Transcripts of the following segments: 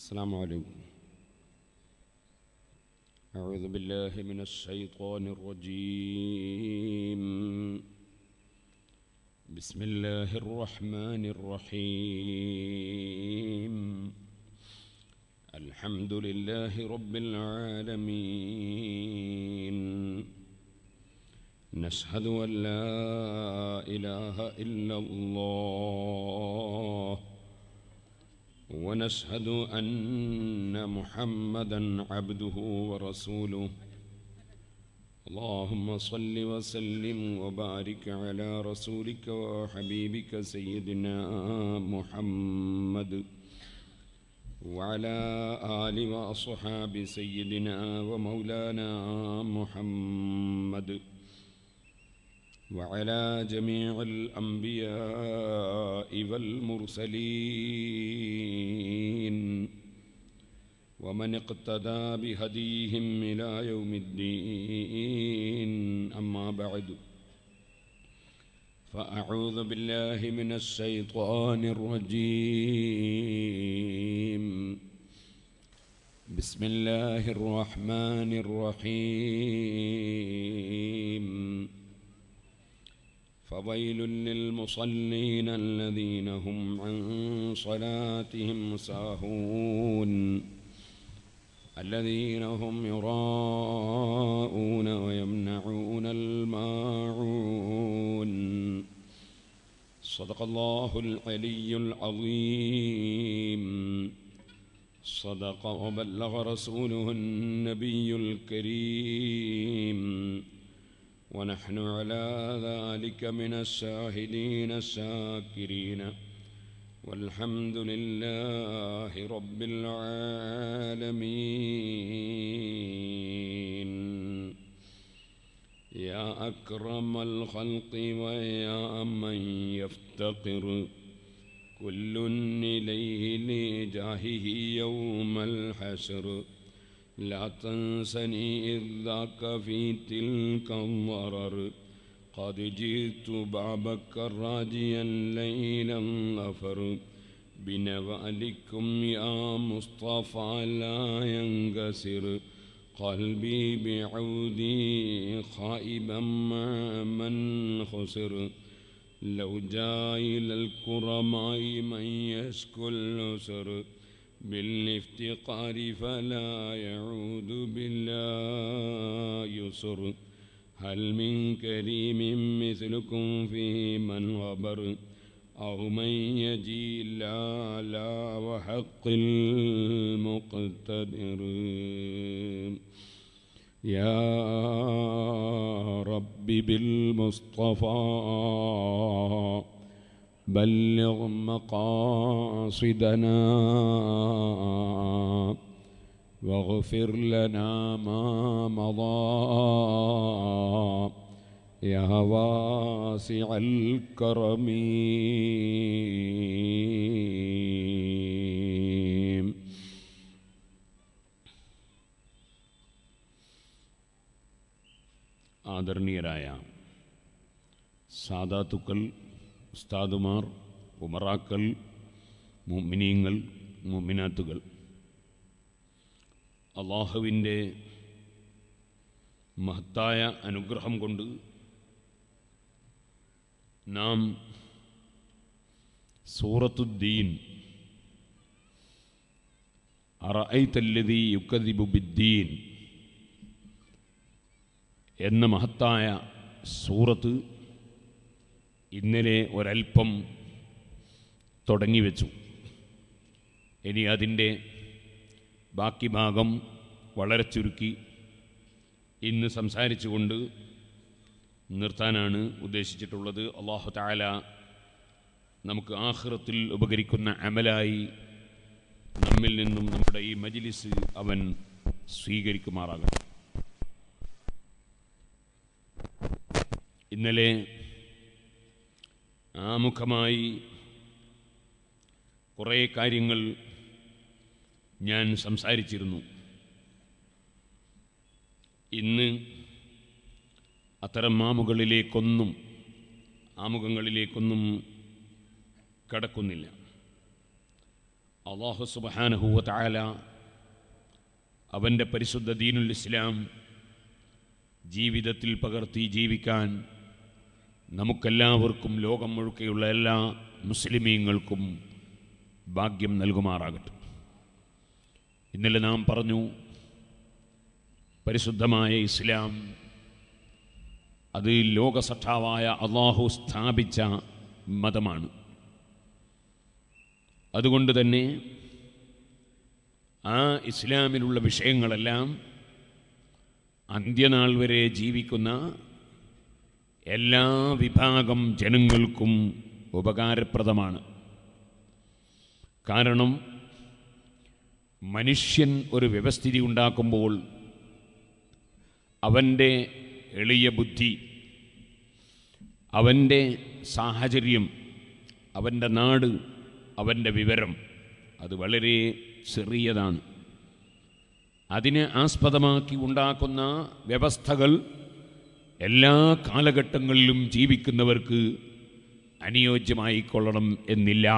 السلام عليكم أعوذ بالله من الشيطان الرجيم بسم الله الرحمن الرحيم الحمد لله رب العالمين نشهد أن لا إله إلا الله ونشهد أن محمدا عبده ورسوله اللهم صل وسلم وبارك على رسولك وحبيبك سيدنا محمد وعلى آل وأصحاب سيدنا ومولانا محمد وعلى جميع الأنبياء والمرسلين ومن اقتدى بهديهم إلى يوم الدين أما بعد فأعوذ بالله من الشيطان الرجيم بسم الله الرحمن الرحيم فويل للمصلين الذين هم عن صلاتهم ساهون الذين هم يراءون ويمنعون الماعون صدق الله العلي العظيم صدق وبلغ رسوله النبي الكريم ونحن على ذلك من الشاهدين الشاكرين والحمد لله رب العالمين يا أكرم الخلق ويا من يفتقر كل إليه لجاهه يوم الحشر لا تنسني إذ ذاك في تلك الضرر قد جئت بابك راجيا ليلا ظفر بنوالكم يا مصطفى لا ينكسر قلبي بعودي خائبا مع من خسر لو جاء إلى الكرماء من يشكو الأسر بالافتقار فلا يعود بالله يسر هل من كريم مثلكم في من غبر أو من يجي لا لا وحق المقتدر يا رب بالمصطفى بلغ مقاصدنا واغفر لنا ما مضى يا واسع الكرم ആദരണീയരായ സാദാത്തുക്കൾ ഉസ്താദുമാർ ഉമറാക്കൾ മുമിനീങ്ങൾ മുമിനാത്തുകൾ അള്ളാഹുവിൻ്റെ മഹത്തായ അനുഗ്രഹം കൊണ്ട് നാം സൂറത്തുദ്ദീൻ അറൈത്തല്ലതി യുക്കദിബു ബിദ്ദീൻ എന്ന മഹത്തായ സൂറത്ത് ഇന്നലെ ഒരൽപ്പം തുടങ്ങി വെച്ചു ഇനി അതിൻ്റെ ബാക്കി ഭാഗം വളരെ ചുരുക്കി ഇന്ന് സംസാരിച്ചുകൊണ്ട് നിർത്താനാണ് ഉദ്ദേശിച്ചിട്ടുള്ളത് അള്ളാഹു താല നമുക്ക് ആഹ്റത്തിൽ ഉപകരിക്കുന്ന അമലായി നമ്മിൽ നിന്നും നമ്മുടെ ഈ മജിലിസ് അവൻ സ്വീകരിക്കുമാറാകട്ടെ ഇന്നലെ ആമുഖമായി കുറേ കാര്യങ്ങൾ ഞാൻ സംസാരിച്ചിരുന്നു ഇന്ന് അത്തരം മാമുകളിലേക്കൊന്നും ആമുഖങ്ങളിലേക്കൊന്നും കടക്കുന്നില്ല അള്ളാഹു സുബാനഹുവ താല അവൻ്റെ പരിശുദ്ധ ദീനുൽ ഇസ്ലാം ജീവിതത്തിൽ പകർത്തി ജീവിക്കാൻ നമുക്കെല്ലാവർക്കും ലോകം മുഴുക്കെയുള്ള എല്ലാ മുസ്ലിമീങ്ങൾക്കും ഭാഗ്യം നൽകുമാറാകട്ടെ ഇന്നലെ നാം പറഞ്ഞു പരിശുദ്ധമായ ഇസ്ലാം അത് ലോകസഠാവായ അള്ളാഹു സ്ഥാപിച്ച മതമാണ് അതുകൊണ്ട് തന്നെ ആ ഇസ്ലാമിലുള്ള വിഷയങ്ങളെല്ലാം അന്ത്യനാൾ വരെ ജീവിക്കുന്ന എല്ലാ വിഭാഗം ജനങ്ങൾക്കും ഉപകാരപ്രദമാണ് കാരണം മനുഷ്യൻ ഒരു വ്യവസ്ഥിതി ഉണ്ടാക്കുമ്പോൾ അവൻ്റെ എളിയ ബുദ്ധി അവൻ്റെ സാഹചര്യം അവൻ്റെ നാട് അവൻ്റെ വിവരം അത് വളരെ ചെറിയതാണ് അതിനെ ആസ്പദമാക്കി ഉണ്ടാക്കുന്ന വ്യവസ്ഥകൾ എല്ലാ കാലഘട്ടങ്ങളിലും ജീവിക്കുന്നവർക്ക് അനുയോജ്യമായിക്കൊള്ളണം എന്നില്ല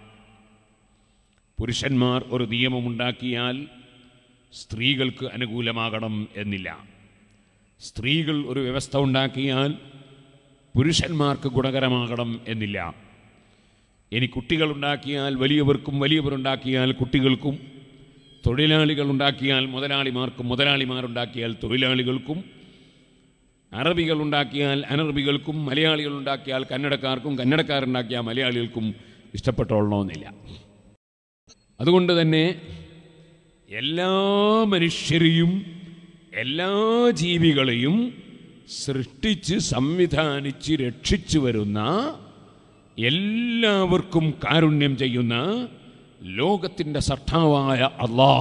പുരുഷന്മാർ ഒരു നിയമമുണ്ടാക്കിയാൽ സ്ത്രീകൾക്ക് അനുകൂലമാകണം എന്നില്ല സ്ത്രീകൾ ഒരു വ്യവസ്ഥ ഉണ്ടാക്കിയാൽ പുരുഷന്മാർക്ക് ഗുണകരമാകണം എന്നില്ല ഇനി കുട്ടികളുണ്ടാക്കിയാൽ വലിയവർക്കും വലിയവരുണ്ടാക്കിയാൽ കുട്ടികൾക്കും തൊഴിലാളികൾ ഉണ്ടാക്കിയാൽ മുതലാളിമാർക്കും മുതലാളിമാരുണ്ടാക്കിയാൽ തൊഴിലാളികൾക്കും അറബികൾ ഉണ്ടാക്കിയാൽ അനറബികൾക്കും മലയാളികൾ ഉണ്ടാക്കിയാൽ കന്നഡക്കാർക്കും കന്നഡക്കാരുണ്ടാക്കിയാൽ മലയാളികൾക്കും ഇഷ്ടപ്പെട്ടോളണമെന്നില്ല അതുകൊണ്ട് തന്നെ എല്ലാ മനുഷ്യരെയും എല്ലാ ജീവികളെയും സൃഷ്ടിച്ച് സംവിധാനിച്ച് രക്ഷിച്ചു വരുന്ന എല്ലാവർക്കും കാരുണ്യം ചെയ്യുന്ന ലോകത്തിൻ്റെ സട്ടാവായ അള്ളാ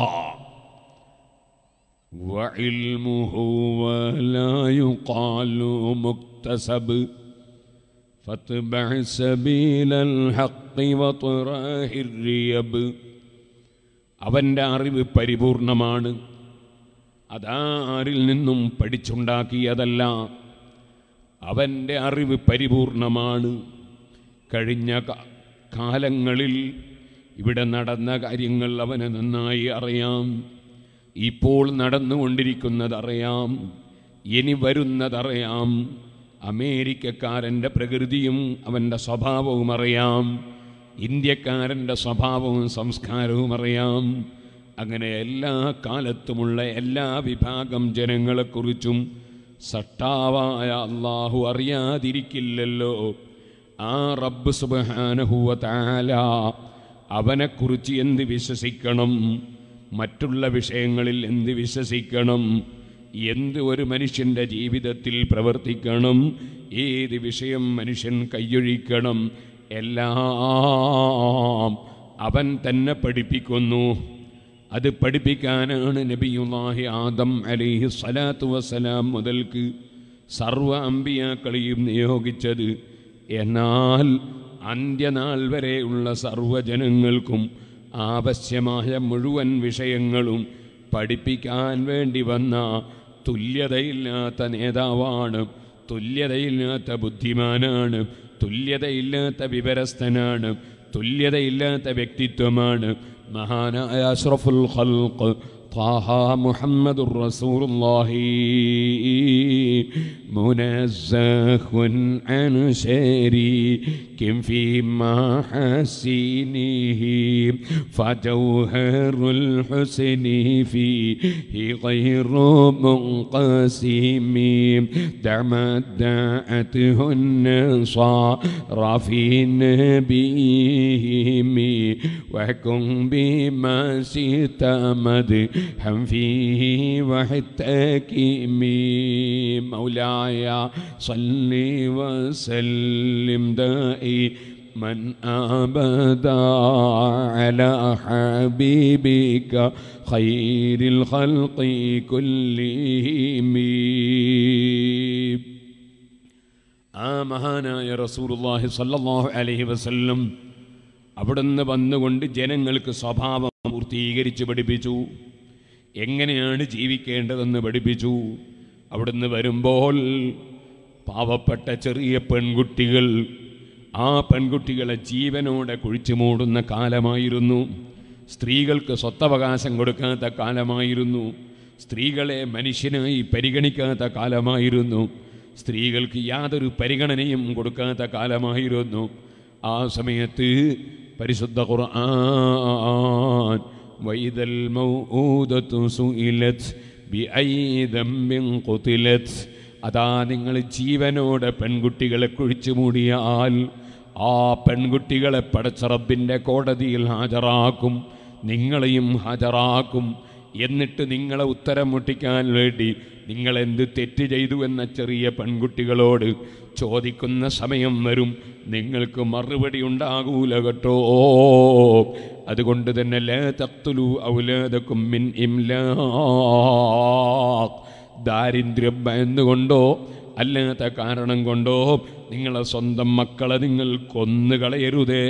وعلمه ولا يقال مكتسب فاتبع سبيل الحق وطراه الريب അവൻ്റെ അറിവ് പരിപൂർണമാണ് അതാരിൽ നിന്നും പഠിച്ചുണ്ടാക്കിയതല്ല അവൻ്റെ അറിവ് പരിപൂർണമാണ് കഴിഞ്ഞ ക- കാലങ്ങളിൽ ഇവിടെ നടന്ന കാര്യങ്ങൾ അവന് നന്നായി അറിയാം ഇപ്പോൾ നടന്നുകൊണ്ടിരിക്കുന്നതറിയാം ഇനി വരുന്നതറിയാം അമേരിക്കക്കാരൻ്റെ പ്രകൃതിയും അവൻ്റെ സ്വഭാവവും അറിയാം ഇന്ത്യക്കാരൻ്റെ സ്വഭാവവും സംസ്കാരവും അറിയാം അങ്ങനെ എല്ലാ കാലത്തുമുള്ള എല്ലാ വിഭാഗം ജനങ്ങളെക്കുറിച്ചും സട്ടാവായ അള്ളാഹു അറിയാതിരിക്കില്ലല്ലോ ആ റബ്ബ് സുബാനഹുവ താല അവനെക്കുറിച്ച് എന്ത് വിശ്വസിക്കണം മറ്റുള്ള വിഷയങ്ങളിൽ എന്ത് വിശ്വസിക്കണം എന്ത് ഒരു മനുഷ്യൻ്റെ ജീവിതത്തിൽ പ്രവർത്തിക്കണം ഏത് വിഷയം മനുഷ്യൻ കൈയൊഴിക്കണം എല്ലാം അവൻ തന്നെ പഠിപ്പിക്കുന്നു അത് പഠിപ്പിക്കാനാണ് നബിയുല്ലാഹി ആദം അലിഹി സ്വലാത്തു വസ്സലാം മുതൽക്ക് സർവ അമ്പിയാക്കളെയും നിയോഗിച്ചത് എന്നാൽ അന്ത്യനാൾ വരെയുള്ള സർവ്വജനങ്ങൾക്കും ആവശ്യമായ മുഴുവൻ വിഷയങ്ങളും പഠിപ്പിക്കാൻ വേണ്ടി വന്ന തുല്യതയില്ലാത്ത നേതാവാണ് തുല്യതയില്ലാത്ത ബുദ്ധിമാനാണ് തുല്യതയില്ലാത്ത വിവരസ്ഥനാണ് തുല്യതയില്ലാത്ത വ്യക്തിത്വമാണ് മഹാനായ അഷ്റഫുൽ ഖൽഖ് طه محمد رسول الله منزه عن شريك في محاسنه فجوهر الحسن فيه غير منقسم دعما دعته النصارى في نبيهم واحكم بما شئت مدحا فيه واحتكمي مولاي صل وسلم دائما أبدا على حبيبك خير الخلق كلهم ആ മഹാനായ റസൂലുള്ളാഹി സ്വല്ലല്ലാഹു അലൈഹി വസല്ലം അവിടുന്ന് വന്നുകൊണ്ട് ജനങ്ങൾക്ക് സ്വഭാവം പൂർത്തീകരിച്ച് പഠിപ്പിച്ചു എങ്ങനെയാണ് ജീവിക്കേണ്ടതെന്ന് പഠിപ്പിച്ചു അവിടുന്ന് വരുമ്പോൾ പാവപ്പെട്ട ചെറിയ പെൺകുട്ടികൾ ആ പെൺകുട്ടികളെ ജീവനോടെ കുഴിച്ചു മൂടുന്ന കാലമായിരുന്നു സ്ത്രീകൾക്ക് സ്വത്തവകാശം കൊടുക്കാത്ത കാലമായിരുന്നു സ്ത്രീകളെ മനുഷ്യനായി പരിഗണിക്കാത്ത കാലമായിരുന്നു സ്ത്രീകൾക്ക് യാതൊരു പരിഗണനയും കൊടുക്കാത്ത കാലമായിരുന്നു ആ സമയത്ത് പരിശുദ്ധ ഖുർആൻ വൈദൽ മൗഊദത്തു സുഇലത് ബിഐ ദംബിൻ ഖുതിലത് അതാ നിങ്ങൾ ജീവനോടെ പെൺകുട്ടികളെ കുഴിച്ചു മൂടിയാൽ ആ പെൺകുട്ടികളെ പടച്ച റബ്ബിൻ്റെ കോടതിയിൽ ഹാജരാക്കും നിങ്ങളെയും ഹാജരാക്കും എന്നിട്ട് നിങ്ങളെ ഉത്തരം മുട്ടിക്കാൻ വേണ്ടി നിങ്ങൾ എന്ത് തെറ്റ് ചെയ്തു എന്ന ചെറിയ പെൺകുട്ടികളോട് ചോദിക്കുന്ന സമയം വരും നിങ്ങൾക്ക് മറുപടി ഉണ്ടാകൂല കേട്ടോ അതുകൊണ്ട് തന്നെ ലേ തക്തുലു ഔലാദക്കും മിൻ ഇംലാഖ് ദാരിദ്ര്യം ഭയന്നുകൊണ്ടോ അല്ലാത്ത കാരണം കൊണ്ടോ നിങ്ങളെ സ്വന്തം മക്കളെ നിങ്ങൾ കൊന്നുകളയരുതേ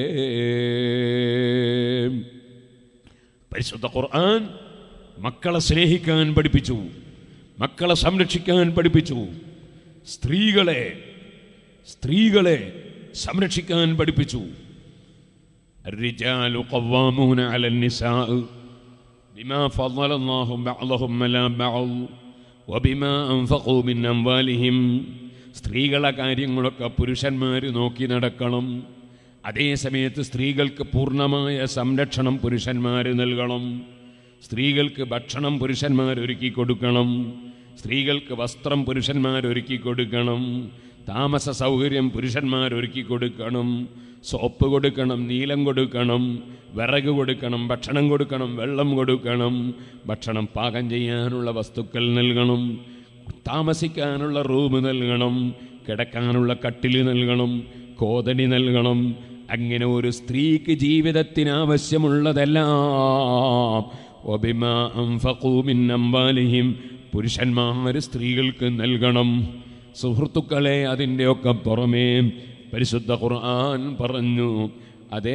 പരിശുദ്ധ ഖുർആൻ മക്കളെ സ്നേഹിക്കാൻ പഠിപ്പിച്ചു മക്കളെ സംരക്ഷിക്കാൻ പഠിപ്പിച്ചു സ്ത്രീകളെ സ്ത്രീകളെ സംരക്ഷിക്കാൻ പഠിപ്പിച്ചു الرجال قوامون على النساء بما فضل الله بعضهم على بعض وبما أنفقوا من أموالهم സ്ത്രീകളെ കാര്യങ്ങളൊക്കെ പുരുഷന്മാർ നോക്കി നടക്കണം അതേ സമയത്ത് സ്ത്രീകൾക്ക് പൂർണ്ണമായ സംരക്ഷണം പുരുഷന്മാർ നൽകണം സ്ത്രീകൾക്ക് ഭക്ഷണം പുരുഷന്മാർ ഒരുക്കി കൊടുക്കണം സ്ത്രീകൾക്ക് വസ്ത്രം പുരുഷന്മാർ ഒരുക്കി കൊടുക്കണം താമസ സൗകര്യം പുരുഷന്മാർ ഒരുക്കി കൊടുക്കണം സോപ്പ് കൊടുക്കണം നീലം കൊടുക്കണം വിറക് കൊടുക്കണം ഭക്ഷണം കൊടുക്കണം വെള്ളം കൊടുക്കണം ഭക്ഷണം പാകം ചെയ്യാനുള്ള വസ്തുക്കൾ നൽകണം താമസിക്കാനുള്ള റൂം നൽകണം കിടക്കാനുള്ള കട്ടിൽ നൽകണം കോതടി നൽകണം അങ്ങനെ ഒരു സ്ത്രീക്ക് ജീവിതത്തിന് ആവശ്യമുള്ളതെല്ലാം ഒബിമാ അംഫഖൂ മിൻ അംവാലിഹിം പുരുഷന്മാർ സ്ത്രീകൾക്ക് നൽകണം സുഹൃത്തുക്കളെ അതിൻ്റെയൊക്കെ പുറമേ പരിശുദ്ധ ഖുർആൻ പറഞ്ഞു അതേ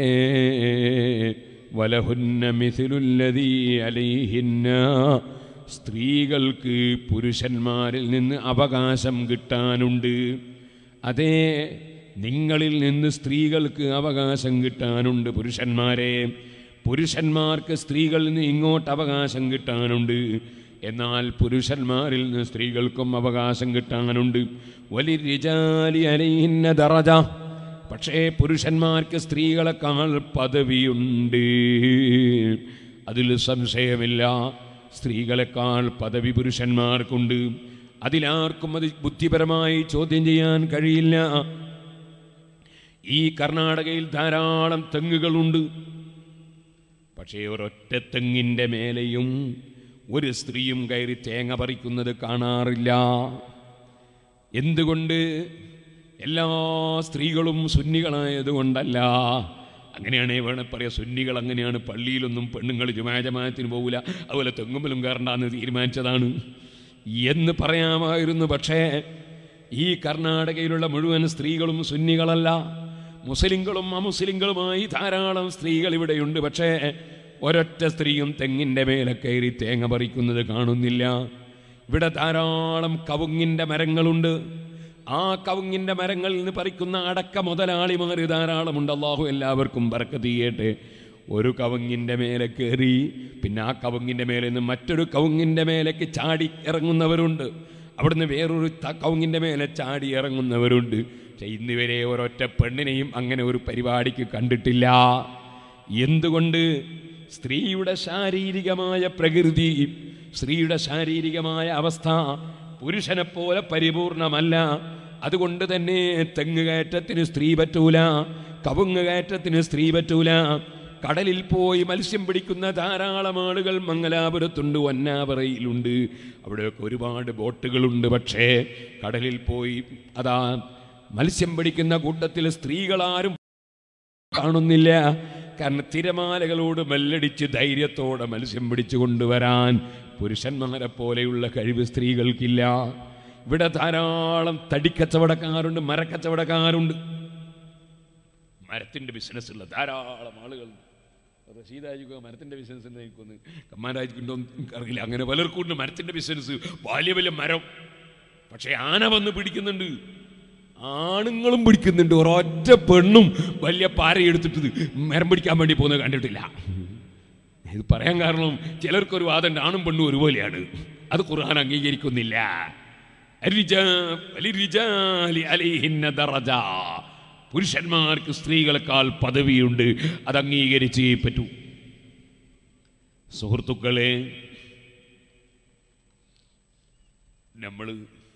വലഹുന്ന മിഥിലുല്ലതീ അലൈഹിന്ന സ്ത്രീകൾക്ക് പുരുഷന്മാരിൽ നിന്ന് അവകാശം കിട്ടാനുണ്ട് അതേ നിങ്ങളിൽ നിന്ന് സ്ത്രീകൾക്ക് അവകാശം കിട്ടാനുണ്ട് പുരുഷന്മാരെ പുരുഷന്മാർക്ക് സ്ത്രീകളിൽ നിന്ന് ഇങ്ങോട്ട് അവകാശം കിട്ടാനുണ്ട് എന്നാൽ പുരുഷന്മാരിൽ നിന്ന് സ്ത്രീകൾക്കും അവകാശം കിട്ടാനുണ്ട് വലിരിജാലി അലൈഹിന്ന ദറജ പക്ഷേ പുരുഷന്മാർക്ക് സ്ത്രീകളെക്കാൾ പദവിയുണ്ട് അതിൽ സംശയമില്ല സ്ത്രീകളെക്കാൾ പദവി പുരുഷന്മാർക്കുണ്ട് അതിലാർക്കും അത് ബുദ്ധിപരമായി ചോദ്യം ചെയ്യാൻ കഴിയില്ല ഈ കർണാടകയിൽ ധാരാളം തെങ്ങുകളുണ്ട് പക്ഷേ ഒരൊറ്റ തെങ്ങിൻ്റെ മേലെയും ഒരു സ്ത്രീയും കയറി തേങ്ങ പറിക്കുന്നത് കാണാറില്ല എന്തുകൊണ്ട് എല്ലാ സ്ത്രീകളും സുന്നികളായതുകൊണ്ടല്ല അങ്ങനെയാണേ വേണേ പറയാം സുന്നികൾ അങ്ങനെയാണ് പള്ളിയിലൊന്നും പെണ്ണുങ്ങൾ ജുമാജമാനത്തിന് പോകില്ല അതുപോലെ തെങ്ങുമ്പലും കയറണ്ടെന്ന് തീരുമാനിച്ചതാണ് എന്ന് പറയാമായിരുന്നു പക്ഷേ ഈ കർണാടകയിലുള്ള മുഴുവൻ സ്ത്രീകളും സുന്നികളല്ല മുസ്ലിങ്ങളും അമുസ്ലിങ്ങളുമായി ധാരാളം സ്ത്രീകൾ ഇവിടെയുണ്ട് പക്ഷേ ഒരൊറ്റ സ്ത്രീയും തെങ്ങിൻ്റെ മേലെ കയറി തേങ്ങ പറിക്കുന്നത് കാണുന്നില്ല ഇവിടെ ധാരാളം കവുങ്ങിൻ്റെ മരങ്ങളുണ്ട് ആ കവുങ്ങിൻ്റെ മരങ്ങളിൽ നിന്ന് പറിക്കുന്ന അടക്ക മുതലാളിമാർ ധാരാളമുണ്ട് അള്ളാഹു എല്ലാവർക്കും പറക്കത്ത് ചെയ്യട്ടെ ഒരു കവുങ്ങിൻ്റെ മേലെ കയറി പിന്നെ ആ കവുങ്ങിൻ്റെ മേലെ നിന്ന് മറ്റൊരു കവുങ്ങിൻ്റെ മേലേക്ക് ചാടി ഇറങ്ങുന്നവരുണ്ട് അവിടുന്ന് വേറൊരു ത- കവുങ്ങിൻ്റെ മേലെ ചാടി ഇറങ്ങുന്നവരുണ്ട് പക്ഷെ ഇന്നുവരെ ഒരൊറ്റ പെണ്ണിനെയും അങ്ങനെ ഒരു പരിപാടിക്ക് കണ്ടിട്ടില്ല എന്തുകൊണ്ട് സ്ത്രീയുടെ ശാരീരികമായ പ്രകൃതി സ്ത്രീയുടെ ശാരീരികമായ അവസ്ഥ പുരുഷനെ പോലെ പരിപൂർണമല്ല അതുകൊണ്ട് തന്നെ തെങ്ങ് കയറ്റത്തിന് സ്ത്രീ പറ്റൂല കവുങ്ങ് കയറ്റത്തിന് സ്ത്രീ പറ്റൂല കടലിൽ പോയി മത്സ്യം പിടിക്കുന്ന ധാരാളം ആളുകൾ മംഗലാപുരത്തുണ്ട് വന്നാവറയിലുണ്ട് അവിടെയൊക്കെ ഒരുപാട് ബോട്ടുകളുണ്ട് പക്ഷേ കടലിൽ പോയി അതാ മത്സ്യം പിടിക്കുന്ന കൂട്ടത്തിൽ സ്ത്രീകളാരും കാണുന്നില്ല കാരണം തിരമാലകളോട് മെല്ലടിച്ച് ധൈര്യത്തോടെ മത്സ്യം പിടിച്ചു കൊണ്ടുവരാൻ പുരുഷന്മാരെ പോലെയുള്ള കഴിവ് സ്ത്രീകൾക്കില്ല ഇവിടെ ധാരാളം തടിക്കച്ചവടക്കാരുണ്ട് മരക്കച്ചവടക്കാരുണ്ട് മരത്തിന്റെ ബിസിനസ് ഉള്ള ധാരാളം ആളുകൾ റഷീദാജിക്കോ മരത്തിന്റെ ബിസിനസ് എനിക്കൊന്ന് കമ്മാരാജിക്കുണ്ടോ എനിക്കറിയില്ല അങ്ങനെ പലർക്കും ഉണ്ട് മരത്തിന്റെ ബിസിനസ് വലിയ വലിയ മരം പക്ഷേ ആന വന്ന് പിടിക്കുന്നുണ്ട് ആണുങ്ങളും പിടിക്കുന്നുണ്ട് ഒരൊറ്റ പെണ്ണും വലിയ പാരയെടുത്തിട്ട് മരം പിടിക്കാൻ വേണ്ടി പോകുന്നത് കണ്ടിട്ടില്ല ഇത് പറയാൻ കാരണം ചിലർക്കൊരു വാദം ആണും പെണ്ണും ഒരുപോലെയാണ് അത് ഖുർആൻ അംഗീകരിക്കുന്നില്ല الرجال- وللرجال عليهن درجة. പുരുഷന്മാർക്ക് സ്ത്രീകളെക്കാൾ പദവിയുണ്ട് അത് അംഗീകരിച്ചേ പറ്റൂ സുഹൃത്തുക്കളെ നമ്മൾ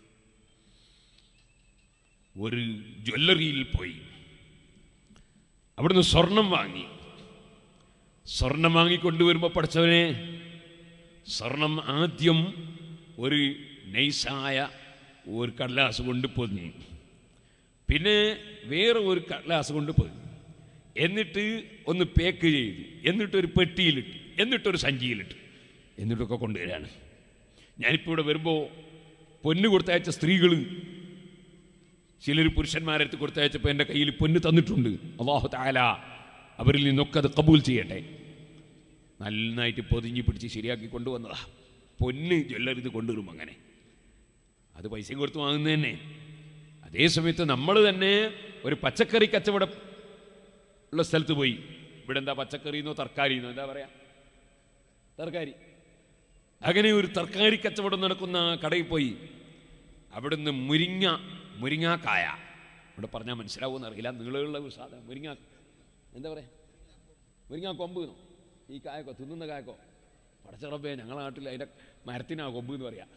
ഒരു ജ്വല്ലറിയിൽ പോയി അവിടുന്ന് സ്വർണം വാങ്ങി സ്വർണം വാങ്ങിക്കൊണ്ടുവരുമ്പോൾ പഠിച്ചവനെ സ്വർണം ആദ്യം ഒരു നൈസായ ഒരു കടലാസ് കൊണ്ട് പൊതിഞ്ഞു പിന്നെ വേറെ ഒരു കടലാസ് കൊണ്ട് പൊതിഞ്ഞു എന്നിട്ട് ഒന്ന് പേക്ക് ചെയ്തു എന്നിട്ടൊരു പെട്ടിയിലിട്ട് എന്നിട്ടൊരു സഞ്ചിയിലിട്ട് എന്നിട്ടൊക്കെ കൊണ്ടുവരാണ് ഞാനിപ്പോൾ ഇവിടെ വരുമ്പോൾ പൊന്ന് കൊടുത്തയച്ച സ്ത്രീകൾ ചിലർ പുരുഷന്മാരെടുത്ത് കൊടുത്തയച്ചപ്പോൾ എൻ്റെ കയ്യിൽ പൊന്ന് തന്നിട്ടുണ്ട് അള്ളാഹു താല അവരിൽ നിന്നൊക്കെ അത് കബൂൽ ചെയ്യട്ടെ നന്നായിട്ട് പൊതിഞ്ഞ് പിടിച്ച് ശരിയാക്കി കൊണ്ടുവന്നതാ പൊന്ന് ജ്വല്ലറി ഇത് കൊണ്ടുവരും അങ്ങനെ അത് പൈസയും കൊടുത്ത് വാങ്ങുന്നത് തന്നെ അതേ സമയത്ത് നമ്മൾ തന്നെ ഒരു പച്ചക്കറി കച്ചവടം ഉള്ള സ്ഥലത്ത് പോയി ഇവിടെ എന്താ പച്ചക്കറിന്നോ തർക്കാരിന്നോ എന്താ പറയാ തർക്കാരി അങ്ങനെ ഒരു തർക്കാരി കച്ചവടം നടക്കുന്ന കടയിൽ പോയി അവിടുന്ന് മുരിങ്ങ മുരിങ്ങാക്കായ ഇവിടെ പറഞ്ഞാൽ മനസ്സിലാവുമെന്ന് അറിയില്ല നീളമുള്ള ഒരു സാധനം മുരിങ്ങ എന്താ പറയാ മുരിങ്ങാ കൊമ്പ് എന്നോ ഈ കായക്കോ തിന്നുന്ന കായക്കോ പടച്ചറപ്പേ ഞങ്ങളുടെ നാട്ടിൽ അതിൻ്റെ മരത്തിനാ കൊമ്പ് എന്ന് പറയാം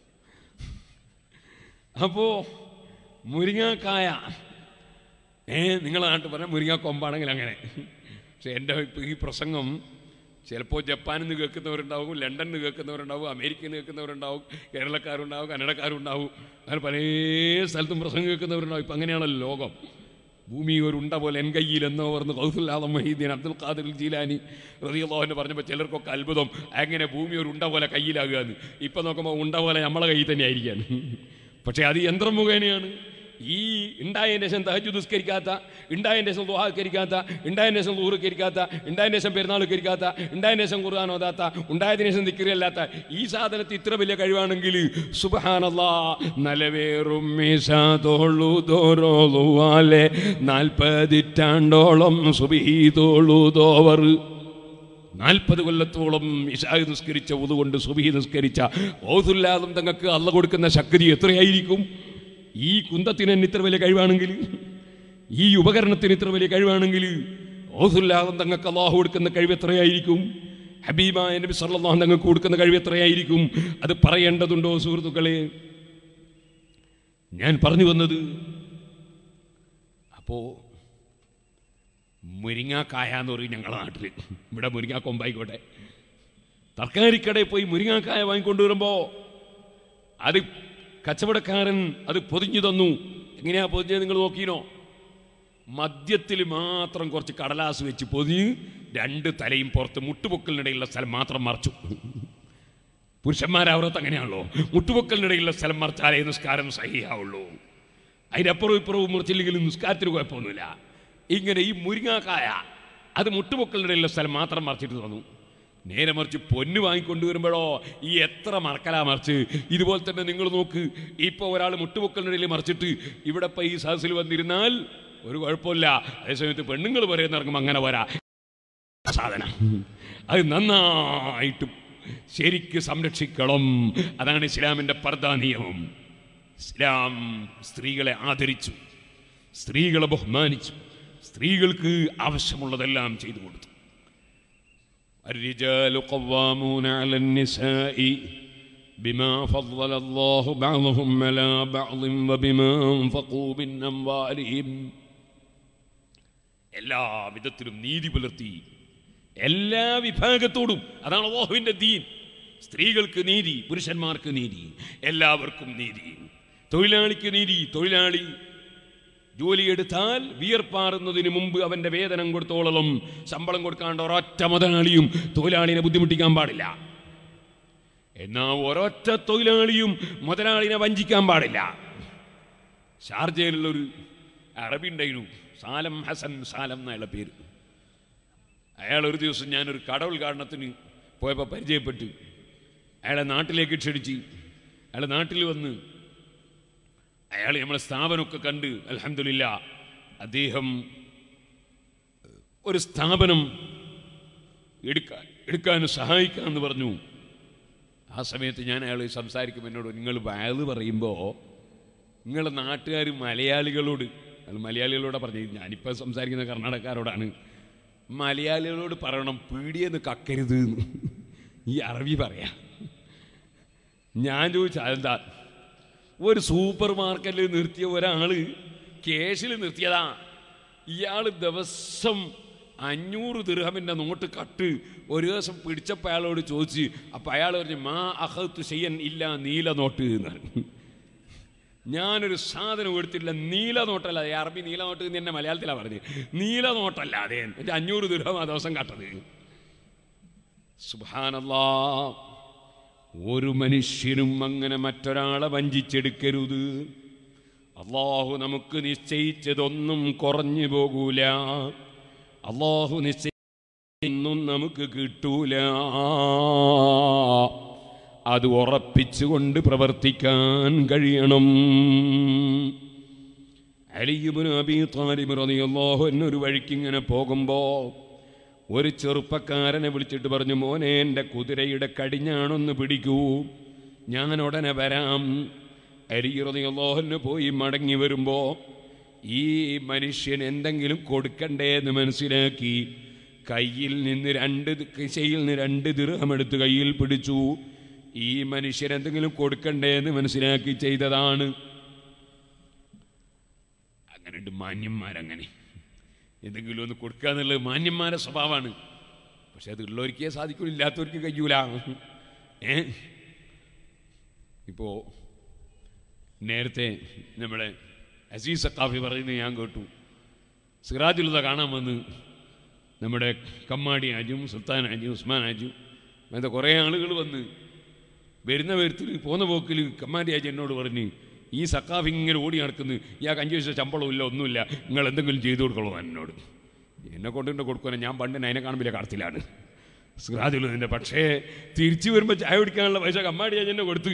അപ്പോ മുരിങ്ങാക്കായ ഏ നിങ്ങളെ നാട്ടിൽ പറഞ്ഞാൽ മുരിങ്ങാ കൊമ്പാണെങ്കിൽ അങ്ങനെ പക്ഷെ എൻ്റെ ഇപ്പം ഈ പ്രസംഗം ചിലപ്പോൾ ജപ്പാനിൽ നിന്ന് കേൾക്കുന്നവരുണ്ടാവും ലണ്ടനിൽ നിന്ന് കേൾക്കുന്നവരുണ്ടാവും അമേരിക്കയിൽ നിന്ന് കേൾക്കുന്നവരുണ്ടാവും കേരളക്കാരുണ്ടാവും കന്നഡക്കാരുണ്ടാവും അങ്ങനെ പല സ്ഥലത്തും പ്രസംഗം കേൾക്കുന്നവരുണ്ടാവും ഇപ്പം അങ്ങനെയാണല്ലോ ലോകം ഭൂമി ഒരു ഉണ്ട പോലെ എൻ കയ്യിൽ എന്നോ പറഞ്ഞ് കൗസുല്ലാദം മഹീദ്ദീൻ അബ്ദുൽ ഖാദിർ ജീലാനി റതിയുള്ളവനെ പറഞ്ഞപ്പോൾ ചിലർക്കൊക്കെ അത്ഭുതം എങ്ങനെ ഭൂമി ഒരു ഉണ്ട പോലെ കയ്യിലാകുക എന്ന് ഇപ്പം നോക്കുമ്പോൾ ഉണ്ട പോലെ നമ്മളെ കയ്യിൽ തന്നെ ആയിരിക്കാൻ പക്ഷേ അത് യന്ത്രം മുഖേനയാണ് ഈ ഉണ്ടായതിൻ്റെ ശേഷം തഹജു നിസ്കരിക്കാത്ത ഉണ്ടായതിൻ്റെ ശേഷം ദുഹാസ്കരിക്കാത്ത ഉണ്ടായതിൻ്റെ ശേഷം ദൂഹറിക്കരിക്കാത്ത ഉണ്ടായതിൻ്റെ ശേഷം പെരുന്നാൾ കരിക്കാത്ത ഉണ്ടായതിൻ്റെ ശേഷം ഖുർആൻ ഓതാത്ത ഉണ്ടായതിന് ശേഷം ദിക്കറിയല്ലാത്ത ഈ സാധനത്തിൽ ഇത്ര വലിയ കഴിവാണെങ്കിൽ സുബഹാനല്ലാ നലവേറും തോളുതോറുവാലെ നാൽപ്പതിറ്റാണ്ടോളം സുബീതോളുതോവർ നാൽപ്പത് കൊല്ലത്തോളം ഇഷാഹ് നിസ്കരിച്ച ഉതുകൊണ്ട് സുബി നിസ്കരിച്ച ഓതുല്ലാതും തങ്ങൾക്ക് അള്ള കൊടുക്കുന്ന ശക്തി എത്രയായിരിക്കും ഈ കുന്തത്തിന് തന്നെ ഇത്ര വലിയ കഴിവാണെങ്കിൽ ഈ ഉപകരണത്തിന് ഇത്ര വലിയ കഴിവാണെങ്കിൽ ഓതുല്ലാതും തങ്ങൾക്ക് അള്ളാഹു കൊടുക്കുന്ന കഴിവ് എത്രയായിരിക്കും ഹബീബായ നബി സല്ലല്ലാഹു തങ്ങൾക്ക് കൊടുക്കുന്ന കഴിവ് എത്രയായിരിക്കും അത് പറയേണ്ടതുണ്ടോ സുഹൃത്തുക്കളെ ഞാൻ പറഞ്ഞു വന്നത് അപ്പോ മുരിങ്ങാക്കായ എന്ന് പറയും ഞങ്ങളുടെ നാട്ടിൽ ഇവിടെ മുരിങ്ങാ കൊമ്പായിക്കോട്ടെ തർക്കാരിക്കടയിൽ പോയി മുരിങ്ങാക്കായ വാങ്ങിക്കൊണ്ടുവരുമ്പോൾ അത് കച്ചവടക്കാരൻ അത് പൊതിഞ്ഞു തന്നു എങ്ങനെയാ പൊതിഞ്ഞത് നിങ്ങൾ നോക്കിനോ മദ്യത്തിൽ മാത്രം കുറച്ച് കടലാസ് വെച്ച് പൊതിഞ്ഞ് രണ്ട് തലയും പുറത്ത് മുട്ടുപൊക്കലിനിടയിലുള്ള സ്ഥലം മാത്രം മറച്ചു പുരുഷന്മാരവരത്ത് അങ്ങനെയാണല്ലോ മുട്ടുപൊക്കലിനിടയിലുള്ള സ്ഥലം മറച്ചാലേ നിസ്കാരം സഹിയാവുള്ളൂ അതിനപ്പുറവും ഇപ്പുറവും മുറിച്ചില്ലെങ്കിലും നിസ്കാരത്തിന് കുഴപ്പമൊന്നുമില്ല ഇങ്ങനെ ഈ മുരിങ്ങാക്കായ അത് മുട്ടുപൊക്കലിനിടയിലുള്ള സ്ഥലം മാത്രം മറിച്ചിട്ട് തന്നു നേരെ മറിച്ച് പൊന്ന് വാങ്ങിക്കൊണ്ടുവരുമ്പോഴോ ഈ എത്ര മറക്കലാ മറിച്ച് ഇതുപോലെ തന്നെ നിങ്ങൾ നോക്ക് ഇപ്പോൾ ഒരാൾ മുട്ടുപൊക്കലിനിടയിൽ മറിച്ചിട്ട് ഇവിടെ ഇപ്പം ഈ സദസ്സിൽ വന്നിരുന്നാൽ ഒരു കുഴപ്പമില്ല അതേസമയത്ത് പെണ്ണുങ്ങൾ പറയുന്ന ഇറങ്ങുമ്പോൾ അങ്ങനെ വരാ സാധനം അത് നന്നായിട്ട് ശരിക്ക് സംരക്ഷിക്കണം അതാണ് ഇസ്ലാമിൻ്റെ പർദാ നിയമം ഇസ്ലാം സ്ത്രീകളെ ആദരിച്ചു സ്ത്രീകളെ ബഹുമാനിച്ചു സ്ത്രീകൾക്ക് ആവശ്യമുള്ളതെല്ലാം ചെയ്തു കൊടുത്തു الرجال قوامون على النساء بما فضل الله بعضهم على بعض وبما أنفقوا من أموالهم എല്ലാ വിധത്തിലും നീതി പുലർത്തി എല്ലാ വിഭാഗത്തോടും അതാണ് അള്ളാഹുവിൻ്റെ ദീൻ സ്ത്രീകൾക്ക് നീതി പുരുഷന്മാർക്ക് നീതി എല്ലാവർക്കും നീതി തൊഴിലാളിക്ക് നീതി തൊഴിലാളി ജോലിയെടുത്താൽ വിയർപ്പാറുന്നതിന് മുമ്പ് അവന്റെ വേതനം കൊടുത്തോളം ശമ്പളം കൊടുക്കാണ്ട് ഒരൊറ്റ മുതലാളിയും തൊഴിലാളിനെ ബുദ്ധിമുട്ടിക്കാൻ പാടില്ല എന്നാ ഒരൊറ്റ തൊഴിലാളിയും മുതലാളിനെ വഞ്ചിക്കാൻ പാടില്ല ഷാർജയിലുള്ളൊരു അറബി ഉണ്ടായിരുന്നു സാലം ഹസൻ സാലം എന്നയാളുടെ പേര് അയാൾ ഒരു ദിവസം ഞാനൊരു കട ഉദ്ഘാടനത്തിന് പോയപ്പോൾ പരിചയപ്പെട്ടു അയാളെ നാട്ടിലേക്ക് ക്ഷണിച്ച് അയാളെ നാട്ടിൽ വന്ന് അയാൾ നമ്മളെ സ്ഥാപനമൊക്കെ കണ്ട് അലഹമില്ല അദ്ദേഹം ഒരു സ്ഥാപനം എടുക്കാൻ എടുക്കാൻ സഹായിക്കാമെന്ന് പറഞ്ഞു ആ സമയത്ത് ഞാൻ അയാൾ സംസാരിക്കും എന്നോട് നിങ്ങൾ വയത് പറയുമ്പോൾ നിങ്ങളുടെ നാട്ടുകാർ മലയാളികളോട് അത് മലയാളികളോട് പറഞ്ഞു ഞാനിപ്പോൾ സംസാരിക്കുന്ന കർണാടകക്കാരോടാണ് മലയാളികളോട് പറയണം പീടിയെന്ന് കക്കരുത് എന്ന്. ഈ അറബി പറയാം ഞാൻ ചോദിച്ചു അതെന്താ ഒരു സൂപ്പർ മാർക്കറ്റിൽ നിർത്തിയ ഒരാൾ കേസിൽ നിർത്തിയതാ ഇയാൾ ദിവസം അഞ്ഞൂറ് ദിർഹമിൻ്റെ നോട്ട് കട്ട് ഒരു ദിവസം പിടിച്ചപ്പോൾ അയാളോട് ചോദിച്ച് അപ്പം അയാൾ പറഞ്ഞു മാ അഹത്ത് ചെയ്യൻ ഇല്ല നീല നോട്ട് എന്ന് പറഞ്ഞു ഞാനൊരു സാധനം എടുത്തില്ല നീല നോട്ടല്ല ഈ അറബി നീല നോട്ട് എന്ന് എന്നെ മലയാളത്തിലാണ് പറഞ്ഞത് നീല നോട്ടല്ല അതെ എൻ്റെ അഞ്ഞൂറ് ദിർഹം ആ ദിവസം കട്ടത് സുബാനല്ലാ ഒരു മനുഷ്യനും അങ്ങനെ മറ്റൊരാളെ വഞ്ചിച്ചെടുക്കരുത് അള്ളാഹു നമുക്ക് നിശ്ചയിച്ചതൊന്നും കുറഞ്ഞു പോകൂല അള്ളാഹു നിശ്ചയിച്ചൊന്നും നമുക്ക് കിട്ടൂല അത് ഉറപ്പിച്ചുകൊണ്ട് പ്രവർത്തിക്കാൻ കഴിയണം അലിയുബിന് അബി താലിബ് റളിയല്ലാഹു അൻഹു ഒരു വഴിക്ക് ഇങ്ങനെ പോകുമ്പോൾ ഒരു ചെറുപ്പക്കാരനെ വിളിച്ചിട്ട് പറഞ്ഞു മോനെ എൻ്റെ കുതിരയുടെ കടിഞ്ഞാണൊന്ന് പിടിക്കൂ ഞാൻ ഉടനെ വരാം അരിയുറതിയല്ലോഹന് പോയി മടങ്ങി വരുമ്പോൾ ഈ മനുഷ്യൻ എന്തെങ്കിലും കൊടുക്കണ്ടേ എന്ന് മനസ്സിലാക്കി കയ്യിൽ നിന്ന് രണ്ട് ദി- കിശയിൽ നിന്ന് രണ്ട് ദിർഹമെടുത്ത് കയ്യിൽ പിടിച്ചു ഈ മനുഷ്യൻ എന്തെങ്കിലും കൊടുക്കണ്ടേ എന്ന് മനസ്സിലാക്കി ചെയ്തതാണ് അങ്ങനെ മാന്യന്മാരങ്ങനെ എന്തെങ്കിലും ഒന്ന് കൊടുക്കുക എന്നുള്ളത് മാന്യന്മാരെ സ്വഭാവമാണ് പക്ഷെ അത് ഉള്ളവർക്കേ സാധിക്കുള്ളൂ ഇല്ലാത്തവർക്ക് കഴിയൂല ഏ ഇപ്പോൾ നേരത്തെ നമ്മുടെ അസീസ് സക്കാഫി പറയുന്നത് ഞാൻ കേട്ടു സിറാജുലത കാണാൻ വന്ന് നമ്മുടെ കമ്മാടി ആജും സുൽത്താൻ ആജും ഉസ്മാൻ ആജും അങ്ങനത്തെ കുറേ ആളുകൾ വന്ന് വരുന്ന വരുത്തിൽ പോന്ന പോക്കിൽ കമ്മാടി ആജി എന്നോട് പറഞ്ഞ് ഈ സക്കാഫ് ഇങ്ങനെ ഓടി നടക്കുന്നു ഇയാൾക്ക് അഞ്ച് പൈസ ശമ്പളമില്ല ഒന്നുമില്ല നിങ്ങൾ എന്തെങ്കിലും ചെയ്തു കൊടുക്കണോ എന്നോട് എന്നെ കൊണ്ടുകൊണ്ട് കൊടുക്കുവാൻ ഞാൻ പണ്ട് അതിനെ കാണുമ്പോൾ കടത്തിലാണ് സിറാജുലതിൻ്റെ പക്ഷേ തിരിച്ചു വരുമ്പോൾ ചായ കുടിക്കാനുള്ള പൈസ കമ്മാടി ആജി എന്നെ കൊടുത്തു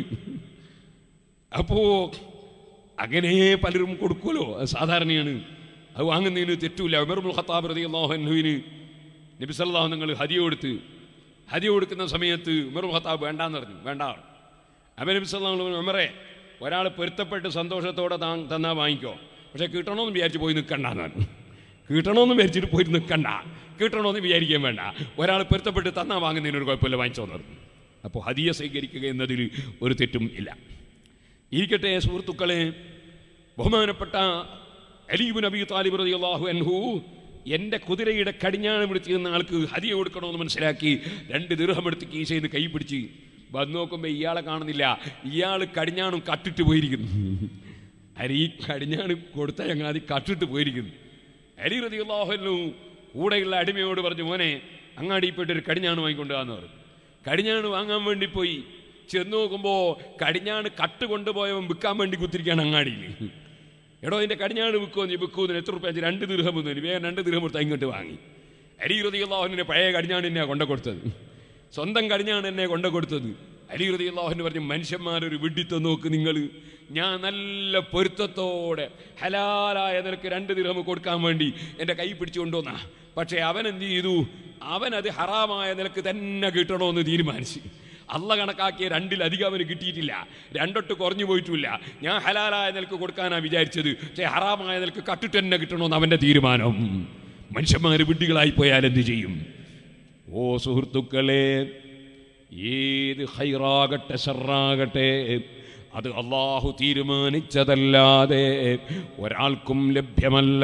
അപ്പോൾ അങ്ങനെ പലരും കൊടുക്കുമല്ലോ അത് സാധാരണയാണ് അത് വാങ്ങുന്നതിന് തെറ്റൂല ഉമർമുൽ ഖത്താബ് റതി അള്ളാഹുവിന് നബി സല്ലാഹു നിങ്ങൾ ഹരിയ കൊടുത്ത് ഹരിയ കൊടുക്കുന്ന സമയത്ത് ഉമർ ഖത്താബ് വേണ്ടാന്ന് പറഞ്ഞു വേണ്ട അപ്പം നബി സല്ലാഹു ഉമറെ ഒരാൾ പൊരുത്തപ്പെട്ട് സന്തോഷത്തോടെ താ തന്നാ വാങ്ങിക്കോ പക്ഷെ കിട്ടണമെന്ന് വിചാരിച്ച് പോയി നിൽക്കണ്ടെന്ന് പറഞ്ഞു കിട്ടണമെന്ന് വിചാരിച്ചിട്ട് പോയി നിൽക്കണ്ട കിട്ടണമെന്ന് വിചാരിക്കാൻ വേണ്ട ഒരാൾ പൊരുത്തപ്പെട്ട് തന്നാ വാങ്ങുന്നതിന് ഒരു കുഴപ്പമില്ല വാങ്ങിച്ചോന്ന് പറഞ്ഞു അപ്പോൾ ഹദിയ സ്വീകരിക്കുക എന്നതിൽ ഒരു തെറ്റും ഇല്ല ഇരിക്കട്ടെ സുഹൃത്തുക്കളെ ബഹുമാനപ്പെട്ട അലീബ് നബി താലിബ് റതി അള്ളാഹു അൻഹു എൻ്റെ കുതിരയുടെ കടിഞ്ഞാണം പിടിച്ച് നിന്ന ആൾക്ക് ഹരിയ കൊടുക്കണമെന്ന് മനസ്സിലാക്കി രണ്ട് ദീർഘമെടുത്ത് കീശയിൽ നിന്ന് കൈ പിടിച്ച് വന്ന് നോക്കുമ്പോൾ ഇയാളെ കാണുന്നില്ല ഇയാൾ കടിഞ്ഞാണും കട്ടിട്ട് പോയിരിക്കുന്നു അരി ഈ കടിഞ്ഞാണ് കൊടുത്ത ചങ്ങാതി കട്ടിട്ട് പോയിരിക്കുന്നു അലി റതി അള്ളാഹു കൂടെയുള്ള അടിമയോട് പറഞ്ഞു മോനെ അങ്ങാടി പോയിട്ട് ഒരു കടിഞ്ഞാണ് വാങ്ങിക്കൊണ്ട് വന്ന് പറഞ്ഞു കടിഞ്ഞാണ് വാങ്ങാൻ വേണ്ടി പോയി ചെന്ന് നോക്കുമ്പോൾ കടിഞ്ഞാണ് കട്ട് കൊണ്ടുപോയവൻ വിൽക്കാൻ വേണ്ടി കുത്തിരിക്കുകയാണ് അങ്ങാടിയിൽ എടോ അതിൻ്റെ കടിഞ്ഞാണ് വിൽക്കുമോ നീ വിൽക്കുമെന്ന് എത്ര റുപ്യ രണ്ട് ദീർഘം വന്നു വേഗം രണ്ട് ദീർഘം കൊടുത്ത് ഇങ്ങോട്ട് വാങ്ങി അലിഹൃതിയുള്ളാഹുവിനെ പഴയ കടിഞ്ഞാണ് എന്നെ കൊണ്ട കൊടുത്തത് സ്വന്തം കടിഞ്ഞാണ് എന്നെ കൊണ്ട കൊടുത്തത് അലിഹൃതിയുള്ളാഹുവിന് പറഞ്ഞു മനുഷ്യന്മാരൊരു വിഡിത്തം നോക്ക് നിങ്ങൾ ഞാൻ നല്ല പൊരുത്തത്തോടെ ഹലാലായ നിനക്ക് രണ്ട് ദിർഹം കൊടുക്കാൻ വേണ്ടി എൻ്റെ കൈ പിടിച്ചു കൊണ്ടുവന്നാ പക്ഷേ അവൻ എന്ത് ചെയ്തു അവൻ അത് ഹറാമായ നിനക്ക് തന്നെ കിട്ടണമെന്ന് തീരുമാനിച്ചു അള്ള കണക്കാക്കിയ രണ്ടിലധികം അവന് കിട്ടിയിട്ടില്ല രണ്ടൊട്ട് കുറഞ്ഞു പോയിട്ടില്ല ഞാൻ ഹലാലായ നിലക്ക് കൊടുക്കാനാ വിചാരിച്ചത് പക്ഷേ ഹറാമായ നിലക്ക് കട്ടിട്ട് തന്നെ കിട്ടണമെന്ന് അവൻ്റെ തീരുമാനം മനുഷ്യന്മാർ വിഡ്ഢികളായി പോയാൽ എന്ത് ചെയ്യും ഓ സുഹൃത്തുക്കളെ ഏത് ഹൈറാകട്ടെ ഷറാകട്ടെ അത് അള്ളാഹു തീരുമാനിച്ചതല്ലാതെ ഒരാൾക്കും ലഭ്യമല്ല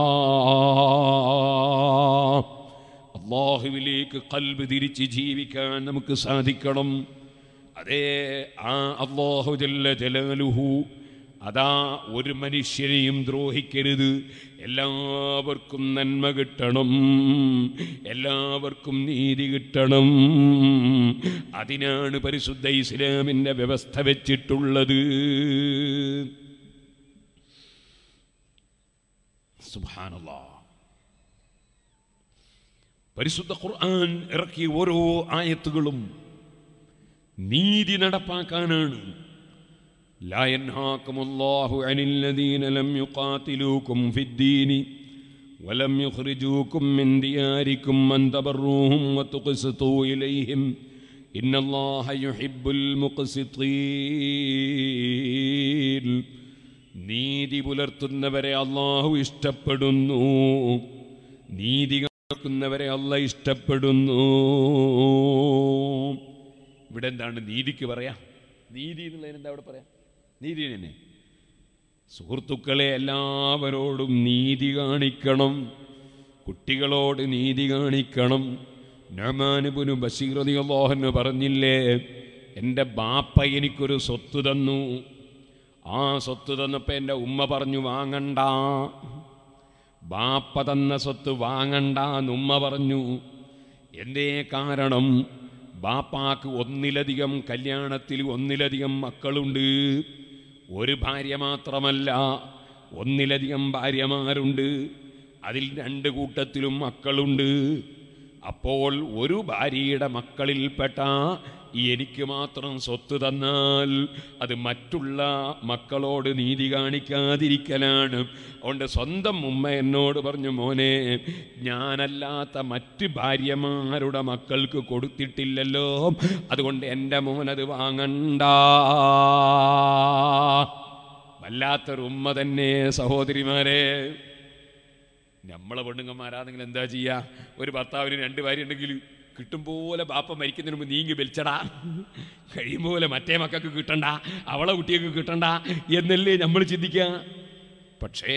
അള്ളാഹുവിലേക്ക് കൽബ് തിരിച്ച് ജീവിക്കാൻ നമുക്ക് സാധിക്കണം അതേ ആ അള്ളാഹു ജല്ല ജലാലുഹു അതാ ഒരു മനുഷ്യനെയും ദ്രോഹിക്കരുത് എല്ലാവർക്കും നന്മ കിട്ടണം എല്ലാവർക്കും നീതി കിട്ടണം അതിനാണ് പരിശുദ്ധ ഇസ്ലാമിൻ്റെ വ്യവസ്ഥ വെച്ചിട്ടുള്ളത് സുബാനല്ലാ പരിശുദ്ധ ഖുർആൻ ഇറക്കിയ ഓരോ ആയത്തുകളും നീതി നടപ്പാക്കാനാണ് لا ينهاكم الله عن الذين لم يقاتلوكم في الدين ولم يخرجوكم من دياركم أن تبروهم وتقسطوا إليهم إن الله يحب المقسطين നീതി പുലർത്തുന്നവരെ അള്ളാഹു ഇഷ്ടപ്പെടുന്നു നീതി കാക്കുന്നവരെ അല്ല ഇഷ്ടപ്പെടുന്നു ഇവിടെ എന്താണ് നീതിക്ക് പറയാ നീതി എന്നുള്ളതിന് എന്താ ഇവിടെ പറയാ നീതി തന്നെ സുഹൃത്തുക്കളെ എല്ലാവരോടും നീതി കാണിക്കണം കുട്ടികളോട് നീതി കാണിക്കണം നമാനുബുനു ബഷീറതി അള്ളാഹന് പറഞ്ഞില്ലേ എൻ്റെ ബാപ്പ എനിക്കൊരു സ്വത്ത് തന്നു ആ സ്വത്ത് തന്നപ്പോൾ എൻ്റെ ഉമ്മ പറഞ്ഞു വാങ്ങണ്ട ബാപ്പ തന്ന സ്വത്ത് വാങ്ങണ്ട എന്ന് ഉമ്മ പറഞ്ഞു എന്തേ കാരണം ബാപ്പാക്ക് ഒന്നിലധികം കല്യാണത്തിൽ ഒന്നിലധികം മക്കളുണ്ട് ഒരു ഭാര്യ മാത്രമല്ല ഒന്നിലധികം ഭാര്യമാരുണ്ട് അതിൽ രണ്ട് കൂട്ടത്തിലും മക്കളുണ്ട് അപ്പോൾ ഒരു ഭാര്യയുടെ മക്കളിൽപ്പെട്ട എനിക്ക് മാത്രം സ്വത്ത് തന്നാൽ അത് മറ്റുള്ള മക്കളോട് നീതി കാണിക്കാതിരിക്കലാണ് അതുകൊണ്ട് സ്വന്തം ഉമ്മ എന്നോട് പറഞ്ഞു മോനെ ഞാനല്ലാത്ത മറ്റ് ഭാര്യമാരുടെ മക്കൾക്ക് കൊടുത്തിട്ടില്ലല്ലോ അതുകൊണ്ട് എൻ്റെ മോനത് വാങ്ങണ്ട വല്ലാത്തൊരു ഉമ്മ തന്നെ സഹോദരിമാരെ നമ്മളെ പെണ്ണുങ്ങന്മാരാണെങ്കിൽ എന്താ ചെയ്യാ ഒരു ഭർത്താവിന് രണ്ട് ഭാര്യ ഉണ്ടെങ്കിൽ കിട്ടും പോലെ ബാപ്പ മരിക്കുന്നതിന് മുമ്പ് നീങ്ങി വലിച്ചടാ കഴിയും പോലെ മറ്റേ മക്കൾക്ക് കിട്ടണ്ട അവളെ കുട്ടികൾക്ക് കിട്ടണ്ട എന്നല്ലേ നമ്മൾ ചിന്തിക്കുക പക്ഷേ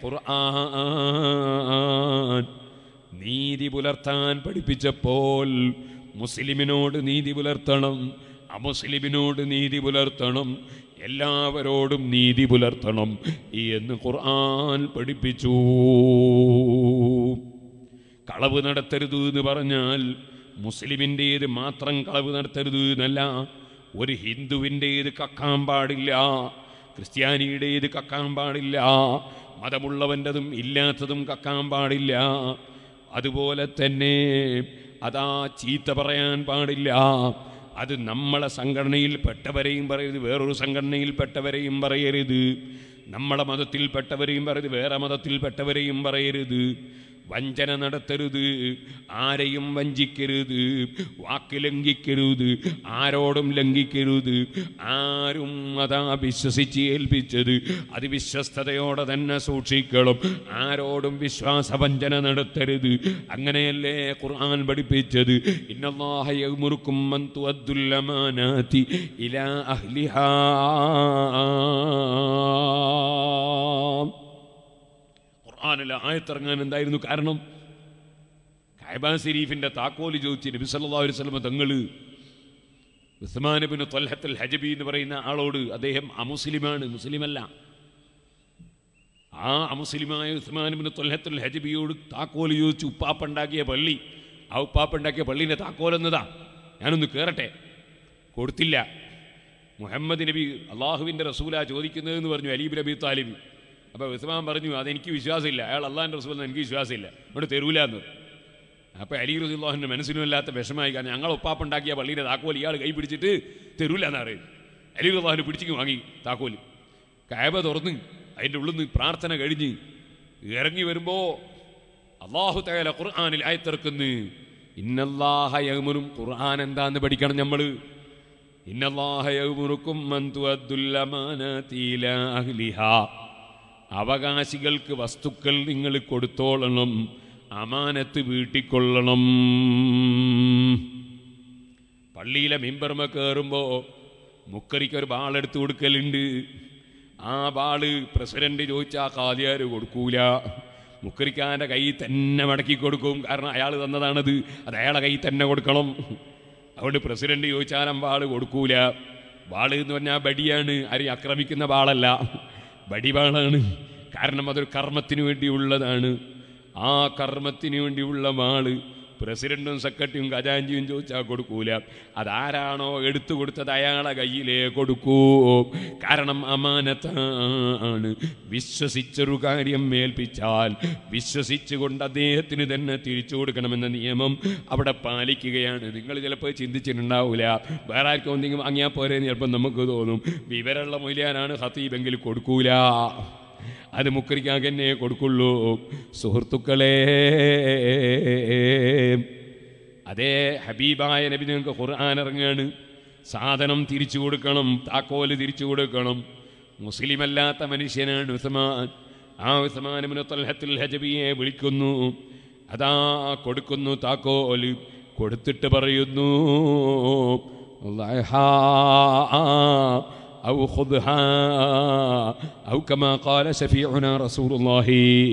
ഖുർആൻ നീതി പുലർത്താൻ പഠിപ്പിച്ചപ്പോൾ മുസ്ലിമിനോട് നീതി പുലർത്തണം അമുസ്ലിമിനോട് നീതി പുലർത്തണം എല്ലാവരോടും നീതി പുലർത്തണം എന്ന് ഖുർആൻ പഠിപ്പിച്ചു കളവ് നടത്തരുത് എന്ന് പറഞ്ഞാൽ മുസ്ലിമിൻ്റേത് മാത്രം കളവ് നടത്തരുത് എന്നല്ല ഒരു ഹിന്ദുവിൻ്റേത് കക്കാൻ പാടില്ല ക്രിസ്ത്യാനിയുടേത് കക്കാൻ പാടില്ല മതമുള്ളവൻ്റെതും ഇല്ലാത്തതും കക്കാൻ പാടില്ല അതുപോലെ തന്നെ അതാ ചീത്ത പറയാൻ പാടില്ല അത് നമ്മളെ സംഘടനയിൽപ്പെട്ടവരെയും പറയരുത് വേറൊരു സംഘടനയിൽപ്പെട്ടവരെയും പറയരുത് നമ്മളെ മതത്തിൽപ്പെട്ടവരെയും പറയരുത് വേറെ മതത്തിൽപ്പെട്ടവരെയും പറയരുത് വഞ്ചന നടത്തരുത് ആരെയും വഞ്ചിക്കരുത് വാക്ക് ലംഘിക്കരുത് ആരോടും ലംഘിക്കരുത് ആരും അതാ വിശ്വസിച്ച് ഏൽപ്പിച്ചത് അത് വിശ്വസ്തയോടെ തന്നെ സൂക്ഷിക്കണം ആരോടും വിശ്വാസവഞ്ചന നടത്തരുത് അങ്ങനെയല്ലേ ഖുർആൻ പഠിപ്പിച്ചത് ഇന്നല്ലാഹ യഅ്മുറുക്കും അൻ തുഅദ്ദുൽ അമാനാതി ഇലാ അഹ്ലിഹാ ഖുർആനിലെ ആയത്തിറങ്ങാൻ എന്തായിരുന്നു കാരണം ഖൈബാ ശരീഫിന്റെ താക്കോല് ചോദിച്ച് നബി സല്ലല്ലാഹു അലൈഹി വസല്ലം തങ്ങള് ഉസ്മാൻ ബിൻ ത്വൽഹത്തുൽ ഹജബി എന്ന് പറയുന്ന ആളോട് അദ്ദേഹം അമുസ്ലിമാണ് മുസ്ലിമല്ല ആ അമുസ്ലിമായ ഉസ്മാൻ ബിൻ ത്വൽഹത്തുൽ ഹജബിയോട് താക്കോല് ചോദിച്ചു ഉപ്പാപ്പ ഉണ്ടാക്കിയ പള്ളി ആ ഉപ്പാപ്പ ഉണ്ടാക്കിയ പള്ളീൻ്റെ താക്കോൽ എന്നതാ ഞാനൊന്ന് കയറട്ടെ കൊടുത്തില്ല മുഹമ്മദ് നബി അള്ളാഹുവിൻ്റെ റസൂല ചോദിക്കുന്നതെന്ന് പറഞ്ഞു അലീബ് നബി താലിബ് അപ്പോൾ ഉസ്മാൻ പറഞ്ഞു അതെനിക്ക് വിശ്വാസമില്ല അയാൾ അള്ളാഹിൻ്റെ റസൂൽ എനിക്ക് വിശ്വാസമില്ല ഇവിടെ തരൂല എന്ന് അപ്പോൾ അലി റസൂല്ലാഹിൻ്റെ മനസ്സിനുമില്ലാത്ത വിഷമായി കാരണം ഞങ്ങൾ ഒപ്പാപ്പുണ്ടാക്കിയ പള്ളിയുടെ താക്കോൽ ഇയാൾ കൈ പിടിച്ചിട്ട് തരൂല എന്നാ പറയും അലി റസൂല്ലാഹിന് പിടിച്ചിങ്ങ് വാങ്ങി താക്കോൽ കായബ തുറന്ന് അതിൻ്റെ ഉള്ളിൽ നിന്ന് പ്രാർത്ഥന കഴിഞ്ഞ് ഇറങ്ങി വരുമ്പോൾ അള്ളാഹു തകല ഖുർആാനിൽ ആയത്തിറക്കുന്നു ഇന്നല്ലാഹ യഹ്മുനും ഖുർആൻ എന്താന്ന് പഠിക്കണം നമ്മൾ ഇന്നല്ലാഹ യഹ്മുറുക്കും മൻ തുഅദ്ദുൽ അമാനാതി ഇലാ അഹ്ലിഹാ അവകാശികൾക്ക് വസ്തുക്കൾ നിങ്ങൾ കൊടുത്തോളണം അമാനത്ത് വീട്ടിക്കൊള്ളണം പള്ളിയിലെ മിമ്പർമ കയറുമ്പോൾ മുക്കറിക്ക് ഒരു ബാളെടുത്ത് കൊടുക്കലുണ്ട് ആ ബാള് പ്രസിഡന്റ് ചോദിച്ചാൽ കാലിയാർ കൊടുക്കൂല മുക്കരിക്കാൻ്റെ കൈ തന്നെ മടക്കി കൊടുക്കും കാരണം അയാൾ തന്നതാണത് അത് അയാളെ കൈ തന്നെ കൊടുക്കണം അതുകൊണ്ട് പ്രസിഡന്റ് ചോദിച്ചാലും ബാള് കൊടുക്കൂല ബാള് എന്ന് പറഞ്ഞാൽ ബടിയാണ് ആരെയും ആക്രമിക്കുന്ന ബാളല്ല ബടിവാളാണ് കാരണം അതൊരു കർമ്മത്തിന് വേണ്ടിയുള്ളതാണ് ആ കർമ്മത്തിന് വേണ്ടിയുള്ള വാള് പ്രസിഡന്റും സെക്രട്ടറിയും ഖജാഞ്ചിയും ചോദിച്ചാൽ കൊടുക്കൂല അതാരാണോ എടുത്തു കൊടുത്തത് അയാളെ കയ്യിലേ കൊടുക്കൂ കാരണം അമാനത്താണ് വിശ്വസിച്ചൊരു കാര്യം ഏൽപ്പിച്ചാൽ വിശ്വസിച്ചുകൊണ്ട് അദ്ദേഹത്തിന് തന്നെ തിരിച്ചു കൊടുക്കണമെന്ന നിയമം അവിടെ പാലിക്കുകയാണ് നിങ്ങൾ ചിലപ്പോൾ ചിന്തിച്ചിട്ടുണ്ടാവില്ല വേറെ ആർക്കും എന്തെങ്കിലും വാങ്ങിയാൽ പോരെ എന്ന് ചിലപ്പോൾ നമുക്ക് തോന്നും വിവരമുള്ള മൊയിലാനാണ് ഹത്തീബെങ്കിൽ കൊടുക്കൂല അത് മുക്കരിക്കാക്ക് എന്നെ കൊടുക്കുള്ളൂ സുഹൃത്തുക്കളെ അതേ ഹബീബായ നബി നിങ്ങൾക്ക് ഖുർആൻ ഇറങ്ങുകയാണ് സാധനം തിരിച്ചു കൊടുക്കണം താക്കോല് തിരിച്ചു കൊടുക്കണം മുസ്ലിമല്ലാത്ത മനുഷ്യനാണ് ഉസ്മാൻ ആ ഉസ്മാൻ ഇബ്നു തൽഹത്തുൽ ഹജബിയെ വിളിക്കുന്നു അതാ കൊടുക്കുന്നു താക്കോല് കൊടുത്തിട്ട് പറയുന്നു "ലഹാ أو خذها أو كما قال شفيعنا رسول الله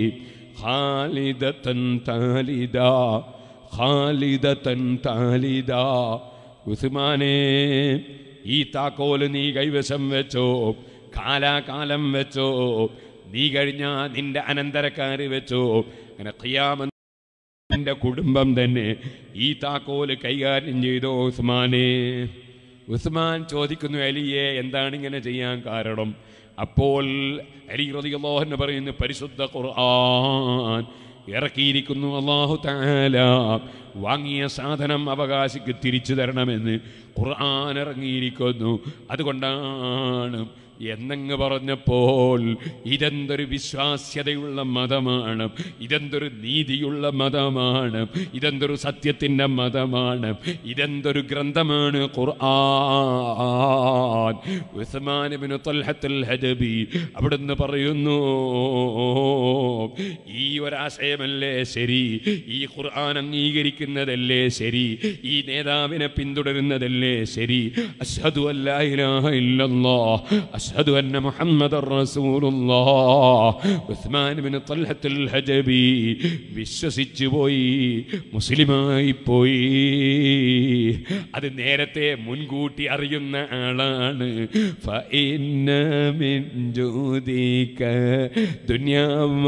خالدة تالدا خالدة تالدا ഉസ്മാനെ ഈ താക്കോല് നീ കൈവശം വെച്ചോ കാലാകാലം വെച്ചോ നീ കഴിഞ്ഞ നിന്റെ അനന്തരക്കാര് വെച്ചോ അങ്ങനെ ഖിയാമ എൻ്റെ കുടുംബം തന്നെ ഈ താക്കോല് കൈകാര്യം ചെയ്തോ ഉസ്മാനെ ഉസ്മാൻ ചോദിക്കുന്നു അലിയെ എന്താണ് ഇങ്ങനെ ചെയ്യാൻ കാരണം അപ്പോൾ അലി റളിയല്ലാഹു പറയുന്നു പരിശുദ്ധ ഖുർആൻ ഇറക്കിയിരിക്കുന്നു അള്ളാഹു താല വാങ്ങിയ സാധനം അവകാശിക്ക് തിരിച്ചു തരണമെന്ന് ഖുർആൻ ഇറങ്ങിയിരിക്കുന്നു അതുകൊണ്ടാണ് എന്നങ്ങ് പറഞ്ഞപ്പോൾ ഇതെന്തൊരു വിശ്വാസ്യതയുള്ള മതമാണ് ഇതെന്തൊരു നീതിയുള്ള മതമാണ് ഇതെന്തൊരു സത്യത്തിൻ്റെ മതമാണ് ഇതെന്തൊരു ഗ്രന്ഥമാണ് ഖുർആൻ ഉസ്മാൻ ഇബ്നു തൽഹത്തുൽ ഹജബി അവിടുന്ന് പറയുന്നു ഈ ഒരാശയമല്ലേ ശരി ഈ ഖുർആൻ അംഗീകരിക്കുന്നതല്ലേ ശരി ഈ നേതാവിനെ പിന്തുടരുന്നതല്ലേ ശരി അഷ്ഹദു അല്ലാ ഇലാഹ ഇല്ലല്ലാഹ് അഷ്ഹദു അന്ന മുഹമ്മദർ റസൂലുള്ളാഹ് ഉസ്മാൻ ഇബ്നു തൽഹത്തുൽ ഹജബി വിശ്വസിച്ചു പോയി മുസ്ലിമായി പോയി അത് നേരത്തെ മുൻകൂട്ടി അറിയുന്ന ആളാണ് ഫഇന്ന മിൻ ജൂദിക ദുനിയാ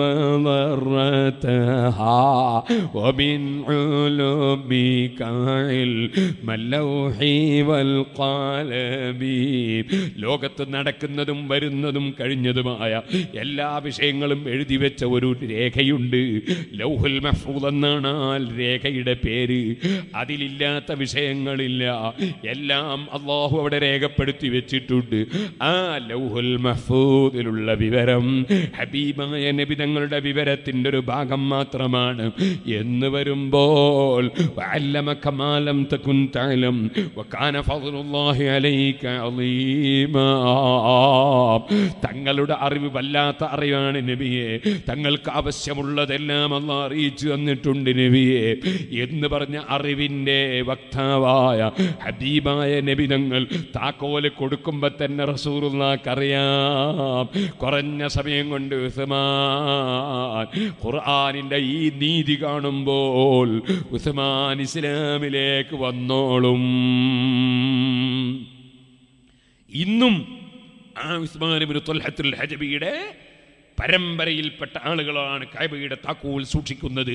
വറതഹാ വമിൻ ഉലൂമിക ഇൽമ ലൗഹി വൽ ഖലമി ലോകത്ത് നടക്കുന്നതും വരുന്നതും കഴിഞ്ഞതുമായ എല്ലാ വിഷയങ്ങളും എഴുതി വെച്ച ഒരു രേഖയുണ്ട് ലൗഹുൽ മഹ്ഫൂദ് എന്നാണ് ആ രേഖയുടെ പേര് അതിലില്ലാത്ത വിഷയങ്ങളില്ല എല്ലാം അള്ളാഹു അവിടെ രേഖപ്പെടുത്തി വെച്ചിട്ടുണ്ട് ആ ലൗഹുൽ മഹ്ഫൂദിലുള്ള വിവരം ഹബീബായ നബി തങ്ങളുടെ വിവരത്തിൻ്റെ ഒരു ഭാഗം മാത്രമാണ് എന്ന് വരുമ്പോൾ വഅല്ലമക മാ ലം തകുൻ തഅലം വകാന ഫദ്ലുല്ലാഹി അലൈക അളീമാ തങ്ങളുടെ അറിവ് വല്ലാത്ത അറിവാണ് നബിയെ തങ്ങൾക്ക് ആവശ്യമുള്ളതെല്ലാം അല്ല അറിയിച്ചു തന്നിട്ടുണ്ട് നബിയെ എന്ന് പറഞ്ഞ അറിവിൻ്റെ വക്താവായ ഹബീബായ നബി തങ്ങൾ താക്കോല് കൊടുക്കുമ്പോൾ തന്നെ റസൂറുള്ളാക്കറിയാം കുറഞ്ഞ സമയം കൊണ്ട് ഉസ്മാൻ ഖുർആാനിൻ്റെ ഈ നീതി കാണുമ്പോൾ ഉസ്മാൻ ഇസ്ലാമിലേക്ക് വന്നോളും ഇന്നും ആ ഉസ്മാനിബിന് തൊൽഹത്തുൽ ഹജബിയുടെ പരമ്പരയിൽപ്പെട്ട ആളുകളാണ് കൈബയുടെ താക്കോൽ സൂക്ഷിക്കുന്നത്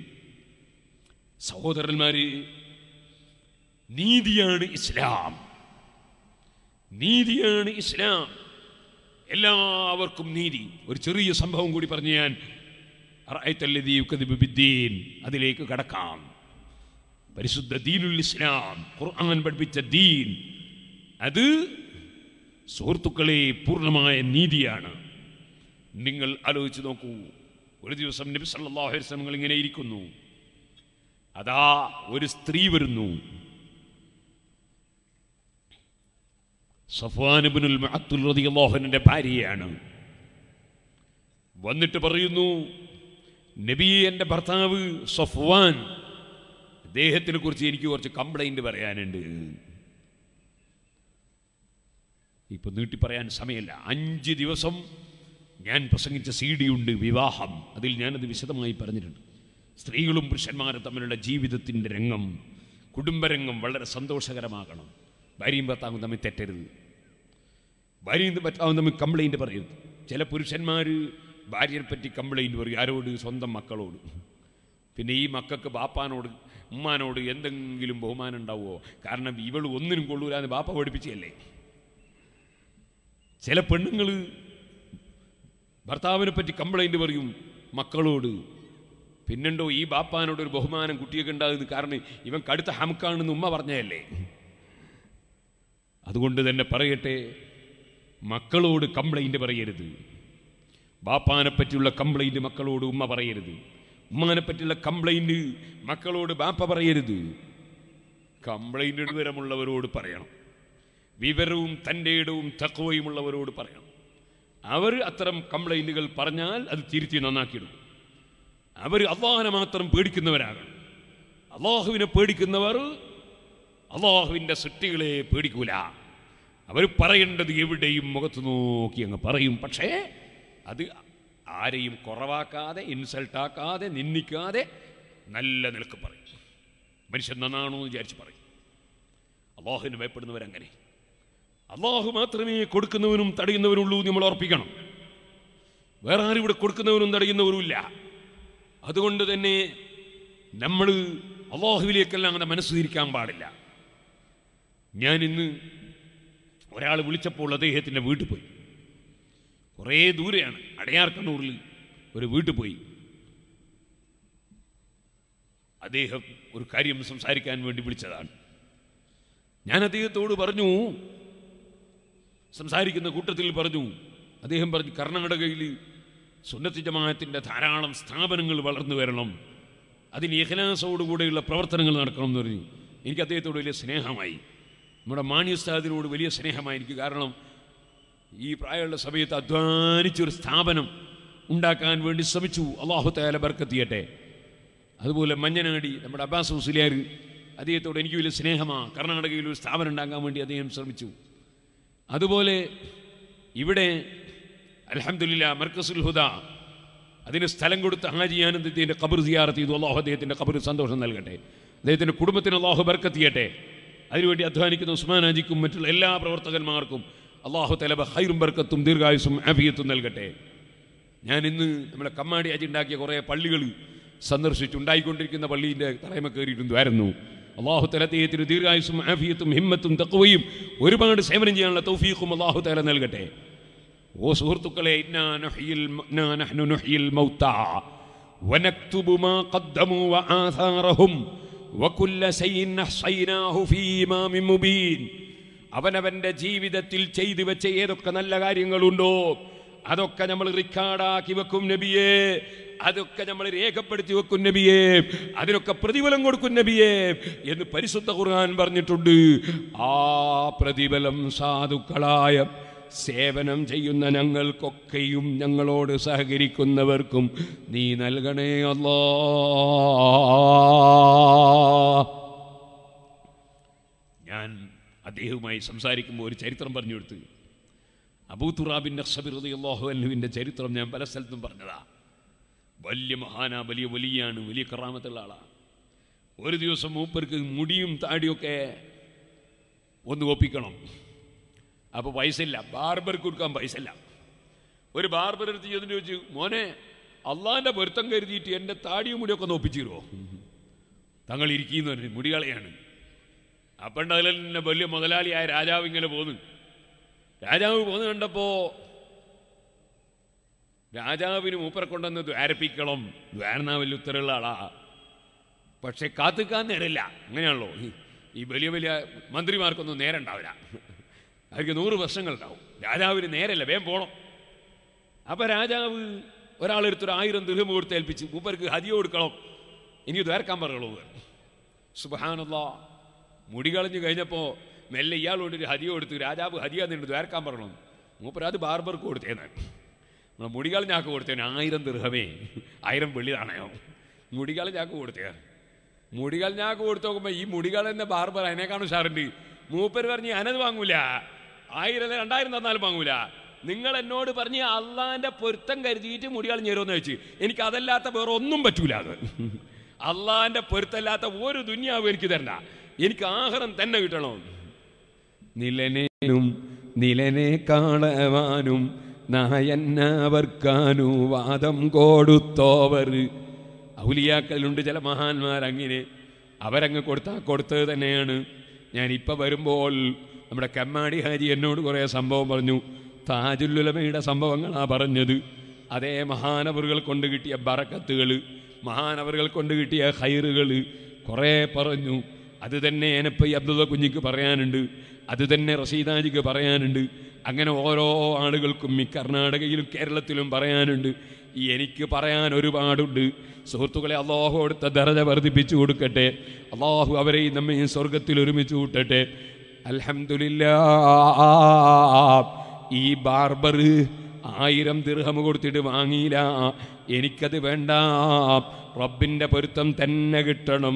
സഹോദരന്മാര് നീതിയാണ് ഇസ്ലാം നീതിയാണ് ഇസ്ലാം എല്ലാവർക്കും നീതി ഒരു ചെറിയ സംഭവം കൂടി പറഞ്ഞ് ഞാൻ അറഅയ്തല്ലദീ യുകദിബു ബിദ്ദീൻ അതിലേക്ക് കടക്കാം പരിശുദ്ധ ദീനുൽ ഇസ്ലാം ഖുർആൻ പഠിപ്പിച്ച ദീൻ അത് സുഹൃത്തുക്കളെ പൂർണ്ണമായ നീതിയാണ് നിങ്ങൾ ആലോചിച്ച് നോക്കൂ ഒരു ദിവസം നബി സല്ലല്ലാഹു അലൈഹി വസല്ലം നിങ്ങൾ ഇങ്ങനെ ഇരിക്കുന്നു അതാ ഒരു സ്ത്രീ വരുന്നു സഫ്വാനുബിനുൽ മഅത്തുൽ റളിയല്ലാഹുവിന്റെ ഭാര്യയാണ് വന്നിട്ട് പറയുന്നു നബി എൻ്റെ ഭർത്താവ് സഫ്വാൻ അദ്ദേഹത്തിനെ കുറിച്ച് എനിക്ക് കുറച്ച് കംപ്ലൈന്റ് പറയാനുണ്ട് ഇപ്പൊ നീട്ടി പറയാൻ സമയമില്ല അഞ്ച് ദിവസം ഞാൻ പ്രസംഗിച്ച സി ഡി ഉണ്ട് വിവാഹം അതിൽ ഞാനത് വിശദമായി പറഞ്ഞിട്ടുണ്ട് സ്ത്രീകളും പുരുഷന്മാരും തമ്മിലുള്ള ജീവിതത്തിൻ്റെ രംഗം കുടുംബരംഗം വളരെ സന്തോഷകരമാകണം ഭാര്യയും ഭർത്താവും തമ്മിൽ തെറ്റരുത് ഭാര്യയും ഭർത്താവും തമ്മിൽ കംപ്ലൈൻറ്റ് പറയരുത് ചില പുരുഷന്മാർ ഭാര്യയെ പറ്റി കംപ്ലൈൻറ്റ് പറയും ആരോട് സ്വന്തം മക്കളോട് പിന്നെ ഈ മക്കൾക്ക് ബാപ്പാനോട് ഉമ്മാനോട് എന്തെങ്കിലും ബഹുമാനം ഉണ്ടാവുമോ കാരണം ഇവൾ ഒന്നിനും കൊള്ളൂലാന്ന് ബാപ്പ പഠിപ്പിച്ചല്ലേ ചില പെണ്ണുങ്ങൾ ഭർത്താവിനെ പറ്റി കംപ്ലൈൻറ്റ് പറയും മക്കളോട് പിന്നെണ്ടോ ഈ ബാപ്പാനോട് ഒരു ബഹുമാനം കുട്ടിയൊക്കെ ഉണ്ടാകുന്നത് കാരണം ഇവൻ കടുത്ത ഹമുക്കാണെന്ന് ഉമ്മ പറഞ്ഞതല്ലേ അതുകൊണ്ട് തന്നെ പറയട്ടെ മക്കളോട് കംപ്ലൈൻറ്റ് പറയരുത് ബാപ്പാനെ പറ്റിയുള്ള കംപ്ലൈൻറ്റ് മക്കളോട് ഉമ്മ പറയരുത് ഉമ്മാനെ പറ്റിയുള്ള കംപ്ലൈൻറ്റ് മക്കളോട് ബാപ്പ പറയരുത് കംപ്ലൈൻറ്റ് വിവരമുള്ളവരോട് പറയണം വിവരവും തൻ്റെ ഇടവും തക്കവയുമുള്ളവരോട് പറയണം അവർ അത്തരം കംപ്ലൈൻറ്റുകൾ പറഞ്ഞാൽ അത് തിരുത്തി നന്നാക്കിയിടും അവർ അള്ളാഹിനെ മാത്രം പേടിക്കുന്നവരാകണം അള്ളാഹുവിനെ പേടിക്കുന്നവർ അള്ളാഹുവിൻ്റെ സൃഷ്ടികളെ പേടിക്കൂല അവർ പറയേണ്ടത് എവിടെയും മുഖത്ത് നോക്കി അങ്ങ് പറയും പക്ഷേ അത് ആരെയും കുറവാക്കാതെ ഇൻസൾട്ടാക്കാതെ നിന്ദിക്കാതെ നല്ല നിലക്ക് പറയും മനുഷ്യൻ നന്നാണോ എന്ന് വിചാരിച്ച് പറയും അള്ളാഹുവിന് ഭയപ്പെടുന്നവരങ്ങനെ അള്ളാഹു മാത്രമേ കൊടുക്കുന്നവനും തടയുന്നവനുള്ളൂ എന്ന് നമ്മൾ ഓർപ്പിക്കണം വേറെ ആരും ഇവിടെ കൊടുക്കുന്നവനും തടയുന്നവരുമില്ല അതുകൊണ്ട് തന്നെ നമ്മൾ അള്ളാഹുവിലേക്കെല്ലാം അങ്ങനെ മനസ്സ് തിരിക്കാൻ പാടില്ല ഞാൻ ഇന്ന് ഒരാൾ വിളിച്ചപ്പോൾ അദ്ദേഹത്തിൻ്റെ വീട്ടിൽ പോയി കുറേ ദൂരെയാണ് അടയാർ കണ്ണൂരിൽ ഒരു വീട്ടിൽ പോയി അദ്ദേഹം ഒരു കാര്യം സംസാരിക്കാൻ വേണ്ടി വിളിച്ചതാണ് ഞാൻ അദ്ദേഹത്തോട് പറഞ്ഞു സംസാരിക്കുന്ന കൂട്ടത്തിൽ പറഞ്ഞു അദ്ദേഹം പറഞ്ഞു കർണാടകയിൽ സുന്നത്തി ജമാഅത്തിൻ്റെ ധാരാളം സ്ഥാപനങ്ങൾ വളർന്നു വരണം അതിന് ഇഖലാസോടുകൂടെയുള്ള പ്രവർത്തനങ്ങൾ നടക്കണം എന്ന് പറഞ്ഞു എനിക്ക് അദ്ദേഹത്തോട് വലിയ സ്നേഹമായി നമ്മുടെ മാന്യസ്ഥാനത്തിനോട് വലിയ സ്നേഹമായി എനിക്ക് കാരണം ഈ പ്രായമുള്ള സമയത്ത് അധ്വാനിച്ചൊരു സ്ഥാപനം ഉണ്ടാക്കാൻ വേണ്ടി ശ്രമിച്ചു അള്ളാഹു താല ബർക്കത്തിയട്ടെ അതുപോലെ മഞ്ഞനാടി നമ്മുടെ അബ്ബാസ് മുസ്ലിയാർ അദ്ദേഹത്തോട് എനിക്ക് വലിയ സ്നേഹമാണ് കർണാടകയിൽ ഒരു സ്ഥാപനം ഉണ്ടാക്കാൻ വേണ്ടി അദ്ദേഹം ശ്രമിച്ചു അതുപോലെ ഇവിടെ അലഹമില്ല മർക്കസുൽ ഹുദ അതിന് സ്ഥലം കൊടുത്ത ഹാജി ആനന്ദത്തിൻ്റെ കബർ സിയാറത്ത് ചെയ്തു അള്ളാഹു അദ്ദേഹത്തിൻ്റെ കബർ സന്തോഷം നൽകട്ടെ അദ്ദേഹത്തിൻ്റെ കുടുംബത്തിന് അള്ളാഹു ബർക്കത്തിയട്ടെ അതിനുവേണ്ടി അധ്വാനിക്കുന്ന ഉസ്മാൻ ഹാജിക്കും മറ്റുള്ള എല്ലാ പ്രവർത്തകന്മാർക്കും അള്ളാഹു തലബ ഹൈറും ബർക്കത്തും ദീർഘായുസും ആഫിയത്തും നൽകട്ടെ ഞാൻ ഇന്ന് നമ്മുടെ കമ്മാടി അജി ഉണ്ടാക്കിയ കുറേ പള്ളികൾ സന്ദർശിച്ചു ഉണ്ടായിക്കൊണ്ടിരിക്കുന്ന പള്ളീൻ്റെ തലയമ കയറിയിട്ടുണ്ടായിരുന്നു അള്ളാഹു തല അദ്ദേഹത്തിന് ദീർഘായുസും ആഫിയത്തും ഹിമ്മത്തും തക്കവയും ഒരുപാട് സേവനം ചെയ്യാനുള്ള തൗഫീഖും അള്ളാഹു തല നൽകട്ടെ ഓ സുഹൃത്തുക്കളെ ഇന്നാ നഹ്യിൽ മ- ഇന്നാ നഹ്നു നുഹ്യിൽ മൗത്താ വനക്തുബു മാ ഖദ്ദമു വആഥാറഹും വകുല്ല ശൈഇൻ അഹ്സൈനാഹു ഫീ ഇമാമിൻ മുബീൻ അവനവന്റെ ജീവിതത്തിൽ ചെയ്തു വെച്ച ഏതൊക്കെ നല്ല കാര്യങ്ങളുണ്ടോ അതൊക്കെ നമ്മൾ റിക്കാർഡാക്കി വെക്കും നബിയേ അതൊക്കെ നമ്മൾ രേഖപ്പെടുത്തി വെക്കും നബിയേ അതിനൊക്കെ പ്രതിഫലം കൊടുക്കും നബിയേ എന്ന് പരിശുദ്ധ ഖുർആൻ പറഞ്ഞിട്ടുണ്ട് ആ പ്രതിഫലം സാധുക്കളായ സേവനം ചെയ്യുന്ന ഞങ്ങൾക്കൊക്കെയും ഞങ്ങളോട് സഹകരിക്കുന്നവർക്കും നീ നൽകണേ അല്ലാ ഞാൻ അദ്ദേഹവുമായി സംസാരിക്കുമ്പോൾ ഒരു ചരിത്രം പറഞ്ഞു കൊടുത്തു അബൂ തുറാബിൻ്റെ സബിറുദി അള്ളാഹു അല്ലുവിൻ്റെ ചരിത്രം ഞാൻ പല സ്ഥലത്തും പറഞ്ഞതാ വലിയ മഹാന വലിയ വലിയാണ് വലിയ കറാമത്തുള്ള ആളാണ് ഒരു ദിവസം മൂപ്പർക്ക് മുടിയും താടിയൊക്കെ ഒന്ന് ഒപ്പിക്കണം അപ്പോൾ പൈസ ഇല്ല ബാർബർക്ക് കൊടുക്കാൻ പൈസ ഇല്ല ഒരു ബാർബർ എടുത്ത് ചെന്നിട്ട് ചോദിച്ചു മോനെ അള്ളാന്റെ പൊരുത്തം കരുതിയിട്ട് എൻ്റെ താടിയും മുടിയൊക്കെ ഒന്ന് ഒപ്പിച്ചിരുമോ തങ്ങൾ ഇരിക്കുന്നു പറഞ്ഞു മുടികളെയാണ് അപ്പണ്ട് അതിൽ തന്നെ വലിയ മുതലാളിയായ രാജാവ് ഇങ്ങനെ പോന്നു രാജാവ് പോന്നു കണ്ടപ്പോ രാജാവിന് മൂപ്പരെ കൊണ്ടുവന്ന് ദ്വാരപ്പിക്കണം ദ്വാരനാ വലിയ ഉത്തരവുള്ള ആളാ പക്ഷെ കാത്തുക്കാൻ നേരമില്ല അങ്ങനെയാണല്ലോ ഈ- ഈ വലിയ വലിയ മന്ത്രിമാർക്കൊന്നും നേരം ഉണ്ടാവില്ല അവർക്ക് നൂറ് വർഷങ്ങളുണ്ടാവും രാജാവിന് നേരല്ല വേഗം പോണം അപ്പൊ രാജാവ് ഒരാളെടുത്തൊരു ആയിരം ദൃഹം കൊടുത്ത് ഏൽപ്പിച്ച് മൂപ്പർക്ക് ഹതിയോ കൊടുക്കണം ഇനി ദ്വാരക്കാൻ പറയുള്ളൂ സുബഹാനല്ല മുടി കളഞ്ഞു കഴിഞ്ഞപ്പോൾ മെല്ലെ ഇയാളോട് ഒരു ഹതിയോ കൊടുത്ത് രാജാവ് ഹതിയ നിന്ന് ദ്വാരക്കാൻ പറയണം മൂപ്പർ അത് ബാർബർക്ക് കൊടുത്തേന്ന് നമ്മളെ മുടി കളഞ്ഞാക്ക് കൊടുത്തേന് ആയിരം ദൃഹമേ ആയിരം വെള്ളി നാണയോ മുടി കളഞ്ഞാക്ക് കൊടുത്തേ മുടി കളഞ്ഞാക്ക് കൊടുത്തു നോക്കുമ്പോൾ ഈ മുടി കളഞ്ഞ ബാർബർ അതിനേക്കാണ് ഉഷാറുണ്ട് മൂപ്പർ പറഞ്ഞ് ഞാനത് വാങ്ങൂല ആയിരം അല്ല രണ്ടായിരം തന്നാലും വാങ്ങൂല നിങ്ങൾ എന്നോട് പറഞ്ഞ് അള്ളാന്റെ പൊരുത്തം കരുതിയിട്ട് മുടി കളഞ്ഞു തരുമെന്ന് വെച്ച് എനിക്ക് അതല്ലാത്ത വേറെ ഒന്നും പറ്റൂല അത് അള്ളാന്റെ പൊരുത്തല്ലാത്ത ഒരു ദുന്യാവും എനിക്ക് തരണ്ട എനിക്ക് ആഹാരം തന്നെ കിട്ടണം നിലനേനും നിലനെ കാണവാനും നായന്നവർക്കാനു വാദം കൊടുത്തോവർ ഔലിയാക്കളുണ്ട് ചില മഹാന്മാർ അങ്ങനെ അവരങ്ങ് കൊടുത്താൽ കൊടുത്തത് തന്നെയാണ് ഞാൻ ഇപ്പം വരുമ്പോൾ നമ്മുടെ കമ്മാടി ഹാജി എന്നോട് കുറേ സംഭവം പറഞ്ഞു താജുല്ലുലമയുടെ സംഭവങ്ങളാണ് പറഞ്ഞത് അതേ മഹാനവറുകൾ കൊണ്ട് കിട്ടിയ ബറക്കത്തുകൾ മഹാനവറുകൾ കൊണ്ട് കിട്ടിയ ഹൈറുകൾ കുറേ പറഞ്ഞു അത് തന്നെ എനപ്പ ഈ അബ്ദുള്ള കുഞ്ഞിക്ക് പറയാനുണ്ട് അത് തന്നെ റഷീദാജിക്ക് പറയാനുണ്ട് അങ്ങനെ ഓരോ ആളുകൾക്കും ഈ കർണാടകയിലും കേരളത്തിലും പറയാനുണ്ട് ഈ എനിക്ക് പറയാൻ ഒരുപാടുണ്ട് സുഹൃത്തുക്കളെ അള്ളാഹു കൊടുത്ത ദറജ വർദ്ധിപ്പിച്ചു കൊടുക്കട്ടെ അള്ളാഹു അവരെയും നമ്മയും സ്വർഗത്തിൽ ഒരുമിച്ച് കൂട്ടട്ടെ അൽഹംദുലില്ലാ ഈ ബാർബർ ആയിരം ദിർഹം കൊടുത്തിട്ട് വാങ്ങിയില്ല എനിക്കത് വേണ്ട റബ്ബിന്റെ പൊരുത്തം തന്നെ കിട്ടണം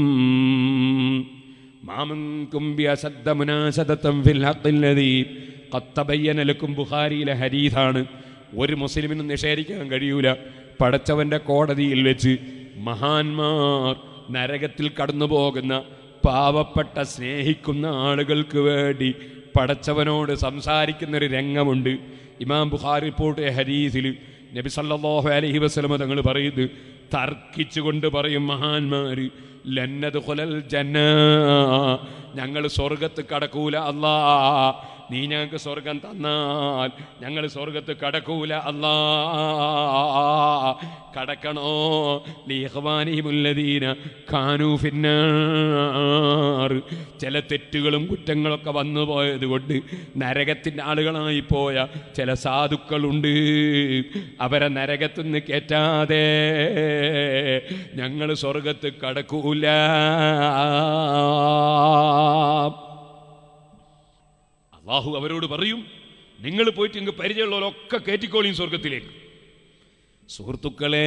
മാമൻകും ബിഅസദ്ദ മുനാസദത്തം ഫിൽ ഹഖില്ലദീ ഖദ് തബയ്യന ലക്കും ബുഖാരിയിലെ ഹദീസാണ് ഒരു മുസ്ലിമിനും നിഷേധിക്കാൻ കഴിയൂല പടച്ചവന്റെ കോടതിയിൽ വെച്ച് മഹാന്മാർ നരകത്തിൽ കടന്നു പോകുന്ന പാവപ്പെട്ട സ്നേഹിക്കുന്ന ആളുകൾക്ക് വേണ്ടി പടച്ചവനോട് സംസാരിക്കുന്ന ഒരു രംഗമുണ്ട് ഇമാം ബുഖാരി റിപ്പോർട്ട് ഹരീസിൽ നബി സല്ലല്ലാഹു അലൈഹി വസല്ലമ തങ്ങൾ പറയുന്നത് തർക്കിച്ചുകൊണ്ട് പറയും മഹാന്മാര് ലന്നത് കൊലൽ ജന്ന ഞങ്ങൾ സ്വർഗത്ത് കടക്കൂല അല്ലാ നീ ഞങ്ങൾക്ക് സ്വർഗം തന്നാൽ ഞങ്ങൾ സ്വർഗത്ത് കടക്കൂല അല്ലാ കടക്കണോ ലീഹ്വാനിമുല്ലദീന ഖാനൂ ഫിന്നാർ ചില തെറ്റുകളും കുറ്റങ്ങളൊക്കെ വന്നു പോയത് കൊണ്ട് നരകത്തിൻ്റെ ആളുകളായി പോയ ചില സാധുക്കളുണ്ട് അവരെ നരകത്തുനിന്ന് കയറ്റാതെ ഞങ്ങൾ സ്വർഗത്ത് കടക്കൂല അള്ളാഹു അവരോട് പറയും നിങ്ങൾ പോയിട്ട് ഇങ്ങ് പരിചയമുള്ളവരൊക്കെ കയറ്റിക്കോളിയും സ്വർഗത്തിലേക്ക് സുഹൃത്തുക്കളെ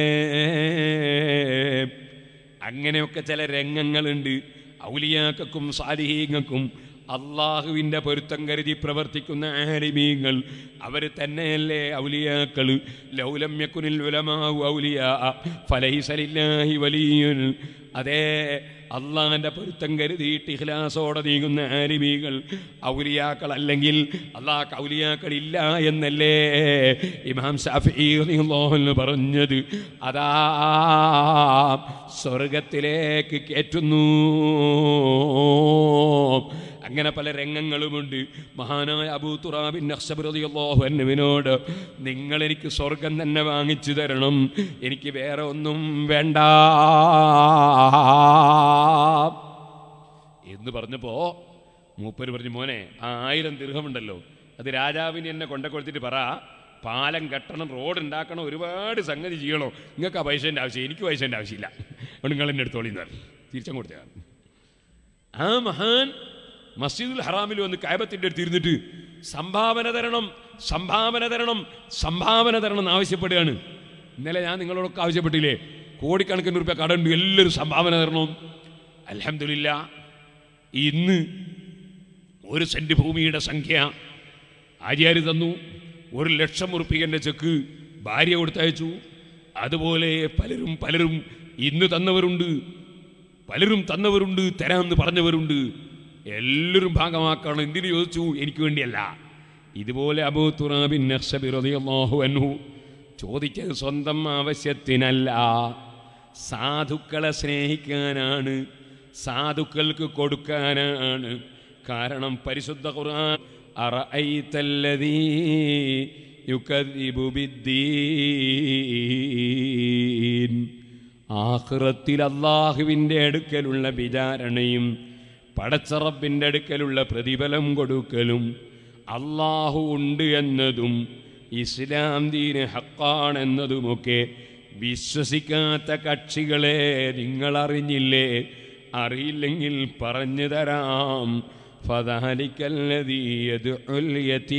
അങ്ങനെയൊക്കെ ചില രംഗങ്ങളുണ്ട് ഔലിയാക്കും സാലിഹീങ്ങൾക്കും അള്ളാഹുവിൻ്റെ പൊരുത്തം കരുതി പ്രവർത്തിക്കുന്ന ആലിമീങ്ങൾ അവർ തന്നെയല്ലേ ഔലിയാക്കൾ ലൗലമ്യക്കുനിൽ ഉലമാവു ഔലിയാ ഫലൈസലില്ലാഹി വലിയുൻ അതേ അള്ളാഹിൻ്റെ പൊരുത്തം കരുതിയിട്ട് ഇഖ്ലാസോടെ നീങ്ങുന്ന ആലിമീകൾ ഔലിയാക്കൾ അല്ലെങ്കിൽ അള്ളാഹ് ഔലിയാക്കൾ ഇല്ല എന്നല്ലേ ഇമാം ഷാഫി റളിയല്ലാഹു പറഞ്ഞത് അതാ സ്വർഗത്തിലേക്ക് കയറ്റുന്നു അങ്ങനെ പല രംഗങ്ങളുമുണ്ട് മഹാനായ അബൂ തുറാബിൻ അള്ളാഹു അന്നുവിനോട് നിങ്ങൾ എനിക്ക് സ്വർഗം തന്നെ വാങ്ങിച്ചു തരണം എനിക്ക് വേറെ ഒന്നും വേണ്ട എന്ന് പറഞ്ഞപ്പോ മൂപ്പര് പറഞ്ഞു മോനെ ആ ആയിരം ദീർഘമുണ്ടല്ലോ അത് രാജാവിന് എന്നെ കൊണ്ട കൊടുത്തിട്ട് പറ പാലം കെട്ടണം റോഡ് ഉണ്ടാക്കണം ഒരുപാട് സംഗതി ചെയ്യണോ നിങ്ങൾക്ക് ആ പൈസേൻ്റെ ആവശ്യം എനിക്ക് പൈസേൻ്റെ ആവശ്യമില്ല അതുകൊണ്ട് നിങ്ങൾ എന്നെ എടുത്തോളിന്ന് പറഞ്ഞു തിരിച്ചും കൊടുത്തേ ആ മഹാൻ മസ്ജിദുൽ ഹറാമിൽ വന്ന് കായബത്തിൻ്റെ അടുത്ത് ഇരുന്നിട്ട് സംഭാവന തരണം സംഭാവന തരണം സംഭാവന തരണം എന്ന് ആവശ്യപ്പെടുകയാണ് ഇന്നലെ ഞാൻ നിങ്ങളോടൊക്കെ ആവശ്യപ്പെട്ടില്ലേ കോടിക്കണക്കിന് രൂപ കടണ്ട് എല്ലാവരും സംഭാവന തരണം അലഹമില്ല ഇന്ന് ഒരു സെന്റ് ഭൂമിയുടെ സംഖ്യ ആര്യാര് തന്നു ഒരു ലക്ഷം ഉറുപ്പികന്റെ ചെക്ക് ഭാര്യ കൊടുത്തയച്ചു അതുപോലെ പലരും പലരും ഇന്ന് തന്നവരുണ്ട് പലരും തന്നവരുണ്ട് തരാമെന്ന് പറഞ്ഞവരുണ്ട് എല്ലാവരും ഭാഗമാക്കണം എന്തിനു ചോദിച്ചു എനിക്ക് വേണ്ടിയല്ല ഇതുപോലെ അബൂ തുറാബിൻ റളിയല്ലാഹു അൻഹു ചോദിച്ചത് സ്വന്തം ആവശ്യത്തിനല്ല സാധുക്കളെ സ്നേഹിക്കാനാണ് സാധുക്കൾക്ക് കൊടുക്കാനാണ് കാരണം പരിശുദ്ധ ഖുർആൻ അറഅയ്തല്ലദീ യുകദ്ദിബു ബിദ്ദീൻ ആഖിറത്തിൽ അള്ളാഹുവിൻ്റെ അടുക്കലുള്ള വിചാരണയും പടച്ചറപ്പിൻ്റെ അടുക്കലുള്ള പ്രതിഫലം കൊടുക്കലും അള്ളാഹു ഉണ്ട് എന്നതും ഇസ്ലാം ദീന് ഹക്കാണെന്നതുമൊക്കെ വിശ്വസിക്കാത്ത കക്ഷികളെ നിങ്ങൾ അറിഞ്ഞില്ലേ അറിയില്ലെങ്കിൽ പറഞ്ഞു തരാം ഫദാലിക്കല്ലദീ യദ്ഉൽ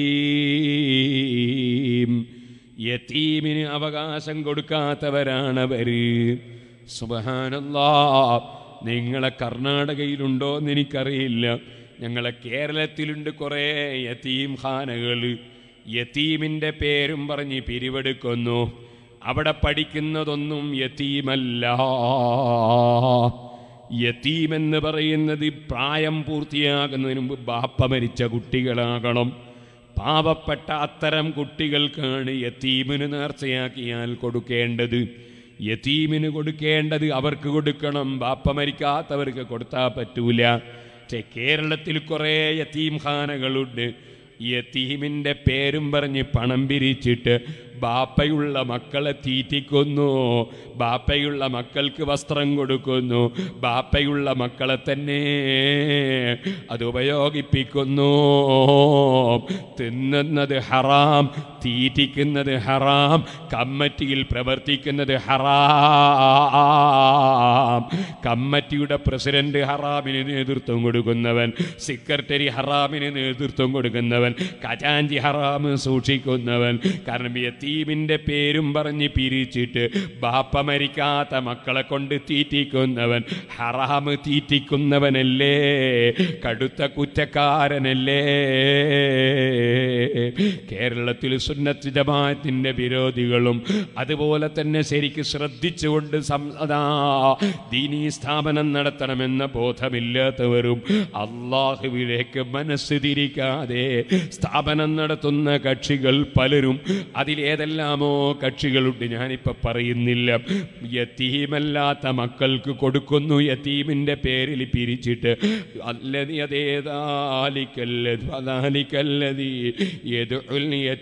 യതീം യതീമിന് അവകാശം കൊടുക്കാത്തവരാണവര് സുബഹാനല്ലാ നിങ്ങളെ കർണാടകയിലുണ്ടോ എന്ന് എനിക്കറിയില്ല ഞങ്ങളെ കേരളത്തിലുണ്ട് കുറേ യതീം ഖാനകൾ യതീമിൻ്റെ പേരും പറഞ്ഞ് പിരിവെടുക്കുന്നു അവിടെ പഠിക്കുന്നതൊന്നും യതീമല്ല യതീം എന്ന് പറയുന്നത് പ്രായം പൂർത്തിയാകുന്നതിന് മുമ്പ് ബാപ്പ മരിച്ച കുട്ടികളാകണം പാവപ്പെട്ട അത്തരം കുട്ടികൾക്കാണ് യതീമിന് നേർച്ചയാക്കിയാൽ കൊടുക്കേണ്ടത് യതീമിന് കൊടുക്കേണ്ടത് അവർക്ക് കൊടുക്കണം ബാപ്പ മരിക്കാത്തവർക്ക് കൊടുത്താൽ പറ്റൂല പക്ഷേ കേരളത്തിൽ കുറേ യതീം ഖാനകളുണ്ട് യതീമിൻ്റെ പേരും പറഞ്ഞ് പണം പിരിച്ചിട്ട് ബാപ്പയുള്ള മക്കളെ തീറ്റിക്കുന്നു ബാപ്പയുള്ള മക്കൾക്ക് വസ്ത്രം കൊടുക്കുന്നു ബാപ്പയുള്ള മക്കളെ തന്നെ അത് ഉപയോഗിപ്പിക്കുന്നു തിന്നുന്നത് ഹറാം തീറ്റിക്കുന്നത് ഹറാം കമ്മറ്റിയിൽ പ്രവർത്തിക്കുന്നത് ഹറാം കമ്മറ്റിയുടെ പ്രസിഡന്റ് ഹറാമിന് നേതൃത്വം കൊടുക്കുന്നവൻ സെക്രട്ടറി ഹറാമിന് നേതൃത്വം കൊടുക്കുന്നവൻ ഖജാഞ്ചി ഹറാം സൂക്ഷിക്കുന്നവൻ കാരണം യത്തീമിൻ്റെ പേരും പറഞ്ഞ് പിരിച്ചിട്ട് ബാപ്പ മരിക്കാത്ത മക്കളെ കൊണ്ട് തീറ്റിക്കുന്നവൻ ഹറാം തീറ്റിക്കുന്നവനല്ലേ കടുത്ത കുറ്റക്കാരനല്ലേ കേരളത്തിൽ സുന്നത്ത് ജമാഅത്തിന്റെ വിരോധികളും അതുപോലെ തന്നെ ശരിക്ക് ശ്രദ്ധിച്ചുകൊണ്ട് സം- അതാ ദീനീ സ്ഥാപനം നടത്തണമെന്ന ബോധമില്ലാത്തവരും അള്ളാഹുവിലേക്ക് മനസ്സ് തിരിക്കാതെ സ്ഥാപനം നടത്തുന്ന കക്ഷികൾ പലരും അതിലേതെല്ലാമോ കക്ഷികളുണ്ട് ഞാനിപ്പോൾ പറയുന്നില്ല യത്തീമല്ലാത്ത മക്കൾക്ക് കൊടുക്കുന്നു യത്തീമിൻ്റെ പേരിൽ പിരിച്ചിട്ട് അല്ലതി അതേതാലിക്കല്ലതി അതാലിക്കല്ലതി യദ്ഉൽ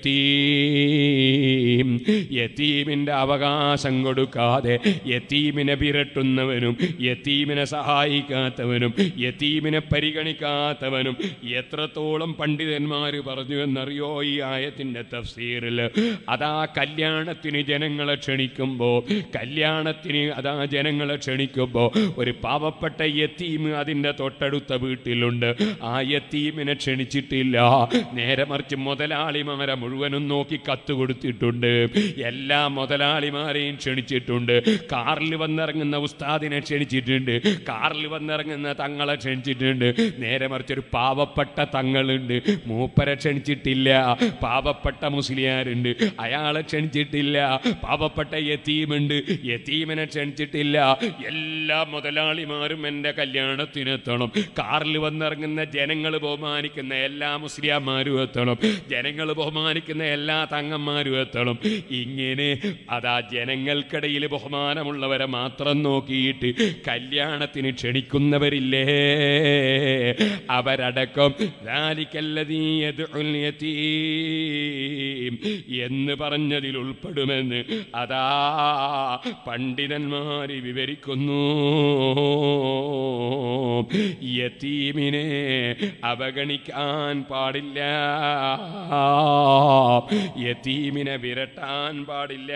യതീം യത്തീമിൻ്റെ അവകാശം കൊടുക്കാതെ യത്തീമിനെ വിരട്ടുന്നവനും യത്തീമിനെ സഹായിക്കാത്തവനും യത്തീമിനെ പരിഗണിക്കാത്തവനും എത്രത്തോളം പണ്ഡിതന്മാർ പറഞ്ഞു എന്നറിയോ ഈ ആയത്തിൻ്റെ തഫ്സീറിൽ അതാ കല്യാണത്തിന് ജനങ്ങളെ ക്ഷണിക്കുമ്പോൾ കല്യാണത്തിന് അതാ ജനങ്ങളെ ക്ഷണിക്കുമ്പോൾ ഒരു പാവപ്പെട്ട യത്തീം അതിൻ്റെ തൊട്ടടുത്ത വീട്ടിലുണ്ട് ആ യത്തീമിനെ ക്ഷണിച്ചിട്ടില്ല നേരെ മറിച്ച് മുതലാളിമാരെ മുഴുവനും നോക്കി കത്ത് കൊടുത്തിട്ടുണ്ട് എല്ലാ മുതലാളിമാരെയും ക്ഷണിച്ചിട്ടുണ്ട് കാറിൽ വന്നിറങ്ങുന്ന ഉസ്താദിനെ ക്ഷണിച്ചിട്ടുണ്ട് കാറിൽ വന്നിറങ്ങുന്ന തങ്ങളെ ക്ഷണിച്ചിട്ടുണ്ട് നേരെ മറിച്ച് ഒരു പാവപ്പെട്ട തങ്ങളുണ്ട് മൂപ്പരെ ക്ഷണിച്ചിട്ടില്ല പാവപ്പെട്ട മുസ്ലിയാരുണ്ട് അയാളെ ക്ഷണിച്ചിട്ടില്ല പാവപ്പെട്ട യത്തീമുണ്ട് യത്തീമിനെ ക്ഷണിച്ചിട്ടില്ല എല്ലാ മുതലാളിമാരും എൻ്റെ കല്യാണത്തിനെത്തണം കാറിൽ വന്നിറങ്ങുന്ന ജനങ്ങൾ ബഹുമാനിക്കുന്ന എല്ലാ മുസ്ലിയാന്മാരും എത്തണം ജനങ്ങൾ ബഹുമാനിക്കുന്ന എല്ലാ തങ്ങന്മാരും എത്തണം ഇങ്ങനെ അതാ ജനങ്ങൾക്കിടയിൽ ബഹുമാനമുള്ളവരെ മാത്രം നോക്കിയിട്ട് കല്യാണത്തിന് ക്ഷണിക്കുന്നവരില്ലേ അവരടക്കം ذَلِكَالَّذِي يَدْعُو الْيَتِيمَ എന്ന് പറഞ്ഞതിൽ ഉൾപ്പെടുമെന്ന് അതാ പണ്ഡിതന്മാർ വിവരിക്കുന്നു യത്തീമിനെ അവഗണിക്കാൻ പാടില്ല യത്തീമിനെ വിരട്ടാൻ പാടില്ല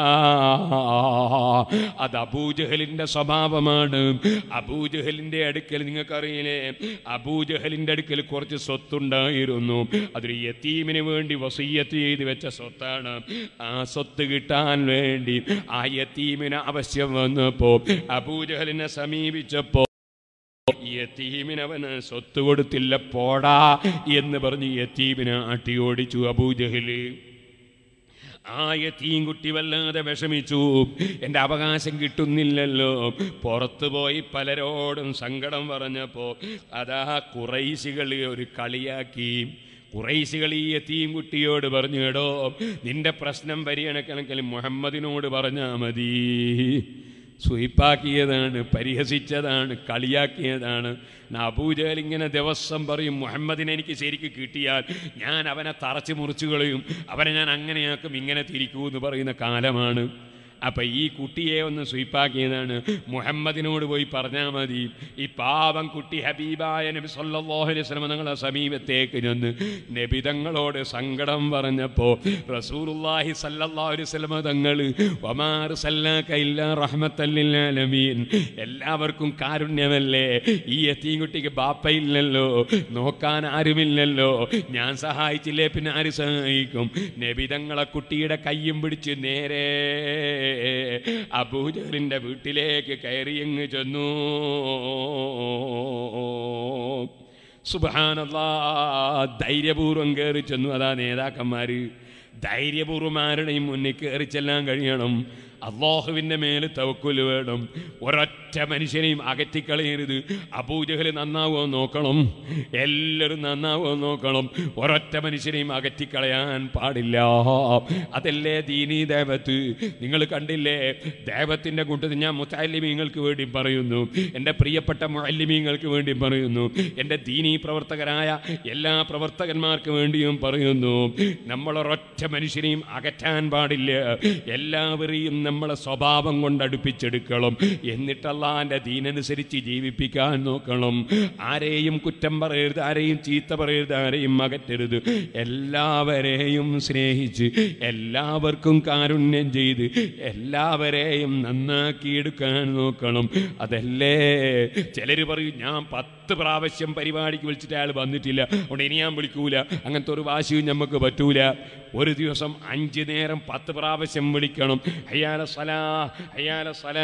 അത് അബൂജഹലിന്റെ സ്വഭാവമാണ് അബൂജഹലിന്റെ അടുക്കൽ നിങ്ങൾക്കറിയില്ലേ അബൂജഹലിന്റെ അടുക്കൽ കുറച്ച് സ്വത്തുണ്ടായിരുന്നു അതൊരു യത്തീമിന് വേണ്ടി വസീയത്ത് ചെയ്ത് വെച്ച സ്വത്താണ് ആ സ്വത്ത് കിട്ടാൻ വേണ്ടി ആ യത്തീമിന് ആവശ്യം വന്നപ്പോ അബൂജഹലിനെ സമീപിച്ചപ്പോ യത്തീമിനവന് സ്വത്ത് കൊടുത്തില്ല പോടാ എന്ന് പറഞ്ഞ് യത്തീമിനെ ആട്ടി ഓടിച്ചു അബൂജഹല് ആ യത്തീം കുട്ടി വല്ലാതെ വിഷമിച്ചു എൻ്റെ അവകാശം കിട്ടുന്നില്ലല്ലോ പുറത്തു പോയി പലരോടും സങ്കടം പറഞ്ഞപ്പോ അതാ കുറൈശികൾ ഒരു കളിയാക്കി കുറൈശികൾ ഈ യത്തീം കുട്ടിയോട് പറഞ്ഞു എടോ നിന്റെ പ്രശ്നം പരിഗണിക്കണമെങ്കിൽ മുഹമ്മദിനോട് പറഞ്ഞാൽ മതി സ്വീപ്പാക്കിയതാണ് പരിഹസിച്ചതാണ് കളിയാക്കിയതാണ് അബൂജഹൽ ഇങ്ങനെ ദിവസം പറയും മുഹമ്മദിനെ എനിക്ക് ശരിക്ക് കിട്ടിയാൽ ഞാൻ അവനെ തറച്ച് മുറിച്ചു കളയും അവനെ ഞാൻ അങ്ങനെയാക്കും ഇങ്ങനെ തിരിക്കൂ എന്ന് പറയുന്ന കാലമാണ് അപ്പം ഈ കുട്ടിയെ ഒന്ന് സ്വീപ്പാക്കിയതാണ് മുഹമ്മദിനോട് പോയി പറഞ്ഞാൽ മതി ഈ പാവം കുട്ടി ഹബീബായ നബി സല്ലല്ലാഹു അലൈഹി വസല്ലം തങ്ങളെ സമീപത്തേക്ക് ചെന്ന് നബി തങ്ങളോട് സങ്കടം പറഞ്ഞപ്പോൾ റസൂലുള്ളാഹി സല്ലല്ലാഹു അലൈഹി വസല്ലം തങ്ങൾ വമാർ സല്ലാക ഇല്ലാ റഹ്മത്തൽ ലിൽ ആലമീൻ എല്ലാവർക്കും കാരുണ്യമല്ലേ ഈ യത്തീം കുട്ടിക്ക് ബാപ്പയില്ലല്ലോ നോക്കാൻ ആരുമില്ലല്ലോ ഞാൻ സഹായിച്ചില്ലേ പിന്നെ ആര് സഹായിക്കും നബി തങ്ങളെ കുട്ടിയുടെ കയ്യും പിടിച്ച് നേരെ അബൂജഹലിന്റെ വീട്ടിലേക്ക് കയറിയങ്ങ് ചെന്നു സുബാനല്ലാ ധൈര്യപൂർവ്വം കയറി ചെന്നു അതാ നേതാക്കന്മാര് ധൈര്യപൂർവ്വം ആരുടെയും മുന്നിൽ കയറി ചെല്ലാൻ കഴിയണം അള്ളാഹുവിൻ്റെ മേൽ തവക്കുല് വേണം ഒരൊറ്റ ഒരൊറ്റ മനുഷ്യനെയും അകറ്റിക്കളയരുത് അബൂജഹൽ നന്നാവോ നോക്കണം എല്ലാവരും നന്നാവോ നോക്കണം ഒരൊറ്റ മനുഷ്യനെയും അകറ്റിക്കളയാൻ പാടില്ല അതല്ലേ ദീനീ ദേവത്ത് നിങ്ങൾ കണ്ടില്ലേ ദേവത്തിന്റെ കൂട്ടത്തിൽ ഞാൻ മുത്താലിമീങ്ങൾക്ക് വേണ്ടി പറയുന്നു എൻ്റെ പ്രിയപ്പെട്ട മുഅല്ലിമീങ്ങൾക്ക് വേണ്ടി പറയുന്നു എൻ്റെ ദീനീ പ്രവർത്തകരായ എല്ലാ പ്രവർത്തകന്മാർക്ക് വേണ്ടിയും പറയുന്നു നമ്മളൊരൊറ്റ മനുഷ്യനെയും അകറ്റാൻ പാടില്ല എല്ലാവരെയും നമ്മളെ സ്വഭാവം കൊണ്ട് അടുപ്പിച്ചെടുക്കണം എന്നിട്ടല്ലാൻ്റെ ദീനനുസരിച്ച് ജീവിപ്പിക്കാൻ നോക്കണം ആരെയും കുറ്റം പറയരുത് ആരെയും ചീത്ത പറയരുത് ആരെയും അകറ്റരുത് എല്ലാവരെയും സ്നേഹിച്ച് എല്ലാവർക്കും കാരുണ്യം ചെയ്ത് എല്ലാവരെയും നന്നാക്കിയെടുക്കാൻ നോക്കണം അതല്ലേ ചിലർ പറയും ഞാൻ പത്ത് പ്രാവശ്യം പരിപാടിക്ക് വിളിച്ചിട്ട് അയാൾ വന്നിട്ടില്ല അതുകൊണ്ട് ഇനി ഞാൻ വിളിക്കൂല അങ്ങനത്തെ ഒരു വാശിയും നമുക്ക് പറ്റൂല ഒരു ദിവസം അഞ്ച് നേരം പത്ത് പ്രാവശ്യം വിളിക്കണം അയ്യാല സലാ അയ്യാല സലാ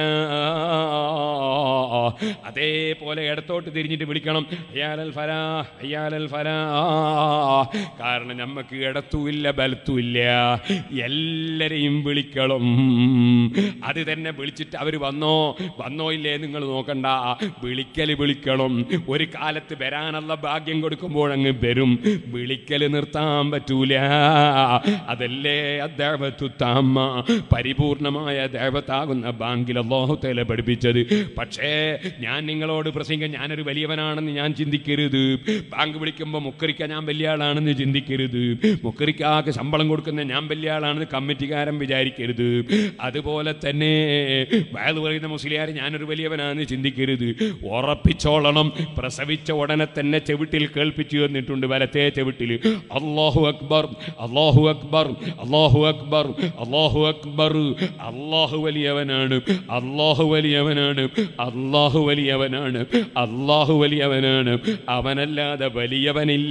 അതേപോലെ ഇടത്തോട്ട് തിരിഞ്ഞിട്ട് വിളിക്കണം അയ്യാലൽ ഫലാ അയ്യാലൽ ഫലാ കാരണം നമുക്ക് ഇടത്തുമില്ല ബലത്തുമില്ല എല്ലാരെയും വിളിക്കണം അത് തന്നെ വിളിച്ചിട്ട് അവർ വന്നോ വന്നോ ഇല്ലേ നിങ്ങൾ നോക്കണ്ട വിളിക്കൽ വിളിക്കണം ഒരു കാലത്ത് വരാനുള്ള ഭാഗ്യം കൊടുക്കുമ്പോൾ അങ്ങ് വരും വിളിക്കൽ നിർത്താൻ പറ്റൂല അതല്ലേ ദേവത്തു താമ പരിപൂർണമായ ദേവത്താകുന്ന ബാങ്കിൽ അള്ളാഹുത്തേല പഠിപ്പിച്ചത് പക്ഷേ ഞാൻ നിങ്ങളോട് പ്രസംഗിക്കാൻ ഞാനൊരു വലിയവനാണെന്ന് ഞാൻ ചിന്തിക്കരുത് ബാങ്ക് വിളിക്കുമ്പോൾ മുക്കറിക്ക ഞാൻ വലിയ ആളാണെന്ന് ചിന്തിക്കരുത് മുക്കറിക്കാക്ക് ശമ്പളം കൊടുക്കുന്ന ഞാൻ വലിയ ആളാണെന്ന് കമ്മിറ്റിക്കാരൻ വിചാരിക്കരുത് അതുപോലെ തന്നെ വയത് പറയുന്ന മുസ്ലിയാർ ഞാനൊരു വലിയവനാണെന്ന് ചിന്തിക്കരുത് ഉറപ്പിച്ചോളണം പ്രസവിച്ച ഉടനെ തന്നെ ചെവിട്ടിൽ കേൾപ്പിച്ചു തന്നിട്ടുണ്ട് വലത്തെ ചെവിട്ടിൽ അള്ളാഹു അക്ബർ അള്ളാഹു അക്ബർ അള്ളാഹു അക്ബർ അള്ളാഹു അക്ബർ അള്ളാഹു വലിയവനാണ് അള്ളാഹു വലിയവനാണ് അള്ളാഹു വലിയവനാണ് അള്ളാഹു വലിയവനാണ് അവനല്ലാതെ വലിയവനില്ല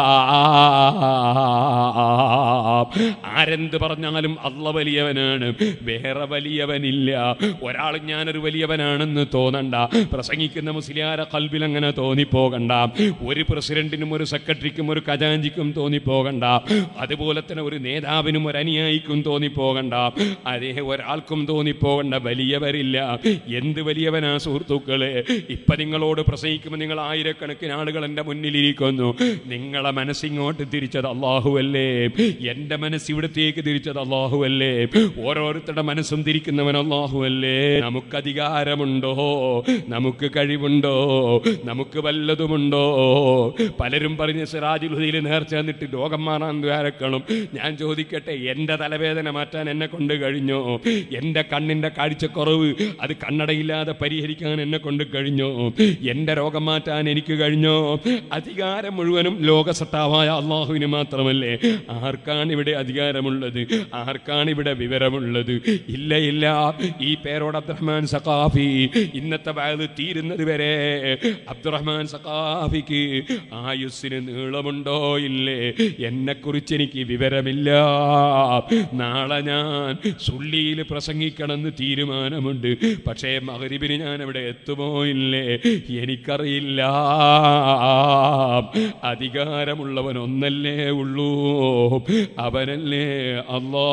ആരെന്ത് പറഞ്ഞാലും അള്ള വലിയവനാണ് വേറെ വലിയവനില്ല ഒരാൾ ഞാനൊരു വലിയവനാണെന്ന് തോന്നണ്ട പ്രസംഗിക്കുന്ന മുസ്ലിയാര കൽബിൽ അങ്ങനെ തോന്നിപ്പോകണ്ട ഒരു പ്രസിഡന്റിനും ഒരു സെക്രട്ടറിക്കും ഒരു ഖജാഞ്ചിക്കും തോന്നിപ്പോകണ്ട അതുപോലെ തന്നെ ഒരു നേതാവിനും ഒരു അനുയായിക്കും തോന്നിപ്പോകണ്ട അതേ ഒരാൾക്കും തോന്നിപ്പോകണ്ട വലിയവരില്ല എന്ത് വലിയവനാ സുഹൃത്തുക്കളെ ഇപ്പൊ നിങ്ങളോട് പ്രസംഗിക്കുമ്പോൾ നിങ്ങൾ ആയിരക്കണക്കിന് ആളുകൾ എൻ്റെ മുന്നിലിരിക്കുന്നു നിങ്ങളെ മനസ്സിങ്ങോട്ട് തിരിച്ചത് അള്ളാഹുവല്ലേ എൻ്റെ മനസ്സ് ഇവിടത്തേക്ക് തിരിച്ചത് അള്ളാഹുവല്ലേ ഓരോരുത്തരുടെ മനസ്സും തിരിക്കുന്നവൻ അള്ളാഹുവല്ലേ നമുക്ക് അധികാരമുണ്ടോ നമുക്ക് കഴിവുണ്ടോ നമുക്ക് വല്ലതുമുണ്ടോ പലരും പറഞ്ഞ് സിറാജുൽ ഹുദയിൽ നേർച്ച എന്നിട്ട് രോഗം മാറാൻ ദ്വാരക്കണം ഞാൻ ചോദിക്കട്ടെ എൻ്റെ തലവേദന മാറ്റാൻ എന്നെ കൊണ്ട് കഴിഞ്ഞോ എൻ്റെ കണ്ണിൻ്റെ കാഴ്ചക്കുറവ് അത് കണ്ണടയില്ലാതെ പരിഹരിക്കാൻ എന്നെ കൊണ്ട് കഴിഞ്ഞോ എൻ്റെ രോഗം മാറ്റാൻ എനിക്ക് കഴിഞ്ഞോ അധികാരം മുഴുവനും ലോകസട്ടാവായ അള്ളാഹുവിന് മാത്രമല്ലേ ആർക്കാണ് ഇവിടെ അധികാരമുള്ളത് ആർക്കാണ് ഇവിടെ വിവരമുള്ളത് ഇല്ല ഇല്ല ഈ പേരോട് അബ്ദുറഹ്മാൻ സഖാഫി ഇന്നത്തെ വയത് തീരുന്നത് വരെ അബ്ദുറഹ്മാൻ സഖാഫിക്ക് ആയുസ്സിന് നീളമുണ്ടോ ഇല്ലേ എന്നെക്കുറിച്ച് എനിക്ക് വിവരമില്ല നാളെ ഞാൻ സുള്ളിയിൽ പ്രസംഗിക്കണമെന്ന് തീരുമാനമുണ്ട് പക്ഷേ മകരിബിന് ഞാൻ അവിടെ എത്തുമോ ഇല്ലേ എനിക്കറിയില്ല അധികാരമുള്ളവൻ ഒന്നല്ലേ ഉള്ളൂ അവനല്ലേ അല്ലാ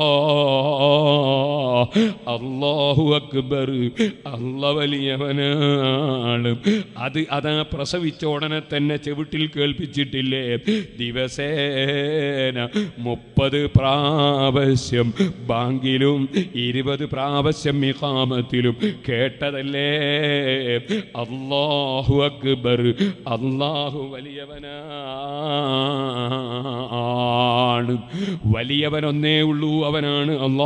അള്ളാഹു അക്ബർ അല്ല വലിയവനാണ് അത് അതാ പ്രസവിച്ച ഉടനെ തന്നെ ചെവിട്ടിൽ കേൾപ്പിച്ചിട്ടില്ലേ ദിവസേന മുപ്പത് പ്രാവശ്യം ബാങ്കിലും ഇരുപത് പ്രാവശ്യം മിഹാമത്തിലും കേട്ടതല്ലേ അള്ളാഹു അക്ബർ അള്ളാഹു വലിയവനാണ് വലിയവനൊന്നേ ഉള്ളൂ അവനാണ് അള്ളാ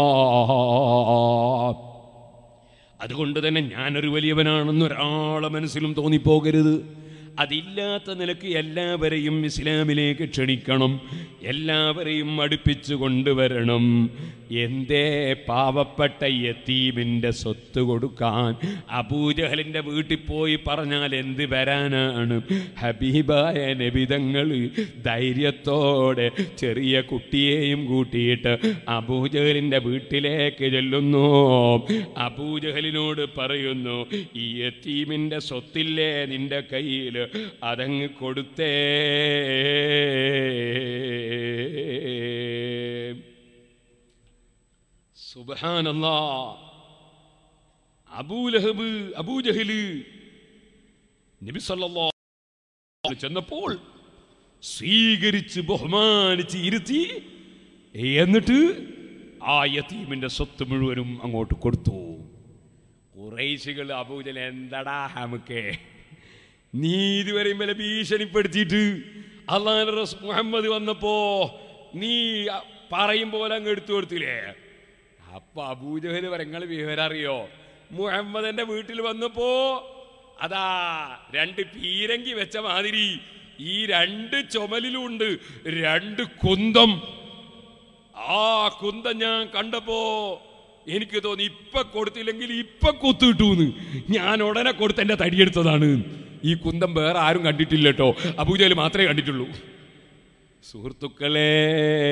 അതുകൊണ്ട് തന്നെ ഞാനൊരു വലിയവനാണെന്ന് ഒരാളെ മനസ്സിലും തോന്നിപ്പോകരുത് അതില്ലാത്ത നിലക്ക് എല്ലാവരെയും ഇസ്ലാമിലേക്ക് ക്ഷണിക്കണം എല്ലാവരെയും അടുപ്പിച്ചു കൊണ്ടുവരണം എന്തേ പാവപ്പെട്ട യത്തീമിൻ്റെ സ്വത്ത് കൊടുക്കാൻ അബൂജഹലിൻ്റെ വീട്ടിൽ പോയി പറഞ്ഞാൽ എന്ത് വരാനാണ് ഹബീബായ നബിതങ്ങൾ ധൈര്യത്തോടെ ചെറിയ കുട്ടിയെയും കൂട്ടിയിട്ട് അബൂജഹലിൻ്റെ വീട്ടിലേക്ക് ചെല്ലുന്നു അബൂജഹലിനോട് പറയുന്നു ഈ യത്തീമിൻ്റെ സ്വത്തില്ലേ നിന്റെ കയ്യിൽ അതങ്ങ് കൊടുത്തേ സുബാനല്ലാ അബൂലഹബ് അബൂജഹല് നബി സല്ലല്ലാഹു അലൈഹി വസല്ലം ചെന്നപ്പോൾ സ്വീകരിച്ച് ബഹുമാനിച്ച് ഇരുത്തി എന്നിട്ട് ആ യതീമിന്റെ സ്വത്ത് മുഴുവനും അങ്ങോട്ട് കൊടുത്തു കുറേശികൾ അബൂജൽ എന്തടാ ഹമുക്കേ നീ ഇതുവരെയും വില ഭീഷണിപ്പെടുത്തിയിട്ട് അള്ളാഹ് റസ് മുഹമ്മദ് വന്നപ്പോ നീ അ- പറയും പോലെ അങ്ങ് എടുത്തു കൊടുത്തില്ലേ അപ്പൊ അബൂജഹല് പറങ്ങൾ വിവരം അറിയോ മുഹമ്മദിന്റെ വീട്ടിൽ വന്നപ്പോ അതാ രണ്ട് പീരങ്കി വെച്ച മാതിരി ഈ രണ്ട് ചുമലിലുണ്ട് രണ്ട് കുന്തം ആ കുന്തം ഞാൻ കണ്ടപ്പോ എനിക്ക് തോന്നി ഇപ്പൊ കൊടുത്തില്ലെങ്കിൽ ഇപ്പൊ കൊത്തു കിട്ടൂന്ന് ഞാൻ ഉടനെ കൊടുത്ത് എന്റെ തടിയെടുത്തതാണ് ഈ കുന്തം വേറെ ആരും കണ്ടിട്ടില്ല കേട്ടോ അബൂജയിൽ മാത്രമേ കണ്ടിട്ടുള്ളൂ സുഹൃത്തുക്കളെ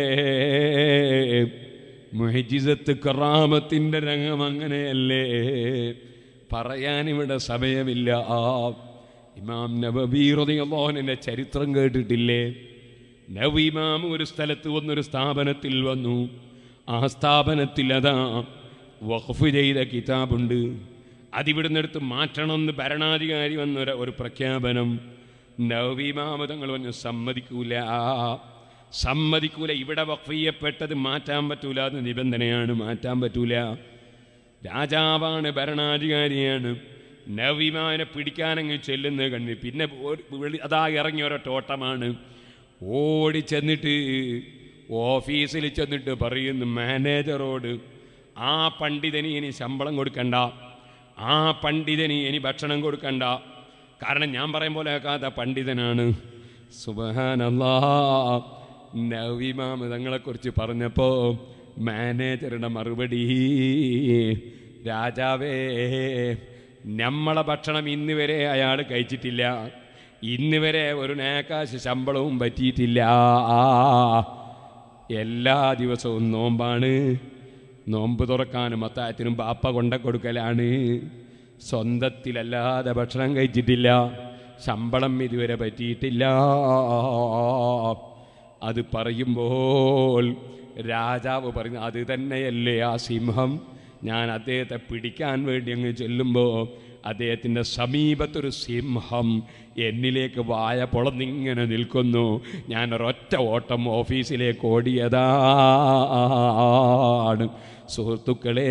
മുഹജിസത്ത് കറാമത്തിന്റെ രംഗം അങ്ങനെയല്ലേ പറയാൻ ഇവിടെ സമയമില്ല ആ ഇമാം നബീറിന്റെ ചരിത്രം കേട്ടിട്ടില്ലേ നബി ഇമാം ഒരു സ്ഥലത്ത് വന്നൊരു സ്ഥാപനത്തിൽ വന്നു ആ സ്ഥാപനത്തിൽ അതാ വഖഫ് ചെയ്ത കിതാബുണ്ട് അതിവിടുന്ന് എടുത്ത് മാറ്റണമെന്ന് ഭരണാധികാരി വന്നൊരു ഒരു പ്രഖ്യാപനം നവീമാമതങ്ങൾ പറഞ്ഞു സമ്മതിക്കൂല സമ്മതിക്കൂല ഇവിടെ വഖഫ് ചെയ്യപ്പെട്ടത് മാറ്റാൻ പറ്റൂല എന്ന് നിബന്ധനയാണ് മാറ്റാൻ പറ്റൂല രാജാവാണ് ഭരണാധികാരിയാണ് നവീമാനെ പിടിക്കാനങ്ങ് ചെല്ലുന്നത് കണ്ട് പിന്നെ ഒരു വെളി- അതാ ഇറങ്ങിയ ഒരൊറ്റോട്ടമാണ് ഓടി ചെന്നിട്ട് ഓഫീസിൽ ചെന്നിട്ട് പറയുന്നു മാനേജറോട് ആ പണ്ഡിതന് ഇനി ശമ്പളം കൊടുക്കണ്ട ആ പണ്ഡിതന് ഇനി ഭക്ഷണം കൊടുക്കണ്ട കാരണം ഞാൻ പറയും പോലെ കേൾക്കാത്ത പണ്ഡിതനാണ് സുബഹാനല്ലാ നവിമാമ തങ്ങളെക്കുറിച്ച് പറഞ്ഞപ്പോൾ മാനേജറുടെ മറുപടി രാജാവേ നമ്മളെ ഭക്ഷണം ഇന്ന് വരെ അയാൾ കഴിച്ചിട്ടില്ല ഇന്ന് വരെ ഒരു നേക്കാശ് ശമ്പളവും പറ്റിയിട്ടില്ല എല്ലാ ദിവസവും നോമ്പാണ് നോമ്പ് തുറക്കാനും അത്തായത്തിനും ബാപ്പ കൊണ്ട കൊടുക്കലാണ് സ്വന്തത്തിലല്ലാതെ ഭക്ഷണം കഴിച്ചിട്ടില്ല ശമ്പളം ഇതുവരെ പറ്റിയിട്ടില്ല അത് പറയുമ്പോൾ രാജാവ് പറഞ്ഞു അത് തന്നെയല്ലേ ആ സിംഹം ഞാൻ അദ്ദേഹത്തെ പിടിക്കാൻ വേണ്ടി അങ്ങ് ചെല്ലുമ്പോൾ അദ്ദേഹത്തിൻ്റെ സമീപത്തൊരു സിംഹം എന്നിലേക്ക് വായ പൊളന്നിങ്ങനെ നിൽക്കുന്നു ഞാൻ ഒരൊറ്റ ഓട്ടം ഓഫീസിലേക്ക് ഓടിയതാണ് സുഹൃത്തുക്കളെ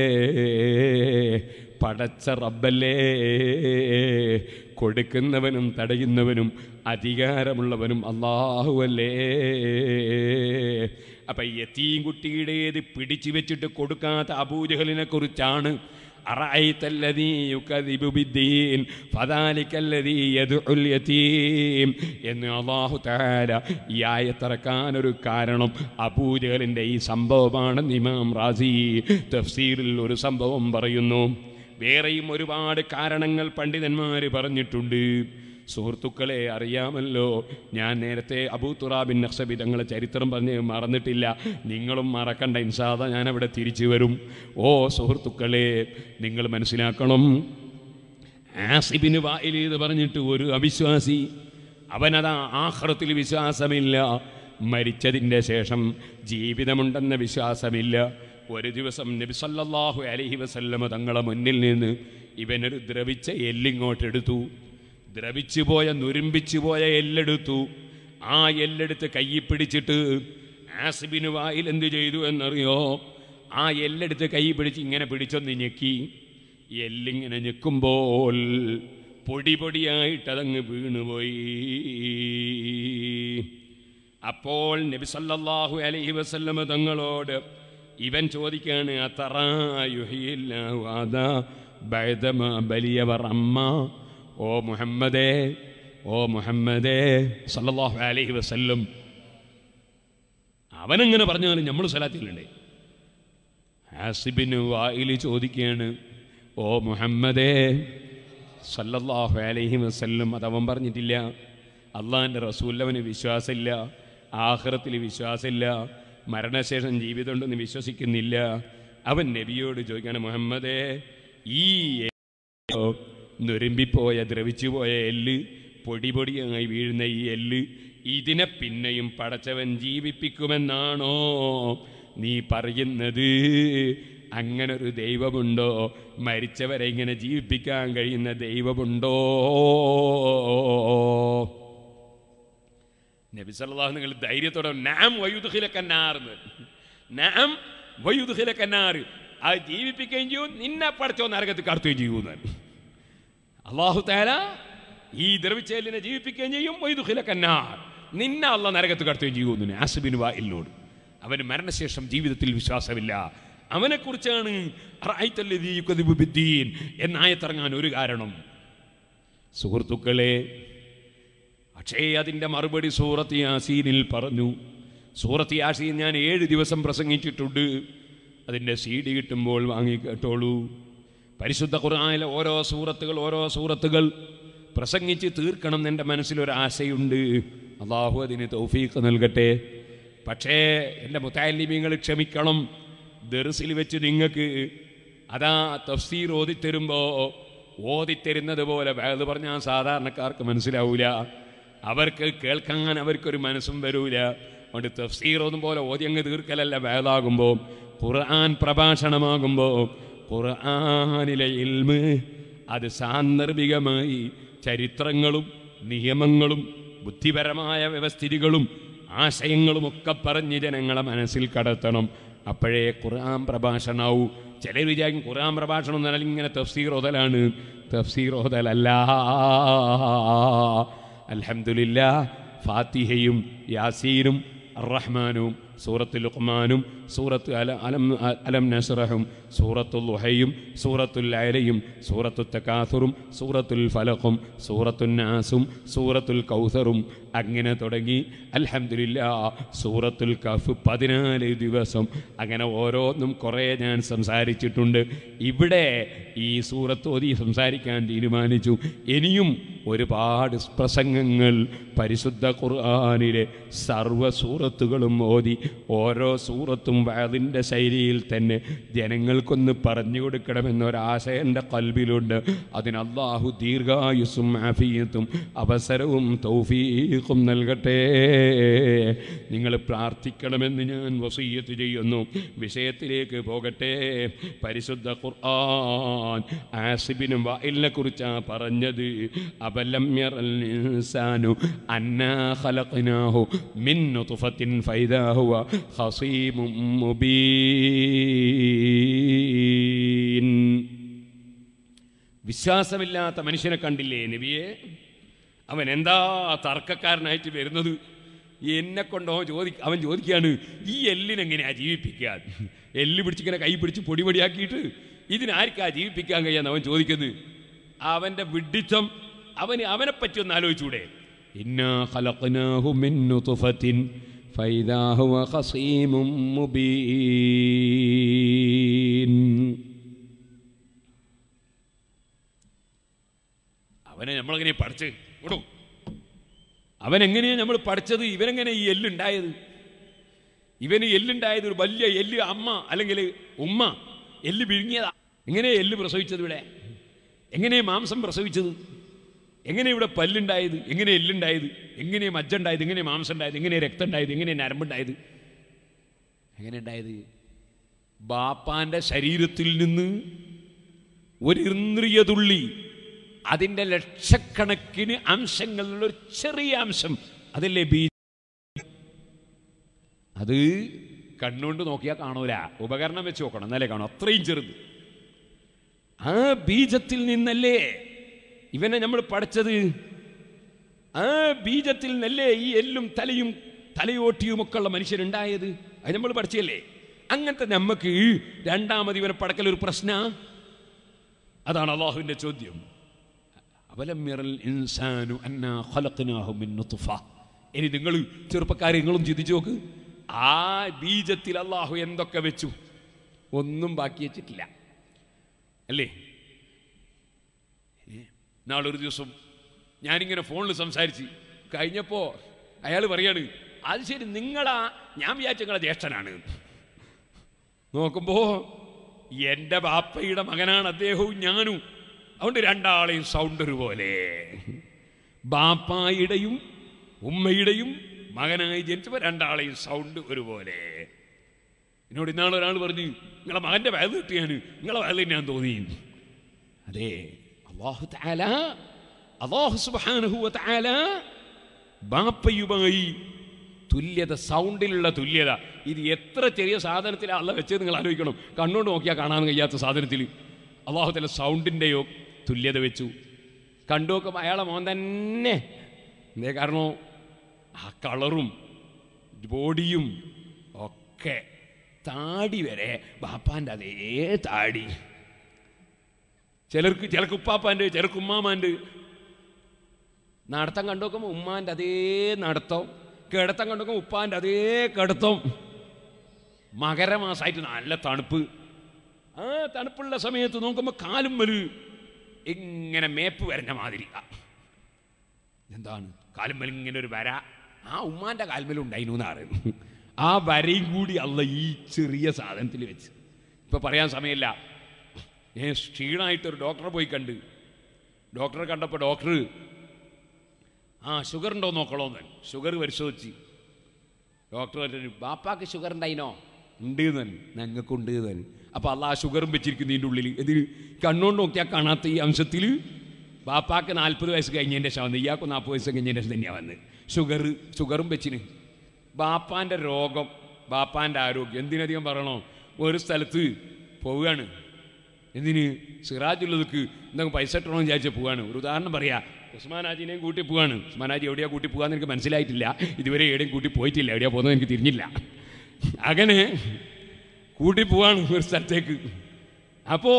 പടച്ച റബ്ബല്ലേ കൊടുക്കുന്നവനും തടയുന്നവനും അധികാരമുള്ളവനും അള്ളാഹുവല്ലേ അപ്പൊ യത്തീം കുട്ടിയുടേത് പിടിച്ചു വെച്ചിട്ട് കൊടുക്കാത്ത അബൂജഹലിനെ കുറിച്ചാണ് أرأيت الذي يكذب بالدين فذلك الذي يدعو اليتيم എന്ന് അള്ളാഹു താര ഈ ആയത്തിറക്കാൻ ഒരു കാരണം അബൂജഹലിൻ്റെ ഈ സംഭവമാണെന്ന് ഇമാം റാസി തഫ്സീറിൽ ഒരു സംഭവം പറയുന്നു വേറെയും ഒരുപാട് കാരണങ്ങൾ പണ്ഡിതന്മാർ പറഞ്ഞിട്ടുണ്ട് സുഹൃത്തുക്കളെ അറിയാമല്ലോ ഞാൻ നേരത്തെ അബൂ തുറാബിൻ നഖ്സബി തങ്ങളെ ചരിത്രം പറഞ്ഞ് മറന്നിട്ടില്ല നിങ്ങളും മറക്കണ്ട ഇൻസാദ ഞാൻ അവിടെ തിരിച്ചു വരും ഓ സുഹൃത്തുക്കളെ നിങ്ങൾ മനസ്സിലാക്കണം ആസിബിന് വായിൽ എന്ന് പറഞ്ഞിട്ട് ഒരു അവിശ്വാസി അവനതാ ആഹ്റത്തിൽ വിശ്വാസമില്ല മരിച്ചതിൻ്റെ ശേഷം ജീവിതമുണ്ടെന്ന വിശ്വാസമില്ല ഒരു ദിവസം നബി സല്ലല്ലാഹു അലൈഹി വസല്ലമ തങ്ങളെ മുന്നിൽ നിന്ന് ഇവനൊരു ദ്രവിച്ച എല്ലിങ്ങോട്ടെടുത്തു ദ്രവിച്ചു പോയ നുരുമ്പിച്ചു പോയ എല്ലെടുത്തു ആ എല്ലെടുത്ത് കയ്യിൽ പിടിച്ചിട്ട് ആസിബിന് വായിൽ എന്ത് ചെയ്തു എന്നറിയോ ആ എല്ലെടുത്ത് കൈ പിടിച്ച് ഇങ്ങനെ പിടിച്ചൊന്ന് ഞെക്കി എല്ലിങ്ങനെ ഞെക്കുമ്പോൾ പൊടി പൊടിയായിട്ട് അതങ്ങ് വീണുപോയി അപ്പോൾ നബി സല്ലല്ലാഹു അലൈഹി വസല്ലമ തങ്ങളോട് ഇവൻ ചോദിക്കാണ് അത്തറായുഹില്ലാഹു അതാ ബൈദമ ബലിയവർ അമ്മ ഓ മുഹമ്മദേ ഓ മുഹമ്മദേ സല്ലല്ലാഹു അലൈഹി വസല്ലം അവനെങ്ങനെ പറഞ്ഞാലും നമ്മൾ സലാത്തിലുണ്ടേ ഹാസിബിന് വായിൽ ചോദിക്കുകയാണ് ഓ മുഹമ്മദേ സല്ലല്ലാഹു അലൈഹി വസല്ലം അതവൻ പറഞ്ഞിട്ടില്ല അള്ളാഹിൻ്റെ റസൂല്ലവന് വിശ്വാസമില്ല ആഹ്റത്തിൽ വിശ്വാസമില്ല മരണശേഷം ജീവിതമുണ്ടെന്ന് വിശ്വസിക്കുന്നില്ല അവൻ നബിയോട് ചോദിക്കാണ് മുഹമ്മദേ ഈ നുരുമ്പിപ്പോയ ദ്രവിച്ചുപോയ എല്ല് പൊടി പൊടിയായി വീഴുന്ന ഈ എല്ല് ഇതിനെ പിന്നെയും പടച്ചവൻ ജീവിപ്പിക്കുമെന്നാണോ നീ പറയുന്നത് അങ്ങനെ ഒരു ദൈവമുണ്ടോ മരിച്ചവരെ ഇങ്ങനെ ജീവിപ്പിക്കാൻ കഴിയുന്ന ദൈവമുണ്ടോ നബി സല്ലല്ലാഹു നിങ്ങൾ ധൈര്യത്തോടെ നാം വയുദ്ഖിലക്കന്നാർന്ന് നാം വയുദ്ഖിലക്കന്നാർ അത് ജീവിപ്പിക്കുകയും ചെയ്യും നിന്നെ പഠിച്ചോ നരകത്ത് കടത്തുകയും ചെയ്യുമെന്ന് അള്ളാഹു താല ഈ ദ്രവിച്ചേലിനെ ജീവിപ്പിക്കുകയും ചെയ്യും വൈദുഖിലക്കന്നാർ നിന്നെ അള്ള നരകത്ത് കടത്തുകയും ചെയ്യുന്നു ആസുബിൻ വായിലിനോട് അവന് മരണശേഷം ജീവിതത്തിൽ വിശ്വാസമില്ല അവനെക്കുറിച്ചാണ് റഅയ്തല്ലദീ യുകദിബു ബിദ്ദീൻ എന്നായത്തിറങ്ങാൻ ഒരു കാരണം സുഹൃത്തുക്കളെ പക്ഷേ അതിൻ്റെ മറുപടി സൂറത്ത് യാസീനിൽ പറഞ്ഞു സൂറത്ത് യാസീൻ ഞാൻ ഏഴ് ദിവസം പ്രസംഗിച്ചിട്ടുണ്ട് അതിൻ്റെ സി ഡി കിട്ടുമ്പോൾ വാങ്ങി കേട്ടോളൂ പരിശുദ്ധ ഖുർആനിലെ ഓരോ സൂറത്തുകൾ ഓരോ സൂറത്തുകൾ പ്രസംഗിച്ച് തീർക്കണം എന്ന് എൻ്റെ മനസ്സിലൊരു ആശയുണ്ട് അള്ളാഹു അതിന് തൗഫീഖ് നൽകട്ടെ പക്ഷേ എൻ്റെ മുത്താലിമീങ്ങൾ ക്ഷമിക്കണം ദർസിൽ വെച്ച് നിങ്ങൾക്ക് അതാ തഫ്സീർ ഓതിത്തരുമ്പോൾ ഓതിത്തരുന്നത് പോലെ വേദ പറഞ്ഞാൽ സാധാരണക്കാർക്ക് മനസ്സിലാവൂല അവർക്ക് കേൾക്കാൻ അവർക്കൊരു മനസ്സും വരൂല അതുകൊണ്ട് തഫ്സീർ ഓതും പോലെ ഓതി അങ്ങ് തീർക്കലല്ല വേദാകുമ്പോൾ ഖുർആൻ പ്രഭാഷണമാകുമ്പോൾ ഖുർആനിലെ ഇൽമ് അത് സാന്ദർഭികമായി ചരിത്രങ്ങളും നിയമങ്ങളും ബുദ്ധിപരമായ വ്യവസ്ഥിതികളും ആശയങ്ങളും ഒക്കെ പറഞ്ഞ് ജനങ്ങളെ മനസ്സിൽ കടത്തണം അപ്പോഴേ ഖുർആൻ പ്രഭാഷണാവൂ ചിലർ വിചാരിക്കും ഖുർആൻ പ്രഭാഷണം എന്ന് പറഞ്ഞാൽ ഇങ്ങനെ തഫ്സീർ ഓതലാണ് തഫ്സീർ ഓതലല്ല അൽഹംദുലില്ല ഫാത്തിഹയും യാസീനും റഹ്മാനും സൂറത്ത് ലുഖ്മാനും സൂറത്ത് അല അലം അലം നസ്റഹും സൂറത്തുൽ ലുഹയും സൂറത്തുൽ അലയും സൂറത്തു തക്കാസുറും സൂറത്തുൽ ഫലഖും സൂറത്തുൽ നാസും സൂറത്തുൽ കൗസറും അങ്ങനെ തുടങ്ങി അൽഹംദുലില്ല സൂറത്തുൽ കഫ് പതിനാല് ദിവസം അങ്ങനെ ഓരോന്നും കുറേ ഞാൻ സംസാരിച്ചിട്ടുണ്ട് ഇവിടെ ഈ സൂറത്ത് ഓതി സംസാരിക്കാൻ തീരുമാനിച്ചു ഇനിയും ഒരുപാട് പ്രസംഗങ്ങൾ പരിശുദ്ധ ഖുർആാനിലെ സർവ്വ സൂറത്തുകളും ഓതി ഓരോ സൂറത്തും വയതിൻ്റെ ശൈലിയിൽ തന്നെ ജനങ്ങൾക്കൊന്ന് പറഞ്ഞു കൊടുക്കണമെന്നൊരാശ എൻ്റെ കൽബിലുണ്ട് അതിന് അള്ളാഹു ദീർഘായുസ്സും ആഫിയത്തും അവസരവും തൗഫീഖും നൽകട്ടെ നിങ്ങൾ പ്രാർത്ഥിക്കണമെന്ന് ഞാൻ വസീയത്ത് ചെയ്യുന്നു വിഷയത്തിലേക്ക് പോകട്ടെ പരിശുദ്ധ ഖുർആൻ ആസിബിനും വായിലിനെ കുറിച്ചാണ് പറഞ്ഞത് അബലം യറൽ ഇൻസാനു അന്നാ ഖലഖ്നാഹു മിൻ നുത്ഫത്തിൻ ഫൈദാ ഹുവ ഖസീമും മുബീൻ വിശ്വാസമില്ലാത്ത മനുഷ്യനെ കണ്ടില്ലേ നബിയെ അവൻ എന്താ തർക്കക്കാരനായിട്ട് വരുന്നത് എന്നെ കൊണ്ടോ ചോദി അവൻ ചോദിക്കുകയാണ് ഈ എല്ലിനെങ്ങനെയാ ജീവിപ്പിക്കുക എല്ല് പിടിച്ചിങ്ങനെ കൈ പിടിച്ച് പൊടി പൊടിയാക്കിയിട്ട് ഇതിനാർക്കാ ജീവിപ്പിക്കാൻ കഴിയാന്ന് അവൻ ചോദിക്കുന്നത് അവൻ്റെ വിഡിത്തം അവന് അവനെ പറ്റി ഒന്ന് ആലോചിച്ചൂടെ ഇന്നാ ഖലഖ്നാഹു മിൻ നുത്ഫത്തിൻ ഫൈദാ ഹുവ ഖസീമും മുബീൻ അവനെ നമ്മളെങ്ങനെ പഠിച്ച് വിടും അവൻ എങ്ങനെയാണ് നമ്മൾ പഠിച്ചത് ഇവനെങ്ങനെ ഈ എല്ലുണ്ടായത് ഇവന് എല്ലുണ്ടായത് ഒരു വലിയ എല്ല് അമ്മ അല്ലെങ്കിൽ ഉമ്മ എല്ല് വിഴുങ്ങിയതാ എങ്ങനെ എല്ല് പ്രസവിച്ചത് ഇവിടെ എങ്ങനെ മാംസം പ്രസവിച്ചത് എങ്ങനെ ഇവിടെ പല്ലുണ്ടായത് എങ്ങനെ എല്ലുണ്ടായത് എങ്ങനെ മജ്ജുണ്ടായത് എങ്ങനെ മാംസം ഉണ്ടായത് എങ്ങനെ രക്തം ഉണ്ടായത് എങ്ങനെ നരമ്പുണ്ടായത് എങ്ങനെ ഉണ്ടായത് ബാപ്പാന്റെ ശരീരത്തിൽ നിന്ന് ഒരു ഇന്ദ്രിയതുള്ളി അതിൻ്റെ ലക്ഷക്കണക്കിന് അംശങ്ങളുള്ള ഒരു ചെറിയ അംശം അതല്ലേ ബീജ അത് കണ്ണുകൊണ്ട് നോക്കിയാൽ കാണൂല ഉപകരണം വെച്ച് നോക്കണം എന്നാലേ കാണും അത്രയും ചെറുത് ആ ബീജത്തിൽ നിന്നല്ലേ ഇവനെ നമ്മൾ പഠിച്ചത് ആ ബീജത്തിൽ നിന്നല്ലേ ഈ എല്ലും തലയും തലയോട്ടിയും ഒക്കെ ഉള്ള മനുഷ്യരുണ്ടായത് അത് നമ്മൾ പഠിച്ചല്ലേ അങ്ങനത്തെ നമുക്ക് രണ്ടാമത് ഇവനെ പടക്കൽ ഒരു പ്രശ്ന അതാണ് അള്ളാഹുവിൻ്റെ ചോദ്യം അവലം യറൽ ഇൻസാനു അന്നാ ഖലഖ്നാഹു മിൻ നുത്ഫ ഇനി നിങ്ങൾ ചെറുപ്പക്കാരെ നിങ്ങളും ചിന്തിച്ചു നോക്ക് ആ ബീജത്തിൽ അള്ളാഹു എന്തൊക്കെ വെച്ചു ഒന്നും ബാക്കി വെച്ചിട്ടില്ല അല്ലേ ഏ, നാളൊരു ദിവസം ഞാനിങ്ങനെ ഫോണിൽ സംസാരിച്ച് കഴിഞ്ഞപ്പോൾ അയാൾ പറയാണ് അത് ശരി നിങ്ങളാ ഞാൻ വിചാരിച്ച നിങ്ങളെ ജ്യേഷ്ഠനാണ് നോക്കുമ്പോ എൻ്റെ ബാപ്പയുടെ മകനാണ് അദ്ദേഹവും ഞാനും അതുകൊണ്ട് രണ്ടാളെയും സൗണ്ട് ഒരുപോലെ ബാപ്പായുടെയും ഉമ്മയുടെയും മകനായി ജനിച്ചപ്പോൾ രണ്ടാളെയും സൗണ്ട് ഒരുപോലെ എന്നോട് ഇന്നാൾ ഒരാൾ പറഞ്ഞു നിങ്ങളെ മകൻ്റെ വയത് കിട്ടിയാണ് നിങ്ങളെ വയത് ഞാൻ തോന്നി അതെ അള്ളാഹു താല അള്ളാഹു സുബ്ഹാനഹു വ തആല ബാപ്പയുമായി തുല്യത സൗണ്ടിലുള്ള തുല്യത ഇത് എത്ര ചെറിയ സാധനത്തിലാണ് അള്ള വെച്ചത് നിങ്ങൾ ആലോചിക്കണം കണ്ണുകൊണ്ട് നോക്കിയാൽ കാണാൻ കഴിയാത്ത സാധനത്തിൽ അള്ളാഹു തല സൗണ്ടിൻ്റെയോ തുല്യത വെച്ചു കണ്ടു നോക്കുമ്പോൾ അയാളെ മോൻ തന്നെ എന്തേ കാരണോ ആ കളറും ബോഡിയും ഒക്കെ താടി വരെ ബാപ്പാൻ്റെ അതേ താടി ചിലർക്ക് ചിലർക്ക് ഉപ്പാപ്പാൻ്റെ ചിലർക്ക് ഉമ്മാമാൻ്റെ നടത്തം കണ്ടു നോക്കുമ്പോൾ ഉമ്മാൻ്റെ അതേ നടത്തം കിടത്തം കണ്ടു നോക്കുമ്പോൾ ഉപ്പാൻ്റെ അതേ കിടത്തം മകരമാസമായിട്ട് നല്ല തണുപ്പ് ആ തണുപ്പുള്ള സമയത്ത് നോക്കുമ്പോൾ കാലും വലു ഇങ്ങനെ മേപ്പ് വരഞ്ഞ മാതിരി ആ. എന്താണ് കാലുമ്മൽ ഇങ്ങനെ ഒരു വര ആ ഉമ്മാൻ്റെ കാൽമലും ഉണ്ടായിരുന്നു എന്നാണ് ആ വരയും കൂടി അല്ല ഈ ചെറിയ സാധനത്തിൽ വെച്ച് ഇപ്പൊ പറയാൻ സമയമില്ല ഞാൻ ക്ഷീണമായിട്ട് ഒരു ഡോക്ടറെ പോയി കണ്ട് ഡോക്ടറെ കണ്ടപ്പോൾ ഡോക്ടർ ആ ഷുഗർ ഉണ്ടോ നോക്കണോന്ന് ഷുഗർ പരിശോധിച്ച് ഡോക്ടർ പറഞ്ഞു ബാപ്പാക്ക് ഷുഗർ ഉണ്ടായിനോ ഉണ്ട് തന്നെ ഞങ്ങൾക്കുണ്ട് തന്നെ അപ്പോൾ അല്ല ആ ഷുഗറും വെച്ചിരിക്കുന്നു ഇതിൻ്റെ ഉള്ളിൽ ഇതിൽ കണ്ണുകൊണ്ട് നോക്കിയാൽ കാണാത്ത ഈ അംശത്തിൽ ബാപ്പാക്ക് നാൽപ്പത് വയസ്സ് കഴിഞ്ഞതിൻ്റെ ശേഷം വന്ന് ഇയാൾക്ക് നാൽപ്പത് വയസ്സ് കഴിഞ്ഞതിൻ്റെ ശേഷം തന്നെയാണ് വന്ന് ഷുഗർ ഷുഗറും വെച്ചിന് ബാപ്പാൻ്റെ രോഗം ബാപ്പാൻ്റെ ആരോഗ്യം എന്തിനധികം പറയണോ ഒരു സ്ഥലത്ത് പോവുകയാണ് എന്തിന് സിറാജുള്ളതുക്ക് എന്തെങ്കിലും പൈസ ഇട്ടണമെന്ന് വിചാരിച്ച പോവാണ് ഒരു ഉദാഹരണം പറയാ ഉസ്മാൻ ഹാജിനെയും കൂട്ടി പോവാണ് ഉസ്മാൻ ഹാജി എവിടെയാ കൂട്ടി പോകാന്ന് എനിക്ക് മനസ്സിലായിട്ടില്ല ഇതുവരെ എവിടെയും കൂട്ടി പോയിട്ടില്ല എവിടെയാ പോകുന്നത് എനിക്ക് തിരിഞ്ഞില്ല അങ്ങനെ കൂട്ടി പോവാണ് ഒരു സ്ഥലത്തേക്ക് അപ്പോ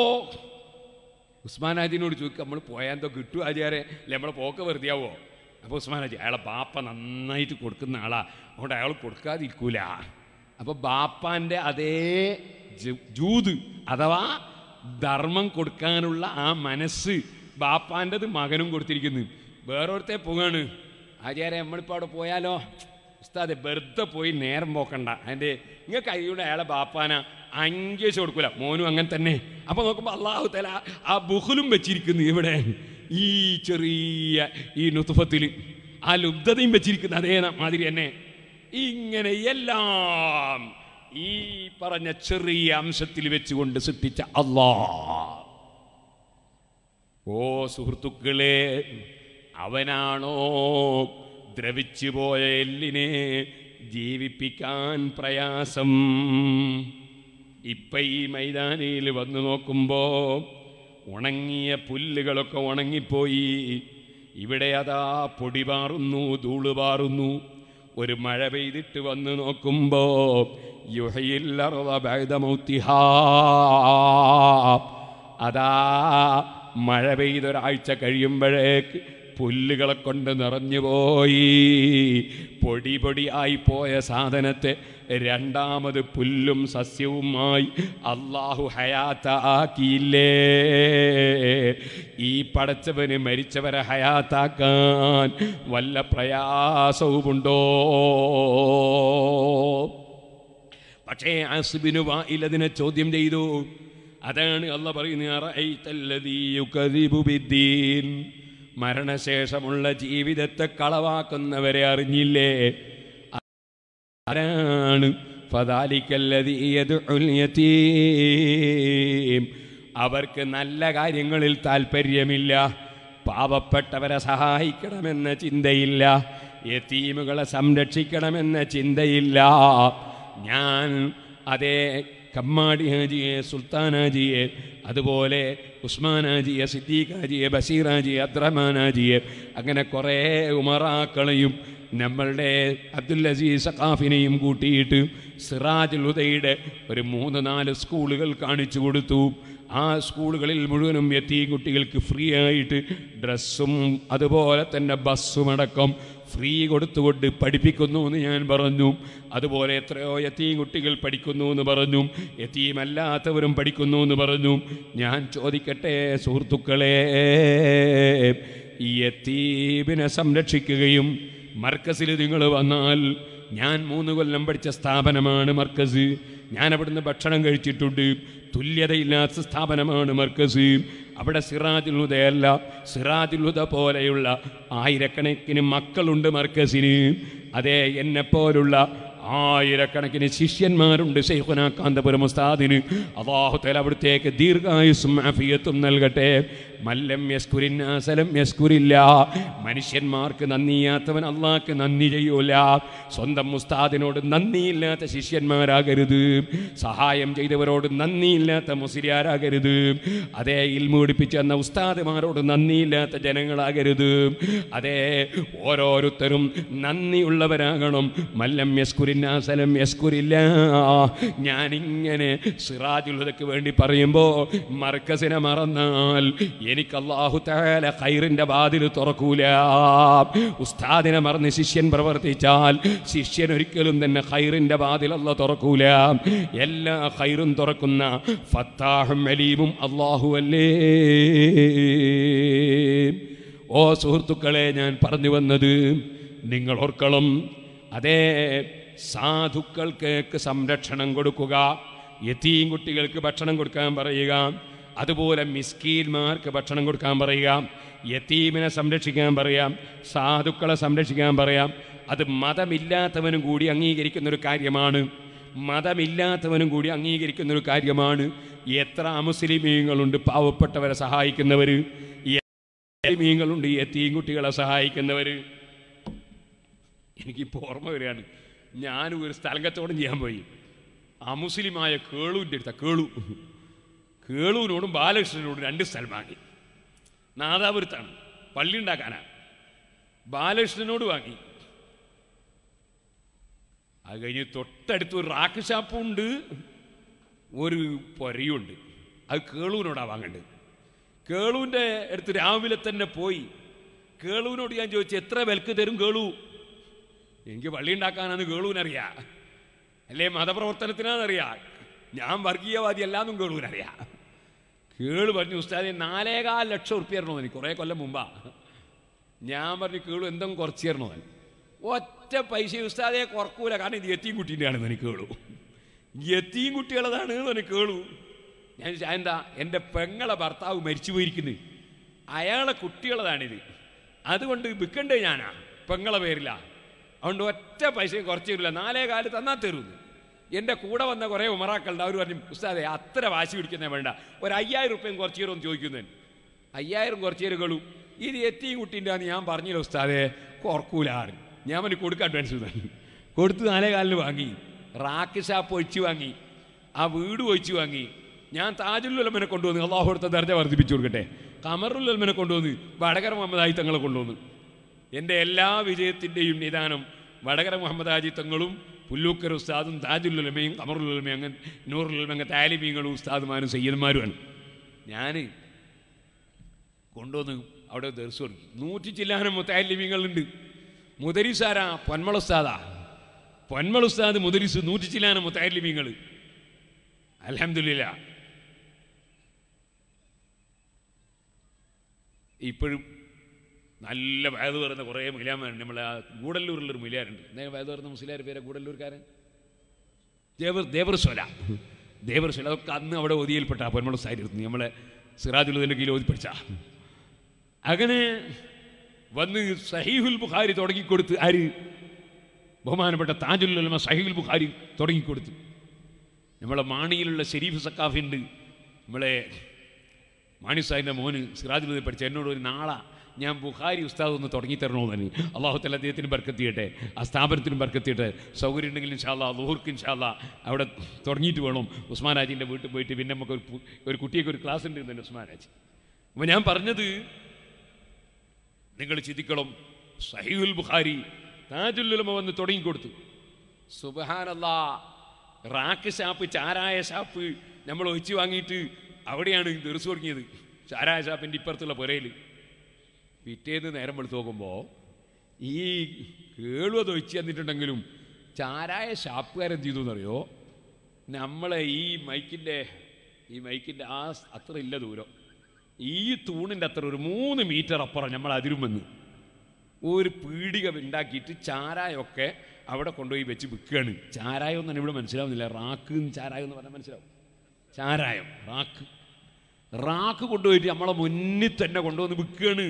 ഉസ്മാൻ ഹാജിനോട് ചോദിക്കും നമ്മൾ പോയാൽ എന്തോ കിട്ടും ആചാരെ അല്ലെ നമ്മളെ പോക്ക് വെറുതെയാവോ അപ്പോൾ ഉസ്മാൻ ഹാജി അയാളെ ബാപ്പ നന്നായിട്ട് കൊടുക്കുന്ന ആളാ അതുകൊണ്ട് അയാൾ കൊടുക്കാതിരിക്കൂല അപ്പോൾ ബാപ്പാൻ്റെ അതേ ജു- ജൂത് അഥവാ ധർമ്മം കൊടുക്കാനുള്ള ആ മനസ്സ് ബാപ്പാൻ്റെത് മകനും കൊടുത്തിരിക്കുന്നു വേറൊരുത്തെ പോകാണ് ആചാര്യ നമ്മളിപ്പോൾ അവിടെ പോയാലോ ഉസ്താദെ വെറുതെ പോയി നേരം പോക്കണ്ട അതിൻ്റെ നിങ്ങൾക്ക് കൈയുടെ അയാളെ ബാപ്പാന അങ്കേശ് കൊടുക്കൂല മോനും അങ്ങനെ തന്നെ അപ്പൊ നോക്കുമ്പോൾ അള്ളാഹു തല ആ ബുഹുലും വെച്ചിരിക്കുന്നു ഇവിടെ ഈ ചെറിയ ഈ നുത്തുഫത്തിൽ ആ ലുബ്ധതയും വെച്ചിരിക്കുന്നു അതേ മാതിരി തന്നെ ഇങ്ങനെ എല്ലാം ഈ പറഞ്ഞ ചെറിയ അംശത്തിൽ വെച്ചുകൊണ്ട് സൃഷ്ടിച്ച അള്ളാ ഓ സുഹൃത്തുക്കളെ അവനാണോ ദ്രവിച്ചു പോയ എല്ലിനെ ജീവിപ്പിക്കാൻ പ്രയാസം ഇപ്പൊ ഈ മൈതാനിയിൽ വന്നു നോക്കുമ്പോ ഉണങ്ങിയ പുല്ലുകളൊക്കെ ഉണങ്ങിപ്പോയി ഇവിടെ അതാ പൊടി പാറുന്നു ധൂള് പാറുന്നു ഒരു മഴ പെയ്തിട്ട് വന്ന് നോക്കുമ്പോ യുഹയില്ലറ ബഅദ മൗത്തിഹാ അതാ മഴ പെയ്തൊരാഴ്ച കഴിയുമ്പോഴേക്ക് പുല്ലുകളെ കൊണ്ട് നിറഞ്ഞുപോയി പൊടി പൊടിയായി പോയ സാധനത്തെ രണ്ടാമത് പുല്ലും സസ്യവുമായി അള്ളാഹു ഹയാത്താക്കിയില്ലേ ഈ പടച്ചവന് മരിച്ചവരെ ഹയാത്താക്കാൻ വല്ല പ്രയാസവുമുണ്ടോ പക്ഷേ ആസിബിന് വായിലതിനെ ചോദ്യം ചെയ്തു അതാണ് അല്ല പറയുന്നത് അറഅയ്തല്ലദീ യുകദിബു ബിദ്ദീൻ. മരണശേഷമുള്ള ജീവിതത്തെ കളവാക്കുന്നവരെ അറിഞ്ഞില്ലേ ആരാണ് ഫദാലിക്കല്ലദീ യദ്ഉൽ യതീം. അവർക്ക് നല്ല കാര്യങ്ങളിൽ താല്പര്യമില്ല പാവപ്പെട്ടവരെ സഹായിക്കണമെന്ന ചിന്തയില്ല യതീമുകളെ സംരക്ഷിക്കണമെന്ന ചിന്തയില്ല ഞാൻ അതേ കമ്മാടി ഹാജിയെ സുൽത്താൻ ഹാജിയെ അതുപോലെ ഉസ്മാൻ ഹാജിയെ സിദ്ദീഖ് ഹാജിയെ ബഷീർ ഹാജിയെ അബ്ദുറഹ്മാൻ ഹാജിയെ അങ്ങനെ കുറേ ഉമറാക്കളെയും നമ്മളുടെ അബ്ദുൽ അസീസ് സഖാഫിനെയും കൂട്ടിയിട്ട് സിറാജുൽ ഹുദയുടെ ഒരു മൂന്ന് നാല് സ്കൂളുകൾ കാണിച്ചു കൊടുത്തു ആ സ്കൂളുകളിൽ മുഴുവനും എത്തി കുട്ടികൾക്ക് ഫ്രീ ആയിട്ട് ഡ്രസ്സും അതുപോലെ തന്നെ ബസ്സും അടക്കം ഫ്രീ കൊടുത്തുകൊണ്ട് പഠിപ്പിക്കുന്നു എന്ന് ഞാൻ പറഞ്ഞു അതുപോലെ എത്രയോ യത്തീം കുട്ടികൾ പഠിക്കുന്നു എന്ന് പറഞ്ഞു യത്തീമല്ലാത്തവരും പഠിക്കുന്നു എന്ന് പറഞ്ഞു ഞാൻ ചോദിക്കട്ടെ സുഹൃത്തുക്കളെ ഈ യത്തീമിനെ സംരക്ഷിക്കുകയും മർക്കസിൽ നിങ്ങൾ വന്നാൽ ഞാൻ മൂന്ന് കൊല്ലം പഠിച്ച സ്ഥാപനമാണ് മർക്കസ് ഞാൻ അവിടുന്ന് ഭക്ഷണം കഴിച്ചിട്ടുണ്ട് തുല്യതയില്ലാത്ത സ്ഥാപനമാണ് മർക്കസ് അവിടെ സിറാജുൽ ഹുദയല്ല സിറാജുൽ ഹുദ പോലെയുള്ള ആയിരക്കണക്കിന് മക്കളുണ്ട് മർക്കസിന് അതേ എന്നെപ്പോലുള്ള ആയിരക്കണക്കിന് ശിഷ്യന്മാരുണ്ട് ശൈഖുന കാന്തപുരം ഉസ്താദിന് അള്ളാഹു തല അവിടുത്തേക്ക് ദീർഘായുസും ആഫിയത്തും നൽകട്ടെ മല്ലം യസ്കുരിന്നാസലം യസ്കുരില്ല മനുഷ്യന്മാർക്ക് നന്ദിയാത്തവൻ അള്ളാഹ്ക്ക് നന്ദി ചെയ്യൂല സ്വന്തം ഉസ്താദിനോട് നന്ദിയില്ലാത്ത ശിഷ്യന്മാരാകരുത് സഹായം ചെയ്തവരോട് നന്ദിയില്ലാത്ത മുസ്ലിയാരാകരുത് അതേ ഇൽമൂടിപ്പിച്ച് എന്ന ഉസ്താദുമാരോട് നന്ദിയില്ലാത്ത ജനങ്ങളാകരുത് അതേ ഓരോരുത്തരും നന്ദിയുള്ളവരാകണം മല്ലം യസ്കുരിന്നാസലം യസ്കുരില്ല ഞാനിങ്ങനെ സിറാജുള്ളതൊക്കെ വേണ്ടി പറയുമ്പോൾ മർക്കസിനെ മറന്നാൽ എനിക്ക് അള്ളാഹു താല ഖൈറിന്റെ വാതിൽ തുറക്കൂല ഉസ്താദിനെ മറന്ന് ശിഷ്യൻ പ്രവർത്തിച്ചാൽ ശിഷ്യൻ ഒരിക്കലും തന്നെ ഖൈറിന്റെ വാതിൽ അല്ല തുറക്കൂല എല്ലാ ഖൈറും തുറക്കുന്ന ഫത്താഹും അലീമും അള്ളാഹു അല്ലേ ഓ സുഹൃത്തുക്കളെ ഞാൻ പറഞ്ഞു വന്നത് നിങ്ങൾ ഓർക്കണം അതേ സാധുക്കൾക്ക് സംരക്ഷണം കൊടുക്കുക യതീം കുട്ടികൾക്ക് ഭക്ഷണം കൊടുക്കാൻ പറയുക അതുപോലെ മിസ്കീന്മാർക്ക് ഭക്ഷണം കൊടുക്കാൻ പറയുക യതീമിനെ സംരക്ഷിക്കാൻ പറയാം സാധുക്കളെ സംരക്ഷിക്കാൻ പറയാം അത് മതമില്ലാത്തവനും കൂടി അംഗീകരിക്കുന്ന ഒരു കാര്യമാണ് മതമില്ലാത്തവനും കൂടി അംഗീകരിക്കുന്ന ഒരു കാര്യമാണ് എത്ര അമുസ്ലിമീങ്ങളുണ്ട് പാവപ്പെട്ടവരെ സഹായിക്കുന്നവർ മീങ്ങളുണ്ട് എത്തിയും കുട്ടികളെ സഹായിക്കുന്നവർ എനിക്കിപ്പോൾ ഓർമ്മ വരികയാണ് ഞാനും ഒരു സ്ഥലം കച്ചവടം ചെയ്യാൻ പോയി അമുസ്ലിമായ കേളുവിൻ്റെ അടുത്ത കേളു കേളുവിനോടും ബാലകൃഷ്ണനോടും രണ്ട് സ്ഥലം വാങ്ങി നാദാപുരത്താണ് പള്ളി ഉണ്ടാക്കാനാണ് ബാലകൃഷ്ണനോട് വാങ്ങി അത് കഴിഞ്ഞ് തൊട്ടടുത്ത് ഒരു റാക്ക് ഷാപ്പും ഉണ്ട് ഒരു പൊരയുണ്ട് അത് കേളുവിനോടാണ് വാങ്ങേണ്ടത് കേളുവിൻ്റെ അടുത്ത് രാവിലെ തന്നെ പോയി കേളുവിനോട് ഞാൻ ചോദിച്ചു എത്ര വിലക്ക് തരും കേളു എനിക്ക് പള്ളി ഉണ്ടാക്കാനാണ് കേളുവിനറിയാം അല്ലേ മതപ്രവർത്തനത്തിനാണെന്നറിയാം ഞാൻ വർഗീയവാദി അല്ലാന്നും കേളുവിനറിയാം കേളു പറഞ്ഞു ഉസ്താദെ നാലേകാൽ ലക്ഷം ഉറുപ്പ്യ തരണോ എനിക്ക് കുറേ കൊല്ലം മുമ്പാ ഞാൻ പറഞ്ഞു കേളു എന്തും കുറച്ച് തരണോ അവൻ ഒറ്റ പൈസ ഉസ്താദെ കുറക്കൂല കാരണം ഇത് എത്തിയും കുട്ടീൻ്റെയാണെന്ന് എനിക്ക് കേളു എത്തിയും കുട്ടികളതാണ് എനിക്ക് കേളു ഞാൻ ചോദിച്ചു, എന്താ എൻ്റെ പെങ്ങളെ ഭർത്താവ് മരിച്ചു പോയിരിക്കുന്നത് അയാളെ കുട്ടികളതാണിത് അതുകൊണ്ട് വിൽക്കണ്ടേ ഞാനാ പെങ്ങളെ പേരില്ല അതുകൊണ്ട് ഒറ്റ പൈസയും കുറച്ച് തരില്ല നാലേ കാല് തന്നാൽ തരുന്നു എൻ്റെ കൂടെ വന്ന കുറേ ഉമറാക്കളുണ്ട് അവർ പറഞ്ഞു ഉസ്താദെ അത്ര വാശി പിടിക്കുന്നേ വേണ്ട ഒരു അയ്യായിരം റുപ്യം കുറച്ച് തരുമെന്ന് ചോദിക്കുന്നതിന് അയ്യായിരം കുറച്ച് തരുകളൂ ഇത് എത്തിയും കുട്ടീൻ്റെ ആന്ന് ഞാൻ പറഞ്ഞില്ല ഉസ്താദെ കുറക്കൂലാണ് ഞാൻ അവന് കൊടുക്കാൻ അഡ്വാൻസ് തന്നെ കൊടുത്ത് നാലേ കാലിന് വാങ്ങി റാക്ക് ഷാപ്പ് ഒഴിച്ച് വാങ്ങി ആ വീട് ഒഴിച്ച് വാങ്ങി ഞാൻ താജുല്ലുലമനെ കൊണ്ടുവന്ന് അള്ളാഹു കൊടുത്ത ദർജ വർദ്ധിപ്പിച്ചു കൊടുക്കട്ടെ കമറുല്ലുലമനെ കൊണ്ടുവന്ന് വടകര മുഹമ്മദായി തങ്ങളെ കൊണ്ടുവന്ന് എൻ്റെ എല്ലാ വിജയത്തിൻ്റെയും നിദാനം വടകര മുഹമ്മദ് ഹാജി തങ്ങളും പുല്ലൂക്കർ ഉസ്താദും താജുല്ലുലമയും കമറുല്ലുലമയും അങ്ങനെ നൂറുലുലമ അങ്ങനെ താലിമീങ്ങളും ഉസ്താദുമാരും സയ്യന്മാരുമാണ് ഞാൻ കൊണ്ടുവന്ന് അവിടെ ദർശനം തുടങ്ങി നൂറ്റി ചില്ലാനം മുത്താലിമീങ്ങളുണ്ട് മുദരിസാരാ പൊന്മള ഉസ്താദാ പൊന്മള ഉസ്താദ് മുദരിസ് നൂറ്റി ചില്ലാനം മുത്താലിമീങ്ങൾ അലഹമില്ല ഇപ്പോഴും നല്ല വയത് പറയുന്ന കുറേ മുലാമാരുണ്ട് നമ്മളെ ആ ഗൂഡല്ലൂരിലൊരു മുലിയാരുണ്ട് എന്തെങ്കിലും വയത് പറയുന്ന മുസ്ലിയാർ പേരെ ഗൂഡല്ലൂർക്കാരൻ ദേവർ ദേവർസ്വല ദേവർസ്വല അതൊക്കെ അന്ന് അവിടെ ഒതിയിൽപ്പെട്ട പൊന്മള സായിരുന്നു നമ്മളെ സിറാജുലുദ്ദീൻ്റെ കീഴിൽ ഓതി പഠിച്ച അങ്ങനെ വന്ന് സഹീഹുൽ ബുഖാരി തുടങ്ങിക്കൊടുത്ത് ആര് ബഹുമാനപ്പെട്ട താജുലുലമ സഹീഹുൽ ബുഖാരി തുടങ്ങിക്കൊടുത്തു നമ്മളെ മാണിയിലുള്ള ഷെരീഫ് സക്കാഫുണ്ട് നമ്മളെ മാണി സാഹിൻ്റെ മോന് സിറാജുലുദ്ദീൻ പഠിച്ച എന്നോട് ഒരു നാളെ ഞാൻ ബുഖാരി ഉസ്താദ് ഒന്ന് തുടങ്ങി തരണോ തന്നെ അള്ളാഹുത്തല അദ്ദേഹത്തിന് ബർക്കത്തിയട്ടെ ആ സ്ഥാപനത്തിനും ബർക്കത്തിയട്ടെ സൗകര്യം ഉണ്ടെങ്കിൽ ഇൻഷാല്ല ലുഹുർക്ക് ഇൻഷാല്ല അവിടെ തുടങ്ങിയിട്ട് വേണം ഉസ്മാൻ രാജിൻ്റെ വീട്ടിൽ പോയിട്ട് പിന്നെ നമുക്ക് ഒരു പു- ഒരു കുട്ടിയൊക്കെ ഒരു ക്ലാസ് ഉണ്ട് തന്നെ ഉസ്മാൻ രാജ് അപ്പോൾ ഞാൻ പറഞ്ഞത് നിങ്ങൾ ചിന്തിക്കണം സഹീഉൽ ബുഖാരി താജുല്ലുലമ വന്ന് തുടങ്ങിക്കൊടുത്തു സുബഹാനല്ലാ റാക്ക് ഷാപ്പ് ചാരായ ഷാപ്പ് നമ്മൾ ഒഴിച്ചു വാങ്ങിയിട്ട് അവിടെയാണ് ദർസ് തുടങ്ങിയത് ചാരായ ഷാപ്പിൻ്റെ ഇപ്പുറത്തുള്ള പുരയിൽ പിറ്റേന്ന് നേരം വെളുത്ത് നോക്കുമ്പോൾ ഈ കേളുവത് ഒഴിച്ച് തന്നിട്ടുണ്ടെങ്കിലും ചാരായ ഷാപ്പുകാരെന്ത് ചെയ്തു എന്നറിയോ നമ്മളെ ഈ മൈക്കിൻ്റെ ഈ മൈക്കിൻ്റെ ആ സ് അത്ര ഇല്ല ദൂരം ഈ തൂണിൻ്റെ അത്ര ഒരു മൂന്ന് മീറ്റർ അപ്പുറം നമ്മൾ അതിരും വന്ന് ഒരു പീടിക ഉണ്ടാക്കിയിട്ട് ചാരായമൊക്കെ അവിടെ കൊണ്ടുപോയി വെച്ച് വിൽക്കുകയാണ് ചാരായം ഒന്നും ഇവിടെ മനസ്സിലാവുന്നില്ല റാക്ക് ചാരായം എന്ന് പറഞ്ഞാൽ മനസ്സിലാവും ചാരായം റാക്ക് റാക്ക് കൊണ്ടുപോയിട്ട് നമ്മളെ മുന്നിൽ തന്നെ കൊണ്ടുവന്ന് വിൽക്കുകയാണ്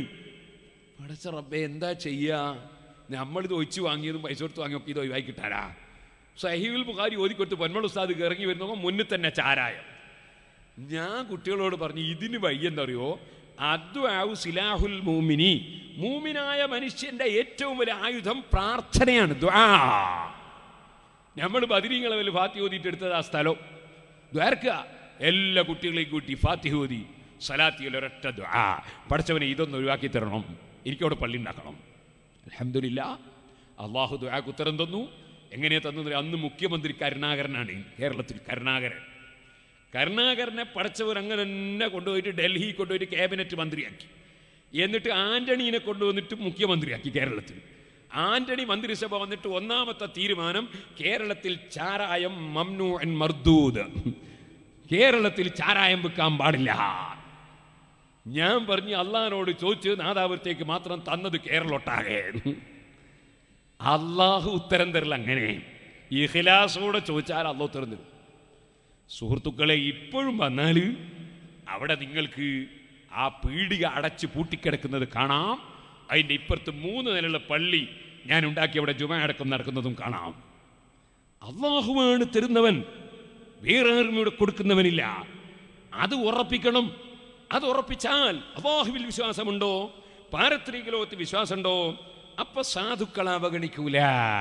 പടച്ച റബ്ബെ എന്താ ചെയ്യുക നമ്മളിത് ഒഴിച്ച് വാങ്ങിയതും പൈസ കൊടുത്ത് വാങ്ങിയൊക്കെ ഇത് ഒഴിവാക്കി കിട്ടാരാ സഹീൽ ബുഖാരി ഓതിക്കൊടുത്ത് പൊന്മൾ ഉസ്താദ് ഇറങ്ങി വരുന്നപ്പോൾ മുന്നിൽ തന്നെ ചാരായം ഞാൻ കുട്ടികളോട് പറഞ്ഞു ഇതിന് വയ്യെന്തറിയോ അദ്വാവു സിലാഹുൽ മൂമിനി മൂമിനായ മനുഷ്യന്റെ ഏറ്റവും വലിയ ആയുധം പ്രാർത്ഥനയാണ് ദ്വാ നമ്മൾ ബദിരീങ്ങളെ വലിയ ഫാത്തി ഓതിയിട്ട് എടുത്തത് ആ സ്ഥലം ദ്വാരക്കുക എല്ലാ കുട്ടികളെയും കൂട്ടി ഫാത്തി ഓതി സലാത്തിയിൽ ഒരൊറ്റ ദ്വാ പഠിച്ചവനെ ഇതൊന്ന് ഒഴിവാക്കി തരണം എനിക്കവിടെ പള്ളി ഉണ്ടാക്കണം അലഹമില്ല അള്ളാഹു ദ്വാക്ക് ഉത്തരം തന്നു എങ്ങനെയാ തന്നത് അന്ന് മുഖ്യമന്ത്രി കരുണാകരനാണ് കേരളത്തിൽ കരുണാകരൻ കരുണാകരനെ പഠിച്ചവർ അങ്ങനെ തന്നെ കൊണ്ടുപോയിട്ട് ഡൽഹി കൊണ്ടുപോയിട്ട് ക്യാബിനറ്റ് മന്ത്രിയാക്കി എന്നിട്ട് ആന്റണീനെ കൊണ്ടുവന്നിട്ട് മുഖ്യമന്ത്രിയാക്കി കേരളത്തിൽ ആന്റണി മന്ത്രിസഭ വന്നിട്ട് ഒന്നാമത്തെ തീരുമാനം കേരളത്തിൽ ചാരായം മംനു അൻ മർദൂദ് കേരളത്തിൽ ചാരായം വിൽക്കാൻ പാടില്ല ഞാൻ പറഞ്ഞു അള്ളഹാനോട് ചോദിച്ച് നാദാപുരത്തേക്ക് മാത്രം തന്നത് കേരളൊട്ടാകെ അള്ളാഹു ഉത്തരം തരില്ല അങ്ങനെ ഇഖിലാസോടെ ചോദിച്ചാൽ അള്ളാഹ് ഉത്തരം തരും സുഹൃത്തുക്കളെ ഇപ്പോഴും വന്നാൽ അവിടെ നിങ്ങൾക്ക് ആ പീടിക അടച്ച് പൂട്ടിക്കിടക്കുന്നത് കാണാം അതിൻ്റെ ഇപ്പുറത്ത് മൂന്ന് നിലയുള്ള പള്ളി ഞാൻ ഉണ്ടാക്കി അവിടെ ജുമ അടക്കം നടക്കുന്നതും കാണാം അള്ളാഹുവാണ് തരുന്നവൻ വേറെ ആരും ഇവിടെ കൊടുക്കുന്നവനില്ല അത് ഉറപ്പിക്കണം അത് ഉറപ്പിച്ചാൽ അള്ളാഹുവിൽ വിശ്വാസമുണ്ടോ പാരത്രിക ലോകത്ത് വിശ്വാസമുണ്ടോ അപ്പൊ സാധുക്കളെ അവഗണിക്കൂല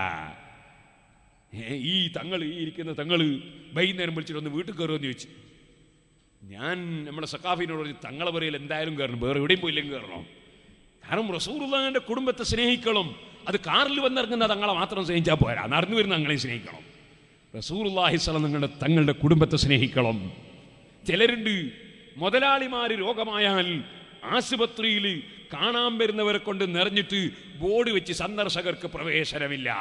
ഏ, ഈ തങ്ങൾ ഈ ഇരിക്കുന്ന തങ്ങൾ വൈകുന്നേരം വിളിച്ചിട്ട് ഒന്ന് വീട്ടിൽ കയറുമെന്ന് ചോദിച്ചു ഞാൻ നമ്മുടെ സക്കാഫിനോട് പറഞ്ഞു തങ്ങളെ പറയൽ എന്തായാലും കയറണം വേറെ എവിടെയും പോയില്ലെങ്കിൽ കയറണം കാരണം റസൂറുള്ളാന്റെ കുടുംബത്തെ സ്നേഹിക്കണം അത് കാറിൽ വന്നിറങ്ങുന്ന തങ്ങളെ മാത്രം സ്നേഹിച്ചാൽ പോരാ നടന്നു വരുന്ന തങ്ങളെ സ്നേഹിക്കണം റസൂറുല്ലാഹി സ്വലം നിങ്ങളുടെ തങ്ങളുടെ കുടുംബത്തെ സ്നേഹിക്കണം ചിലരുണ്ട് മുതലാളിമാര് രോഗമായാൽ ആശുപത്രിയിൽ കാണാൻ വരുന്നവരെ കൊണ്ട് നിറഞ്ഞിട്ട് ബോർഡ് വെച്ച് സന്ദർശകർക്ക് പ്രവേശനമില്ല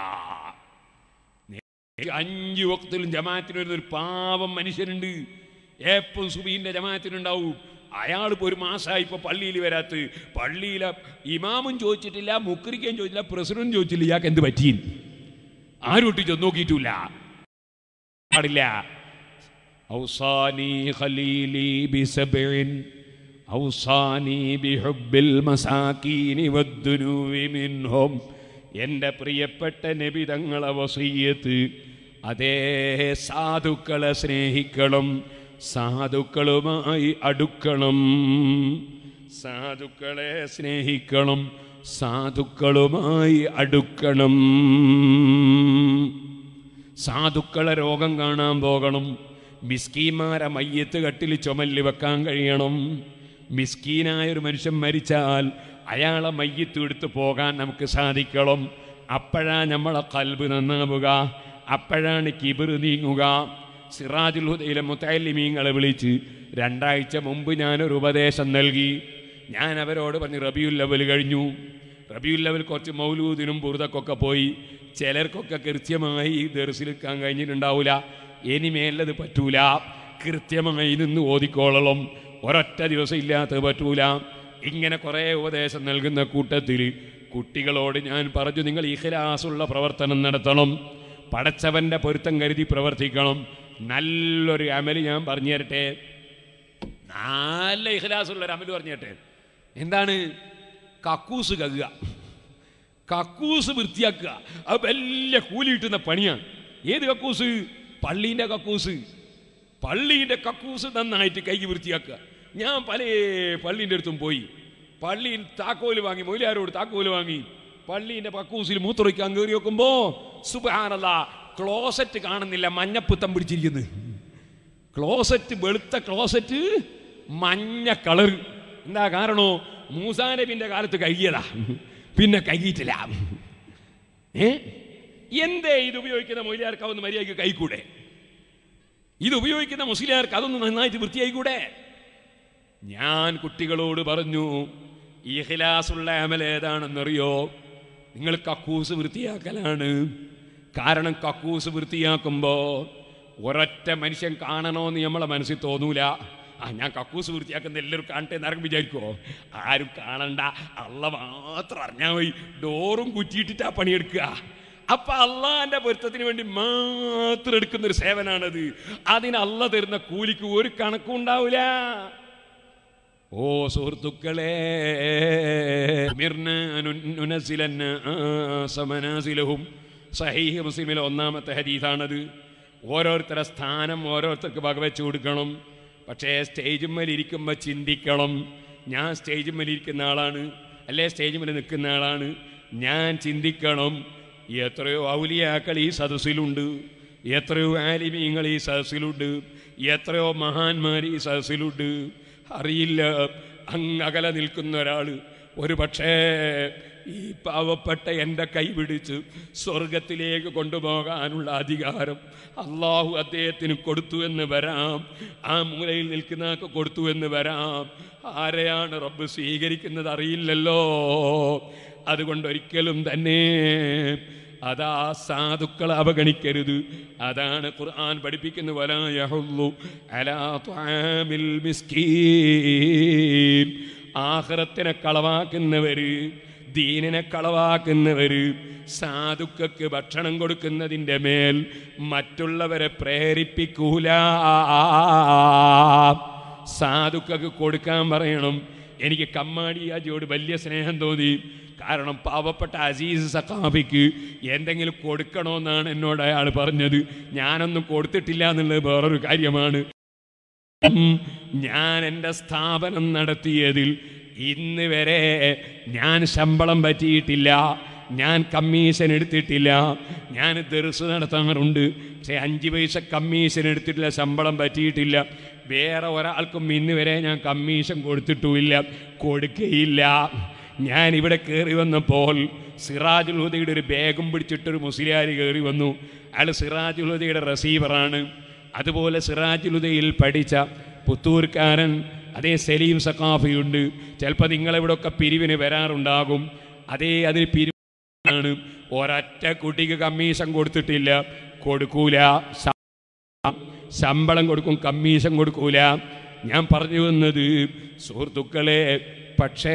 അഞ്ചു വക്തിലും ജമാഅത്തിന് വരുന്ന ഒരു പാവം മനുഷ്യനുണ്ട് എപ്പോഴും സുബീന്റെ ജമാഅത്തിനുണ്ടാവും അയാൾ ഇപ്പോൾ ഒരു മാസമായി ഇപ്പോൾ പള്ളിയിൽ വരാത്ത് പള്ളിയിലെ ഇമാമും ചോദിച്ചിട്ടില്ല മുക്രിക്കും ചോദിച്ചില്ല പ്രസിഡന്റും ചോദിച്ചില്ല ഇയാൾക്ക് എന്ത് പറ്റി ആരും ഒട്ടി ചെന്ന് നോക്കിയിട്ടില്ല പാടില്ല ഔസാനി ഖലീലി ബിസബഇൻ ഔസാനി ബിഹുബ്ബിൽ മസാകീനി വദ്ദുനൂവി മിൻഹും എൻ്റെ പ്രിയപ്പെട്ട നബി തങ്ങളെ വസീയത്ത് അതേ സാധുക്കളെ സ്നേഹിക്കണം സാധുക്കളുമായി അടുക്കണം സാധുക്കളെ സ്നേഹിക്കണം സാധുക്കളുമായി അടുക്കണം സാധുക്കളെ രോഗം കാണാൻ പോകണം മിസ്കീമാരെ മയ്യത്ത് കട്ടിൽ ചുമല് വെക്കാൻ കഴിയണം മിസ്കീനായ ഒരു മനുഷ്യൻ മരിച്ചാൽ അയാളെ മയ്യത്ത് എടുത്ത് പോകാൻ നമുക്ക് സാധിക്കണം അപ്പോഴാ നമ്മളെ കൽബ് നന്നാവുക അപ്പോഴാണ് കിബിർ നീങ്ങുക സിറാജുൽ ഹുദയിലെ മുത്തല്ലിമീങ്ങളെ വിളിച്ച് രണ്ടാഴ്ച മുമ്പ് ഞാനൊരു ഉപദേശം നൽകി ഞാൻ അവരോട് പറഞ്ഞു റബിയുൽ ലെവൽ കഴിഞ്ഞു റബിയുൽ ലെവൽ കുറച്ച് മൗലൂദിനും ബുറുദക്കൊക്കെ പോയി ചിലർക്കൊക്കെ കൃത്യമായി ദർശിലെടുക്കാൻ കഴിഞ്ഞിട്ടുണ്ടാവില്ല ഇനിമേലത് പറ്റൂല കൃത്യമായി നിന്ന് ഓതിക്കോളണം ഒരൊറ്റ ദിവസം ഇല്ലാത്തത് പറ്റൂല ഇങ്ങനെ കുറേ ഉപദേശം നൽകുന്ന കൂട്ടത്തിൽ കുട്ടികളോട് ഞാൻ പറഞ്ഞു നിങ്ങൾ ഇഖലാസുള്ള പ്രവർത്തനം നടത്തണം പടച്ചവന്റെ പൊരുത്തം കരുതി പ്രവർത്തിക്കണം നല്ലൊരു അമല് ഞാൻ പറഞ്ഞു തരട്ടെ നല്ല ഇഖലാസുള്ള ഒരു അമല് പറഞ്ഞു തരട്ടെ എന്താണ് കക്കൂസ് കകുക കക്കൂസ് വൃത്തിയാക്കുക അത് വലിയ കൂലി കിട്ടുന്ന പണിയാണ് ഏത് കക്കൂസ് പള്ളീൻ്റെ കക്കൂസ് പള്ളീൻ്റെ കക്കൂസ് നന്നായിട്ട് കൈ വൃത്തിയാക്കുക ഞാൻ പല പള്ളീൻ്റെ അടുത്തും പോയി പള്ളിയിൽ താക്കോല് വാങ്ങി മൊയിലാരോട് താക്കോല് വാങ്ങി പള്ളീൻ്റെ കക്കൂസിൽ മൂത്രമൊഴിക്കാൻ കയറി നോക്കുമ്പോ സുബാനല്ല ക്ലോസറ്റ് കാണുന്നില്ല മഞ്ഞപ്പുത്തം പിടിച്ചിരിക്കുന്നത് ക്ലോസറ്റ് വെളുത്ത ക്ലോസറ്റ് മഞ്ഞ കളർ എന്താ കാരണോ മൂസാനബിന്റെ കാലത്ത് കഴുകിയതാ പിന്നെ കഴുകിയിട്ടില്ല ഏ എന്തേ ഇത് ഉപയോഗിക്കുന്ന മൊയിലാർക്ക് അതൊന്ന് മര്യാദയ്ക്ക് കൈക്കൂടെ ഇത് ഉപയോഗിക്കുന്ന മുസ്ലിയാർക്ക് അതൊന്ന് നന്നായിട്ട് വൃത്തിയായിക്കൂടെ ഞാൻ കുട്ടികളോട് പറഞ്ഞു ഇഖ്ലാസുള്ള അമൽ ഏതാണെന്നറിയോ നിങ്ങൾ കക്കൂസ് വൃത്തിയാക്കലാണ് കാരണം കക്കൂസ് വൃത്തിയാക്കുമ്പോ ഒരൊറ്റ മനുഷ്യൻ കാണണോന്ന് നമ്മളെ മനസ്സിൽ തോന്നൂല ആ ഞാൻ കക്കൂസ് വൃത്തിയാക്കുന്ന എല്ലാവരും കാണട്ടെ എന്നാരും വിചാരിക്കുമോ ആരും കാണണ്ട അള്ള മാത്രം അറിഞ്ഞാൽ മതി ഡോറും കുറ്റിയിട്ടിട്ടാ പണിയെടുക്കുക അപ്പൊ അള്ളാന്റെ പൊരുത്തത്തിന് വേണ്ടി മാത്രം എടുക്കുന്ന ഒരു സേവനാണത് അതിന് അള്ള തരുന്ന കൂലിക്ക് ഒരു കണക്കും ഉണ്ടാവില്ല ഓ സുഹൃത്തുക്കളെ ഉമിർന അനു- നുനസ്സിലന്ന ആസമനാസിലഹും സഹീഹ് മുസ്ലിമിലെ ഒന്നാമത്തെ ഹദീസാണത് ഓരോരുത്തരുടെ സ്ഥാനം ഓരോരുത്തർക്ക് വകവെച്ച് കൊടുക്കണം പക്ഷേ സ്റ്റേജുമ്മൽ ഇരിക്കുമ്പോൾ ചിന്തിക്കണം ഞാൻ സ്റ്റേജുമ്മൽ ഇരിക്കുന്ന ആളാണ് അല്ലേ സ്റ്റേജുമ്മൽ നിൽക്കുന്ന ആളാണ് ഞാൻ ചിന്തിക്കണം എത്രയോ ഔലിയാക്കൾ ഈ സദസ്സിലുണ്ട് എത്രയോ ആലിമീങ്ങൾ ഈ സദസ്സിലുണ്ട് എത്രയോ മഹാന്മാർ ഈ സദസ്സിലുണ്ട് അറിയില്ല അങ്ങ് അകലെ നിൽക്കുന്ന ഒരാൾ ഒരു പക്ഷേ ഈ പാവപ്പെട്ട എൻ്റെ കൈ പിടിച്ച് സ്വർഗത്തിലേക്ക് കൊണ്ടുപോകാനുള്ള അധികാരം അള്ളാഹു അദ്ദേഹത്തിന് കൊടുത്തു എന്ന് വരാം ആ മൂലയിൽ നിൽക്കുന്നതൊക്കെ കൊടുത്തു എന്ന് വരാം ആരെയാണ് റബ്ബ് സ്വീകരിക്കുന്നത് അറിയില്ലല്ലോ അതുകൊണ്ട് ഒരിക്കലും തന്നെ അതാ സാധുക്കളെ അവഗണിക്കരുത് അതാണ് ഖുർആൻ പഠിപ്പിക്കുന്ന വലായഹുല്ലു അലാ ത്വാമിൽ മിസ്കീൻ ആഖിറത്തിനെ കളവാക്കുന്നവര് ദീനിനെ കളവാക്കുന്നവര് സാധുക്കൾക്ക് ഭക്ഷണം കൊടുക്കുന്നതിൻ്റെ മേൽ മറ്റുള്ളവരെ പ്രേരിപ്പിക്കൂല സാധുക്കൾക്ക് കൊടുക്കാൻ പറയണം എനിക്ക് കമ്മാടിയാജിയോട് വലിയ സ്നേഹം തോന്നി കാരണം പാവപ്പെട്ട അസീസ് സക്കാഫിക്ക് എന്തെങ്കിലും കൊടുക്കണമെന്നാണ് എന്നോട് അയാൾ പറഞ്ഞത് ഞാനൊന്നും കൊടുത്തിട്ടില്ല എന്നുള്ളത് വേറൊരു കാര്യമാണ് ഉം, ഞാൻ എൻ്റെ സ്ഥാപനം നടത്തിയതിൽ ഇന്ന് വരെ ഞാൻ ശമ്പളം പറ്റിയിട്ടില്ല ഞാൻ കമ്മീഷൻ എടുത്തിട്ടില്ല ഞാൻ ദർസ് നടത്താറുണ്ട് പക്ഷേ അഞ്ച് പൈസ കമ്മീഷൻ എടുത്തിട്ടില്ല ശമ്പളം പറ്റിയിട്ടില്ല വേറെ ഒരാൾക്കും ഇന്ന് വരെ ഞാൻ കമ്മീഷൻ കൊടുത്തിട്ടുമില്ല കൊടുക്കുകയില്ല ഞാൻ ഇവിടെ കയറി വന്നപ്പോൾ സിറാജുൽ ഹുദയുടെ ഒരു ബാഗും പിടിച്ചിട്ടൊരു മുസ്ലിയാർ കയറി വന്നു അയാൾ സിറാജുൽ ഹുദയുടെ റസീവറാണ് അതുപോലെ സിറാജുലുദയിൽ പഠിച്ച പുത്തൂർക്കാരൻ അതേ സലീം സക്കാഫിയുണ്ട് ചിലപ്പോൾ നിങ്ങളിവിടെയൊക്കെ പിരിവിന് വരാറുണ്ടാകും അതേ അതിന് പിരിവാണ് ഒരൊറ്റ കുട്ടിക്ക് കമ്മീഷൻ കൊടുത്തിട്ടില്ല കൊടുക്കൂല ശ- ശമ്പളം കൊടുക്കും കമ്മീഷൻ കൊടുക്കൂല ഞാൻ പറഞ്ഞു വന്നത് സുഹൃത്തുക്കളെ പക്ഷേ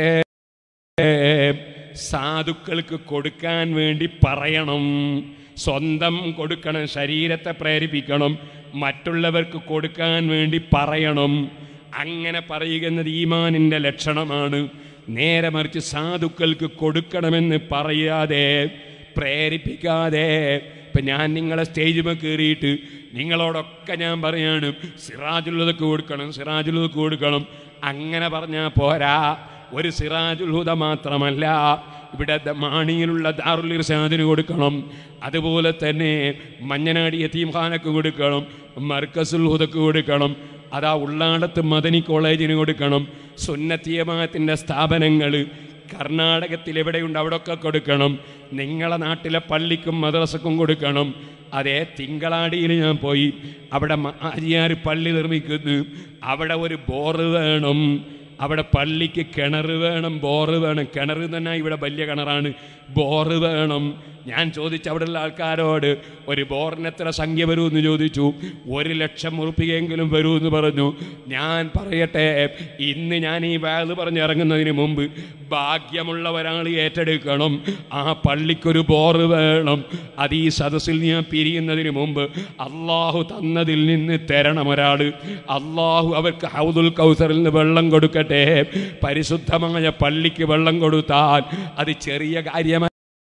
സാധുക്കൾക്ക് കൊടുക്കാൻ വേണ്ടി പറയണം സ്വന്തം കൊടുക്കണം ശരീരത്തെ പ്രേരിപ്പിക്കണം മറ്റുള്ളവർക്ക് കൊടുക്കാൻ വേണ്ടി പറയണം അങ്ങനെ പറയുന്നത് ഈമാനിൻ്റെ ലക്ഷണമാണ് നേരെ മറിച്ച് സാധുക്കൾക്ക് കൊടുക്കണമെന്ന് പറയാതെ പ്രേരിപ്പിക്കാതെ ഇപ്പം ഞാൻ നിങ്ങളെ സ്റ്റേജിൽ കയറിയിട്ട് നിങ്ങളോടൊക്കെ ഞാൻ പറയാണ് സിറാജുള്ളതൊക്കെ കൊടുക്കണം സിറാജുള്ളതൊക്കെ കൊടുക്കണം അങ്ങനെ പറഞ്ഞാൽ പോരാ ഒരു സിറാജുൽ ഹുദ മാത്രമല്ല ഇവിടെ ദ- മാണിയിലുള്ള ദാറുൽ ഇർഷാദിന് കൊടുക്കണം അതുപോലെ തന്നെ മഞ്ഞനാടി യത്തീംഖാനക്ക് കൊടുക്കണം മർക്കസുൽ ഹുദക്ക് കൊടുക്കണം അതാ ഉള്ളാടത്ത് മദനി കോളേജിന് കൊടുക്കണം സുന്നത്തിയമാത്തിൻ്റെ സ്ഥാപനങ്ങൾ കർണാടകത്തിൽ എവിടെയുണ്ട് അവിടെയൊക്കെ കൊടുക്കണം നിങ്ങളെ നാട്ടിലെ പള്ളിക്കും മദ്രസക്കും കൊടുക്കണം അതേ തിങ്കളാടിയിൽ ഞാൻ പോയി അവിടെ ആജിയാർ പള്ളി നിർമ്മിക്കുന്നു അവിടെ ഒരു ബോറ് വേണം അവിടെ പള്ളിക്ക് കിണർ വേണം ബോറ് വേണം കിണർ തന്നെ ഇവിടെ വലിയ കിണറാണ് ബോറ് വേണം ഞാൻ ചോദിച്ചു അവിടെയുള്ള ആൾക്കാരോട് ഒരു ബോറിന് എത്ര സംഖ്യ വരുമെന്ന് ചോദിച്ചു ഒരു ലക്ഷം ഉറുപ്പികയെങ്കിലും വരുമെന്ന് പറഞ്ഞു ഞാൻ പറയട്ടെ ഇന്ന് ഞാൻ ഈ വാത് പറഞ്ഞ് ഇറങ്ങുന്നതിന് മുമ്പ് ഭാഗ്യമുള്ള ഒരാൾ ഏറ്റെടുക്കണം ആ പള്ളിക്കൊരു ബോറ് വേണം അത് ഈ സദസ്സിൽ ഞാൻ പിരിയുന്നതിന് മുമ്പ് അള്ളാഹു തന്നതിൽ നിന്ന് തരണം ഒരാൾ അള്ളാഹു അവർക്ക് ഹൗദുൽ കൗസറിൽ നിന്ന് വെള്ളം കൊടുക്കട്ടെ പരിശുദ്ധമായ പള്ളിക്ക് വെള്ളം കൊടുത്താൽ അത് ചെറിയ കാര്യമല്ല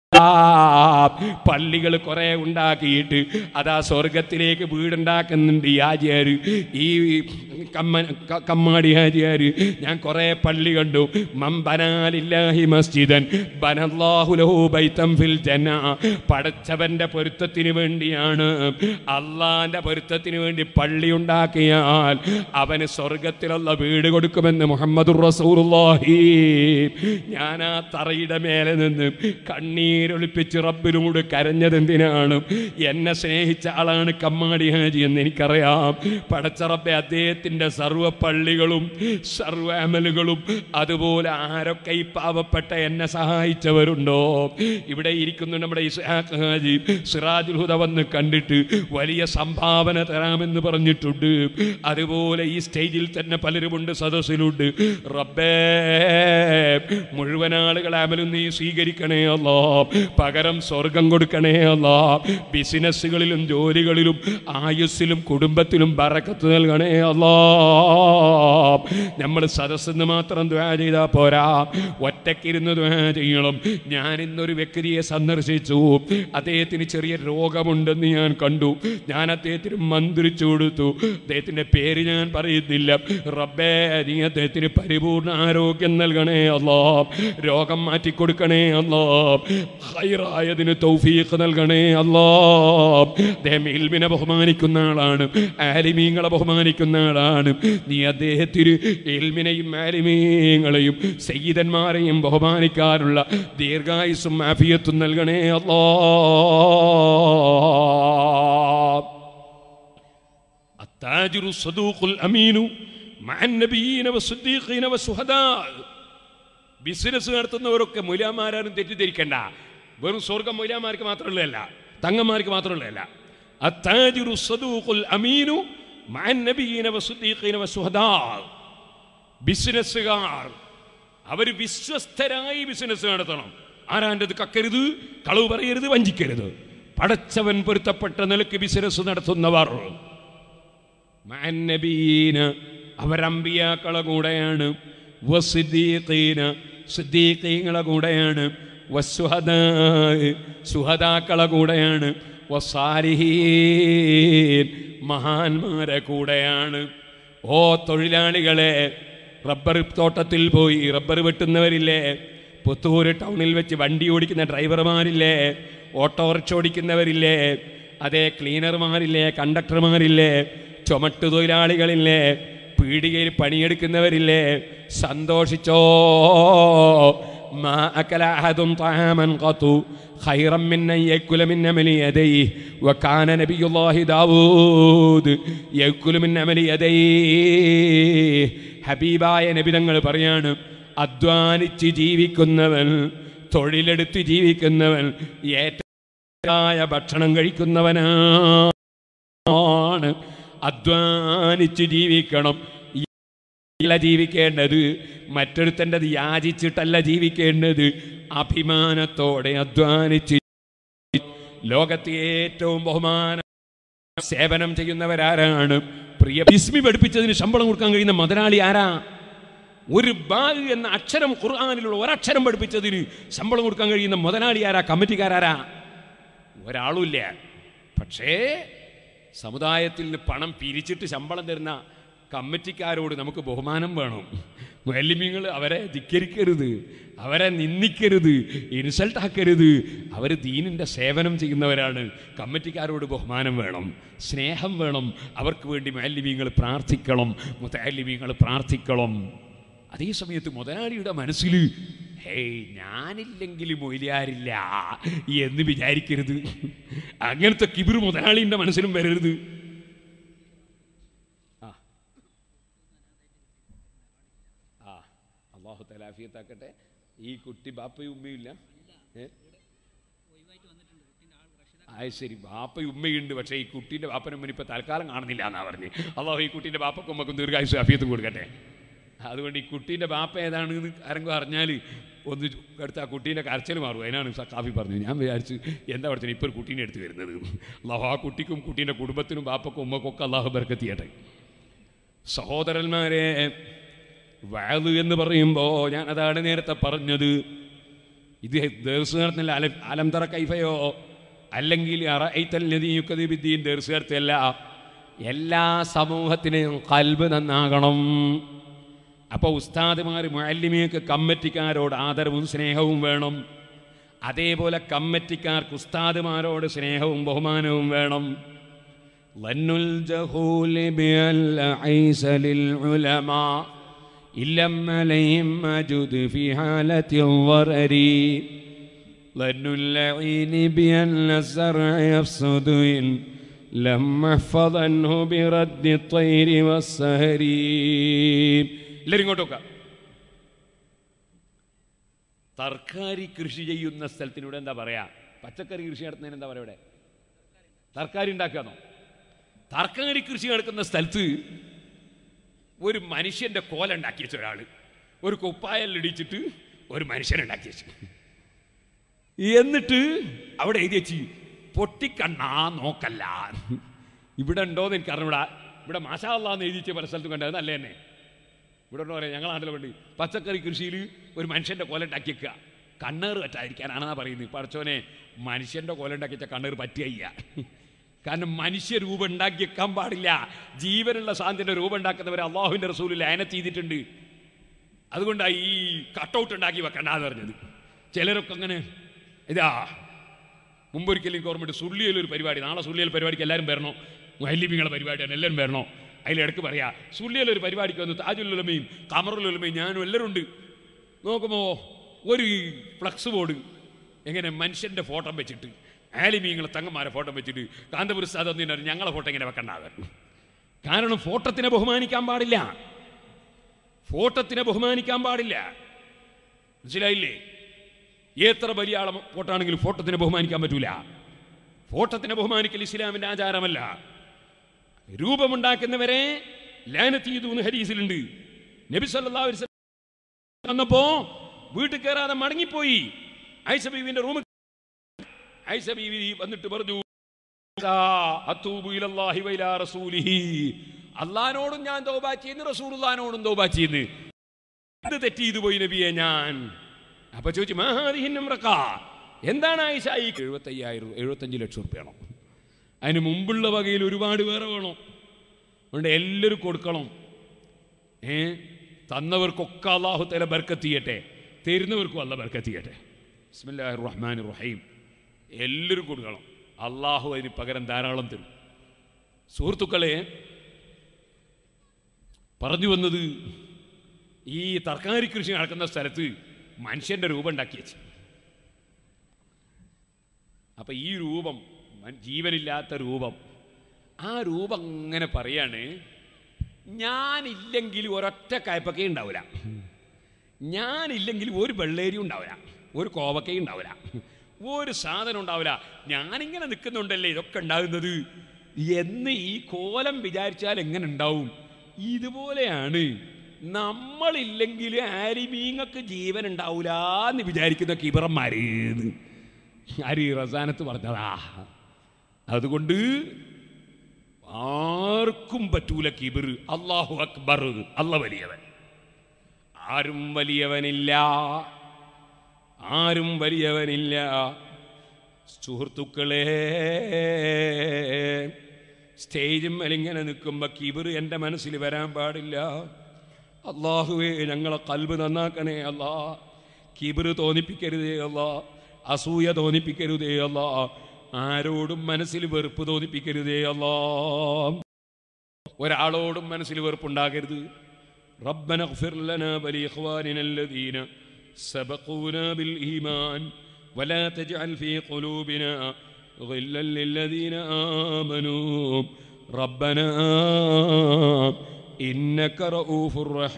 പള്ളികൾ കുറെ ഉണ്ടാക്കിയിട്ട് അതാ സ്വർഗത്തിലേക്ക് വീടുണ്ടാക്കുന്നുണ്ട് ഈ ആചാര് ഈ കമ്മ ക- കമ്മാടി ആചാര് ഞാൻ കുറെ പള്ളി കണ്ടു മമ്പനാലില്ലാഹി മസ്ജിദൻ ബനല്ലാഹു ലഹു ബൈത്തം ഫിൽ ജന്ന പടച്ചവന്റെ പൊരുത്തത്തിന് വേണ്ടിയാണ് അള്ളാന്റെ പൊരുത്തത്തിന് വേണ്ടി പള്ളി ഉണ്ടാക്കിയാൽ അവന് സ്വർഗത്തിലുള്ള വീട് കൊടുക്കുമെന്ന് മുഹമ്മദുർ റസൂലുള്ളാഹി ഞാൻ ആ തറയുടെ മേലെ നിന്ന് കണ്ണീരൊളിപ്പിച്ച് റബ്ബിനോട് കരഞ്ഞതെന്തിനാണ് എന്നെ സ്നേഹിച്ച ആളാണ് കമ്മാടി ഹാജി എന്ന് എനിക്കറിയാം പടച്ച റബ്ബെ അദ്ദേഹത്തിൻ്റെ സർവ്വ പള്ളികളും സർവ്വ അമലുകളും അതുപോലെ ആരൊക്കെ ഈ പാവപ്പെട്ട എന്നെ സഹായിച്ചവരുണ്ടോ ഇവിടെ ഇരിക്കുന്നു നമ്മുടെ ഇസ്ഹാഖ് ഹാജി സിറാജുൽ ഹുദ വന്ന് കണ്ടിട്ട് വലിയ സംഭാവന തരാമെന്ന് പറഞ്ഞിട്ടുണ്ട് അതുപോലെ ഈ സ്റ്റേജിൽ തന്നെ പലരുമുണ്ട് സദസ്സിലുണ്ട് റബ്ബേ മുഴുവൻ ആളുകളെ അമലും നീ സ്വീകരിക്കണേ അല്ലോ പകരം സ്വർഗം കൊടുക്കണേ അല്ല ബിസിനസ്സുകളിലും ജോലികളിലും ആയുസ്സിലും കുടുംബത്തിലും ബറക്കത്ത് നൽകണേ അല്ലാ നമ്മൾ സദസ്സെന്ന് മാത്രം ദ്വാ ചെയ്താൽ പോരാ ഒറ്റയ്ക്കിരുന്ന് ദ്വാ ചെയ്യണം ഞാൻ ഇന്നൊരു വ്യക്തിയെ സന്ദർശിച്ചു അദ്ദേഹത്തിന് ചെറിയ രോഗമുണ്ടെന്ന് ഞാൻ കണ്ടു ഞാൻ അദ്ദേഹത്തിന് മന്ത്രിച്ചു കൊടുത്തു അദ്ദേഹത്തിന്റെ പേര് ഞാൻ പറയുന്നില്ല റബ്ബേ നീ അദ്ദേഹത്തിന് പരിപൂർണ ആരോഗ്യം നൽകണേ അല്ലാ രോഗം മാറ്റിക്കൊടുക്കണേ അല്ലാ ഹൈറായതിന് തൗഫീഖ് നൽകണേ അല്ലാ അദ്ദേഹം ഇൽമിനെ ബഹുമാനിക്കുന്ന ആളാണ് ആലിമീങ്ങളെ ബഹുമാനിക്കുന്ന ആളാണ് നീ അദ്ദേഹത്തിന് ഇൽമിനെയും ആലിമീങ്ങളെയും സയ്യിദന്മാരെയും ബഹുമാനിക്കാനുള്ള ദീർഘായുസും ആഫിയത്തും നൽകണേ അല്ലാ التاجر الصدوق الأمين مع النبيين والصديقين والشهداء ബിസിനസ് നടത്തുന്നവരൊക്കെ മൊയ്ലാമാരും തെറ്റിദ്ധരിക്കണ്ട വെറും സ്വർഗം മൊയ്ലാമാർക്ക് മാത്രമുള്ളതല്ല തങ്ങന്മാർക്ക് മാത്രമുള്ളതല്ല അത്താജിറു സദൂഖുൽ അമീനു മഅൻ നബിയീന വസുദ്ദീഖീന വസുഹദാ ബിസിനസ്സുകാർ അവർ വിശ്വസ്തരായി ബിസിനസ് നടത്തണം ആരാൻ്റെത് കക്കരുത് കളവ് പറയരുത് വഞ്ചിക്കരുത് പടച്ചവൻ പൊരുത്തപ്പെട്ട നിലക്ക് ബിസിനസ് നടത്തുന്നവർ മഅന്നബീന അവരമ്പിയാക്കളെ കൂടെയാണ് വസിദ്ദീഖീന സിദ്ദീഖീങ്ങളെ കൂടെയാണ് വസ്സുഹദാ സുഹദാക്കളെ കൂടെയാണ് വസാലിഹീൻ മഹാന്മാരെ കൂടെയാണ് ഓ തൊഴിലാളികളെ റബ്ബർ തോട്ടത്തിൽ പോയി റബ്ബർ വെട്ടുന്നവരില്ലേ പുത്തൂര് ടൗണിൽ വെച്ച് വണ്ടി ഓടിക്കുന്ന ഡ്രൈവർമാരില്ലേ ഓട്ടോറിക്ഷ ഓടിക്കുന്നവരില്ലേ അതേ ക്ലീനർമാരില്ലേ കണ്ടക്ടർമാരില്ലേ ചുമട്ടു തൊഴിലാളികളില്ലേ പീടികയിൽ പണിയെടുക്കുന്നവരില്ലേ സന്തോഷിച്ചോ ما أكل أحد طعاما قط خيرا من أن يأكل من عمل يديه وكان نبي الله داود يأكل من عمل يديه ഹബീബായ നബി തങ്ങൾ പറയാണ് അധ്വാനിച്ച് ജീവിക്കുന്നവൻ തൊഴിലെടുത്ത് ജീവിക്കുന്നവൻ ഏറ്റവും ഭക്ഷണം കഴിക്കുന്നവനാണ് അധ്വാനിച്ച് ജീവിക്കണം അല്ല ജീവിക്കേണ്ടത് മറ്റൊരുത്തൻ്റെ യാചിച്ചിട്ടല്ല ജീവിക്കേണ്ടത് അഭിമാനത്തോടെ അധ്വാനിച്ച് ലോകത്തെ ഏറ്റവും ബഹുമാന സേവനം ചെയ്യുന്നവരാരാണ് പ്രിയ ബിസ്മി പഠിപ്പിച്ചതിന് ശമ്പളം കൊടുക്കാൻ കഴിയുന്ന മുതലാളി ആരാ ഒരു ബാഗ് എന്ന അക്ഷരം ഖുർആാനിലുള്ള ഒരക്ഷരം പഠിപ്പിച്ചതിന് ശമ്പളം കൊടുക്കാൻ കഴിയുന്ന മുതലാളി ആരാ കമ്മിറ്റിക്കാരാരാ ഒരാളുമില്ല പക്ഷേ സമുദായത്തിൽ നിന്ന് പണം പിരിച്ചിട്ട് ശമ്പളം തരുന്ന കമ്മിറ്റിക്കാരോട് നമുക്ക് ബഹുമാനം വേണം മുഅല്ലിമീങ്ങൾ അവരെ ധിക്കരിക്കരുത് അവരെ നിന്ദിക്കരുത് ഇൻസൾട്ട് ആക്കരുത് അവർ ദീനിൻ്റെ സേവനം ചെയ്യുന്നവരാണ് കമ്മിറ്റിക്കാരോട് ബഹുമാനം വേണം സ്നേഹം വേണം അവർക്ക് വേണ്ടി മുഅല്ലിമീങ്ങൾ പ്രാർത്ഥിക്കണം മുത്തല്ലിമീങ്ങൾ പ്രാർത്ഥിക്കണം അതേ സമയത്ത് മുതലാളിയുടെ മനസ്സിൽ ഹേയ് ഞാനില്ലെങ്കിൽ മൊയിലാരില്ല എന്ന് വിചാരിക്കരുത് അങ്ങനത്തെ കിബിർ മുതലാളിൻ്റെ മനസ്സിലും വരരുത് ആ ആ അള്ളാഹു തലാഫിയത്താക്കട്ടെ ഈ കുട്ടി ബാപ്പയും ഉമ്മയില്ല ഏ അത് ശരി ബാപ്പയും ഉമ്മയുണ്ട് പക്ഷേ ഈ കുട്ടീൻ്റെ ബാപ്പനും ഇപ്പോൾ തൽക്കാലം കാണുന്നില്ല എന്നാ പറഞ്ഞ് അള്ളാഹു ഈ കുട്ടീൻ്റെ ബാപ്പക്കും ഉമ്മക്കും ദീർഘായുസ് അഫിയത്തും കൊടുക്കട്ടെ അതുകൊണ്ട് ഈ കുട്ടീൻ്റെ ബാപ്പ ഏതാണെന്ന് ആരെങ്കിലും അറിഞ്ഞാൽ ഒന്ന് എടുത്ത് ആ കുട്ടീൻ്റെ കരച്ചിൽ മാറും അതിനാണ് സ- കാഫി പറഞ്ഞു ഞാൻ വിചാരിച്ച് എന്താ പഠിച്ചത് ഇപ്പോൾ ഒരു കുട്ടീനെ എടുത്ത് വരുന്നത് അള്ളാഹു ആ കുട്ടിക്കും കുട്ടീൻ്റെ കുടുംബത്തിനും ബാപ്പക്കും ഉമ്മക്കും ഒക്കെ അള്ളാഹു ബർക്കത്തിയട്ടെ സഹോദരന്മാരെ വയത് എന്ന് പറയുമ്പോൾ ഞാൻ അതാണ് നേരത്തെ പറഞ്ഞത് ഇത് ദേർസ് നടത്തുന്നില്ല അല അലംതറ കൈഫയോ അല്ലെങ്കിൽ അറൈത്തല്ലതീയുക്കതീൻ ദേർസ് നടത്തല്ല എല്ലാ സമൂഹത്തിനെയും കൽബ് നന്നാകണം അപ്പോൾ ഉസ്താദുമാർ മുഅല്ലിമിയൊക്കെ കമ്മിറ്റിക്കാരോട് ആദരവും സ്നേഹവും വേണം അതേപോലെ കമ്മിറ്റിക്കാർക്ക് ഉസ്താദുമാരോട് സ്നേഹവും ബഹുമാനവും വേണം ظن الجهول بأن ليس للعلماء إلا عليهم مجد في حالة الضرر ظن اللعين بأن الزرع يفسد إن لم يحفظ عنه برد الطير والسهر എല്ലാവരും ഇങ്ങോട്ടൊക്കെ തർക്കാരി കൃഷി ചെയ്യുന്ന സ്ഥലത്തിനൂടെ എന്താ പറയാ പച്ചക്കറി കൃഷി നടത്തുന്നതിന് എന്താ പറയാ ഇവിടെ തർക്കാരി ഉണ്ടാക്കാന്നോ തർക്കാരി കൃഷി നടക്കുന്ന സ്ഥലത്ത് ഒരു മനുഷ്യന്റെ കോല ഉണ്ടാക്കി വെച്ച ഒരാൾ ഒരു കുപ്പായെല്ലാം ഇടിച്ചിട്ട് ഒരു മനുഷ്യനുണ്ടാക്കി വെച്ചു എന്നിട്ട് അവിടെ എഴുതി വെച്ച് പൊട്ടിക്കണ്ണാ നോക്കല്ല ഇവിടെ ഉണ്ടോന്ന് എനിക്ക് അറിഞ്ഞൂടാ ഇവിടെ മാഷാല്ലാന്ന് എഴുതിച്ച പല സ്ഥലത്തും കണ്ടത് നല്ല തന്നെ ഇവിടെ ഉണ്ടോ പറയാം ഞങ്ങളെ നാട്ടിൽ വേണ്ടി പച്ചക്കറി കൃഷിയിൽ ഒരു മനുഷ്യന്റെ കോല ഉണ്ടാക്കിയേക്കുക കണ്ണേറ് പറ്റാതിരിക്കാനാണെന്നാ പറയുന്നത് പഠിച്ചോനെ മനുഷ്യന്റെ കോല ഉണ്ടാക്കിച്ച കണ്ണേറ് പറ്റിയ കാരണം മനുഷ്യ രൂപം ഉണ്ടാക്കിയേക്കാൻ പാടില്ല ജീവനുള്ള സാന്തിന്റെ രൂപം ഉണ്ടാക്കുന്നവരെ അള്ളാഹുവിന്റെ റസൂലിൽ അയനത്ത് ചെയ്തിട്ടുണ്ട് അതുകൊണ്ടാണ് ഈ കട്ടൗട്ട് ഉണ്ടാക്കി വെക്കണ്ടെന്ന് പറഞ്ഞത് ചിലരൊക്കെ അങ്ങനെ ഇതാ മുമ്പൊരിക്കലും എനിക്ക് ഓർമ്മയുണ്ട് സുള്ളിയിൽ ഒരു പരിപാടി നാളെ സുള്ളിയിൽ പരിപാടിക്ക് എല്ലാവരും വരണോ മഹല്ലിബിങ്ങളെ പരിപാടിയാണ് എല്ലാവരും വരണോ അതിലിടക്ക് പറയാ സുള്ളിയിൽ ഒരു പരിപാടിക്ക് വന്ന് താജുലുലമയും കമറുലുലമയും ഞാനും എല്ലാവരും ഉണ്ട് നോക്കുമ്പോൾ ഒരു ഫ്ലക്സ് ബോർഡ് എങ്ങനെ മനുഷ്യൻ്റെ ഫോട്ടോ വെച്ചിട്ട് ആലിമീങ്ങളെ തങ്ങന്മാരെ ഫോട്ടോ വെച്ചിട്ട് കാന്തപുര സാധനം ഞങ്ങളെ ഫോട്ടോ ഇങ്ങനെ വെക്കണ്ടാവർ കാരണം ഫോട്ടത്തിനെ ബഹുമാനിക്കാൻ പാടില്ല ഫോട്ടത്തിനെ ബഹുമാനിക്കാൻ പാടില്ല മനസ്സിലായില്ലേ എത്ര വലിയ ആളെ ഫോട്ടാണെങ്കിലും ഫോട്ടത്തിനെ ബഹുമാനിക്കാൻ പറ്റൂല ഫോട്ടത്തിനെ ബഹുമാനിക്കൽ ഇസ്ലാമിന്റെ ആചാരമല്ല രൂപമുണ്ടാക്കുന്നവരെ ലാനത്ത് ചെയ്തു എന്ന് ഹരീസിലുണ്ട് നബി സല്ലല്ലാഹു അലൈഹി വസല്ലം വന്നപ്പോ വീട്ടിൽ കയറാതെ മടങ്ങിപ്പോയി ഐസ ബീവിന്റെ റൂമിൽ ഐസ ബീവി വന്നിട്ട് പറഞ്ഞു അത്തൂബു ഇലല്ലാഹി വൈലാ റസൂലിഹി അള്ളഹാനോടും ഞാൻ തോബാ ചെയ്യുന്നു റസൂലുള്ളാനോടും തോബാ ചെയ്യുന്നു എന്ത് തെറ്റ് ചെയ്തു പോയി നബിയെ ഞാൻ അപ്പൊ ചോദിച്ചു മഹാദിഹിന്നമ്രക്ക എന്താണ് ആയിഷ ഈ എഴുപത്തി അയ്യായിരം എഴുപത്തഞ്ച് ലക്ഷം റുപ്യ വേണം അതിന് മുമ്പുള്ള വകയിൽ ഒരുപാട് വേറെ വേണം അതുകൊണ്ട് എല്ലാവരും കൊടുക്കണം ഏ തന്നവർക്കൊക്കെ അള്ളാഹു തല ബർക്കത്ത് ചെയ്യട്ടെ തരുന്നവർക്കും അല്ല ബർക്കത്ത് ചെയ്യട്ടെ ബിസ്മില്ലാഹിർ റഹ്മാൻ റഹീം എല്ലാവരും കൊടുക്കണം അള്ളാഹു അതിന് പകരം ധാരാളം തരും സുഹൃത്തുക്കളെ പറഞ്ഞു വന്നത് ഈ തർക്കാരി കൃഷി നടക്കുന്ന സ്ഥലത്ത് മനുഷ്യന്റെ രൂപം ഉണ്ടാക്കി വെച്ചു അപ്പൊ ഈ രൂപം മൻ- ജീവനില്ലാത്ത രൂപം ആ രൂപം അങ്ങനെ പറയാണ് ഞാനില്ലെങ്കിൽ ഒരൊറ്റ കായ്പക്കയും ഉണ്ടാവില്ല ഞാനില്ലെങ്കിൽ ഒരു വെള്ളേരി ഉണ്ടാവില്ല ഒരു കോവക്കയും ഉണ്ടാവില്ല ഒരു സാധനം ഉണ്ടാവില്ല ഞാനിങ്ങനെ നിൽക്കുന്നുണ്ടല്ലേ ഇതൊക്കെ ഉണ്ടാകുന്നത് എന്ന് ഈ കോലം വിചാരിച്ചാൽ എങ്ങനെ ഉണ്ടാവും ഇതുപോലെയാണ് നമ്മളില്ലെങ്കിൽ ആരിമീങ്ങൾക്ക് ജീവൻ ഉണ്ടാവില്ല എന്ന് വിചാരിക്കുന്ന കിബറന്മാര് ആര് ഈ റസാനത്ത് പറഞ്ഞതാ അതുകൊണ്ട് ആർക്കും പറ്റൂല കിബിർ അള്ളാഹു അക്ബർ അല്ല വലിയവൻ ആരും വലിയവനില്ല ആരും വലിയവനില്ല സുഹൃത്തുക്കളെ സ്റ്റേജും മേലിങ്ങനെ നിൽക്കുമ്പോൾ കിബിർ എൻ്റെ മനസ്സിൽ വരാൻ പാടില്ല അള്ളാഹുവേ ഞങ്ങളെ കൽബ് നന്നാക്കണേ അല്ലാ കിബിർ തോന്നിപ്പിക്കരുതേ അല്ലാ അസൂയ തോന്നിപ്പിക്കരുതേ അല്ലാ ആരോടും മനസ്സിൽ വെറുപ്പ് തോന്നിപ്പിക്കരുതേ അല്ലാ ഒരാളോടും മനസ്സിൽ വെറുപ്പുണ്ടാകരുത് ربنا اغفر لنا ولإخواننا الذين سبقونا بالإيمان ولا تجعل في قلوبنا غلا للذين آمنوا ربنا إنك رؤوف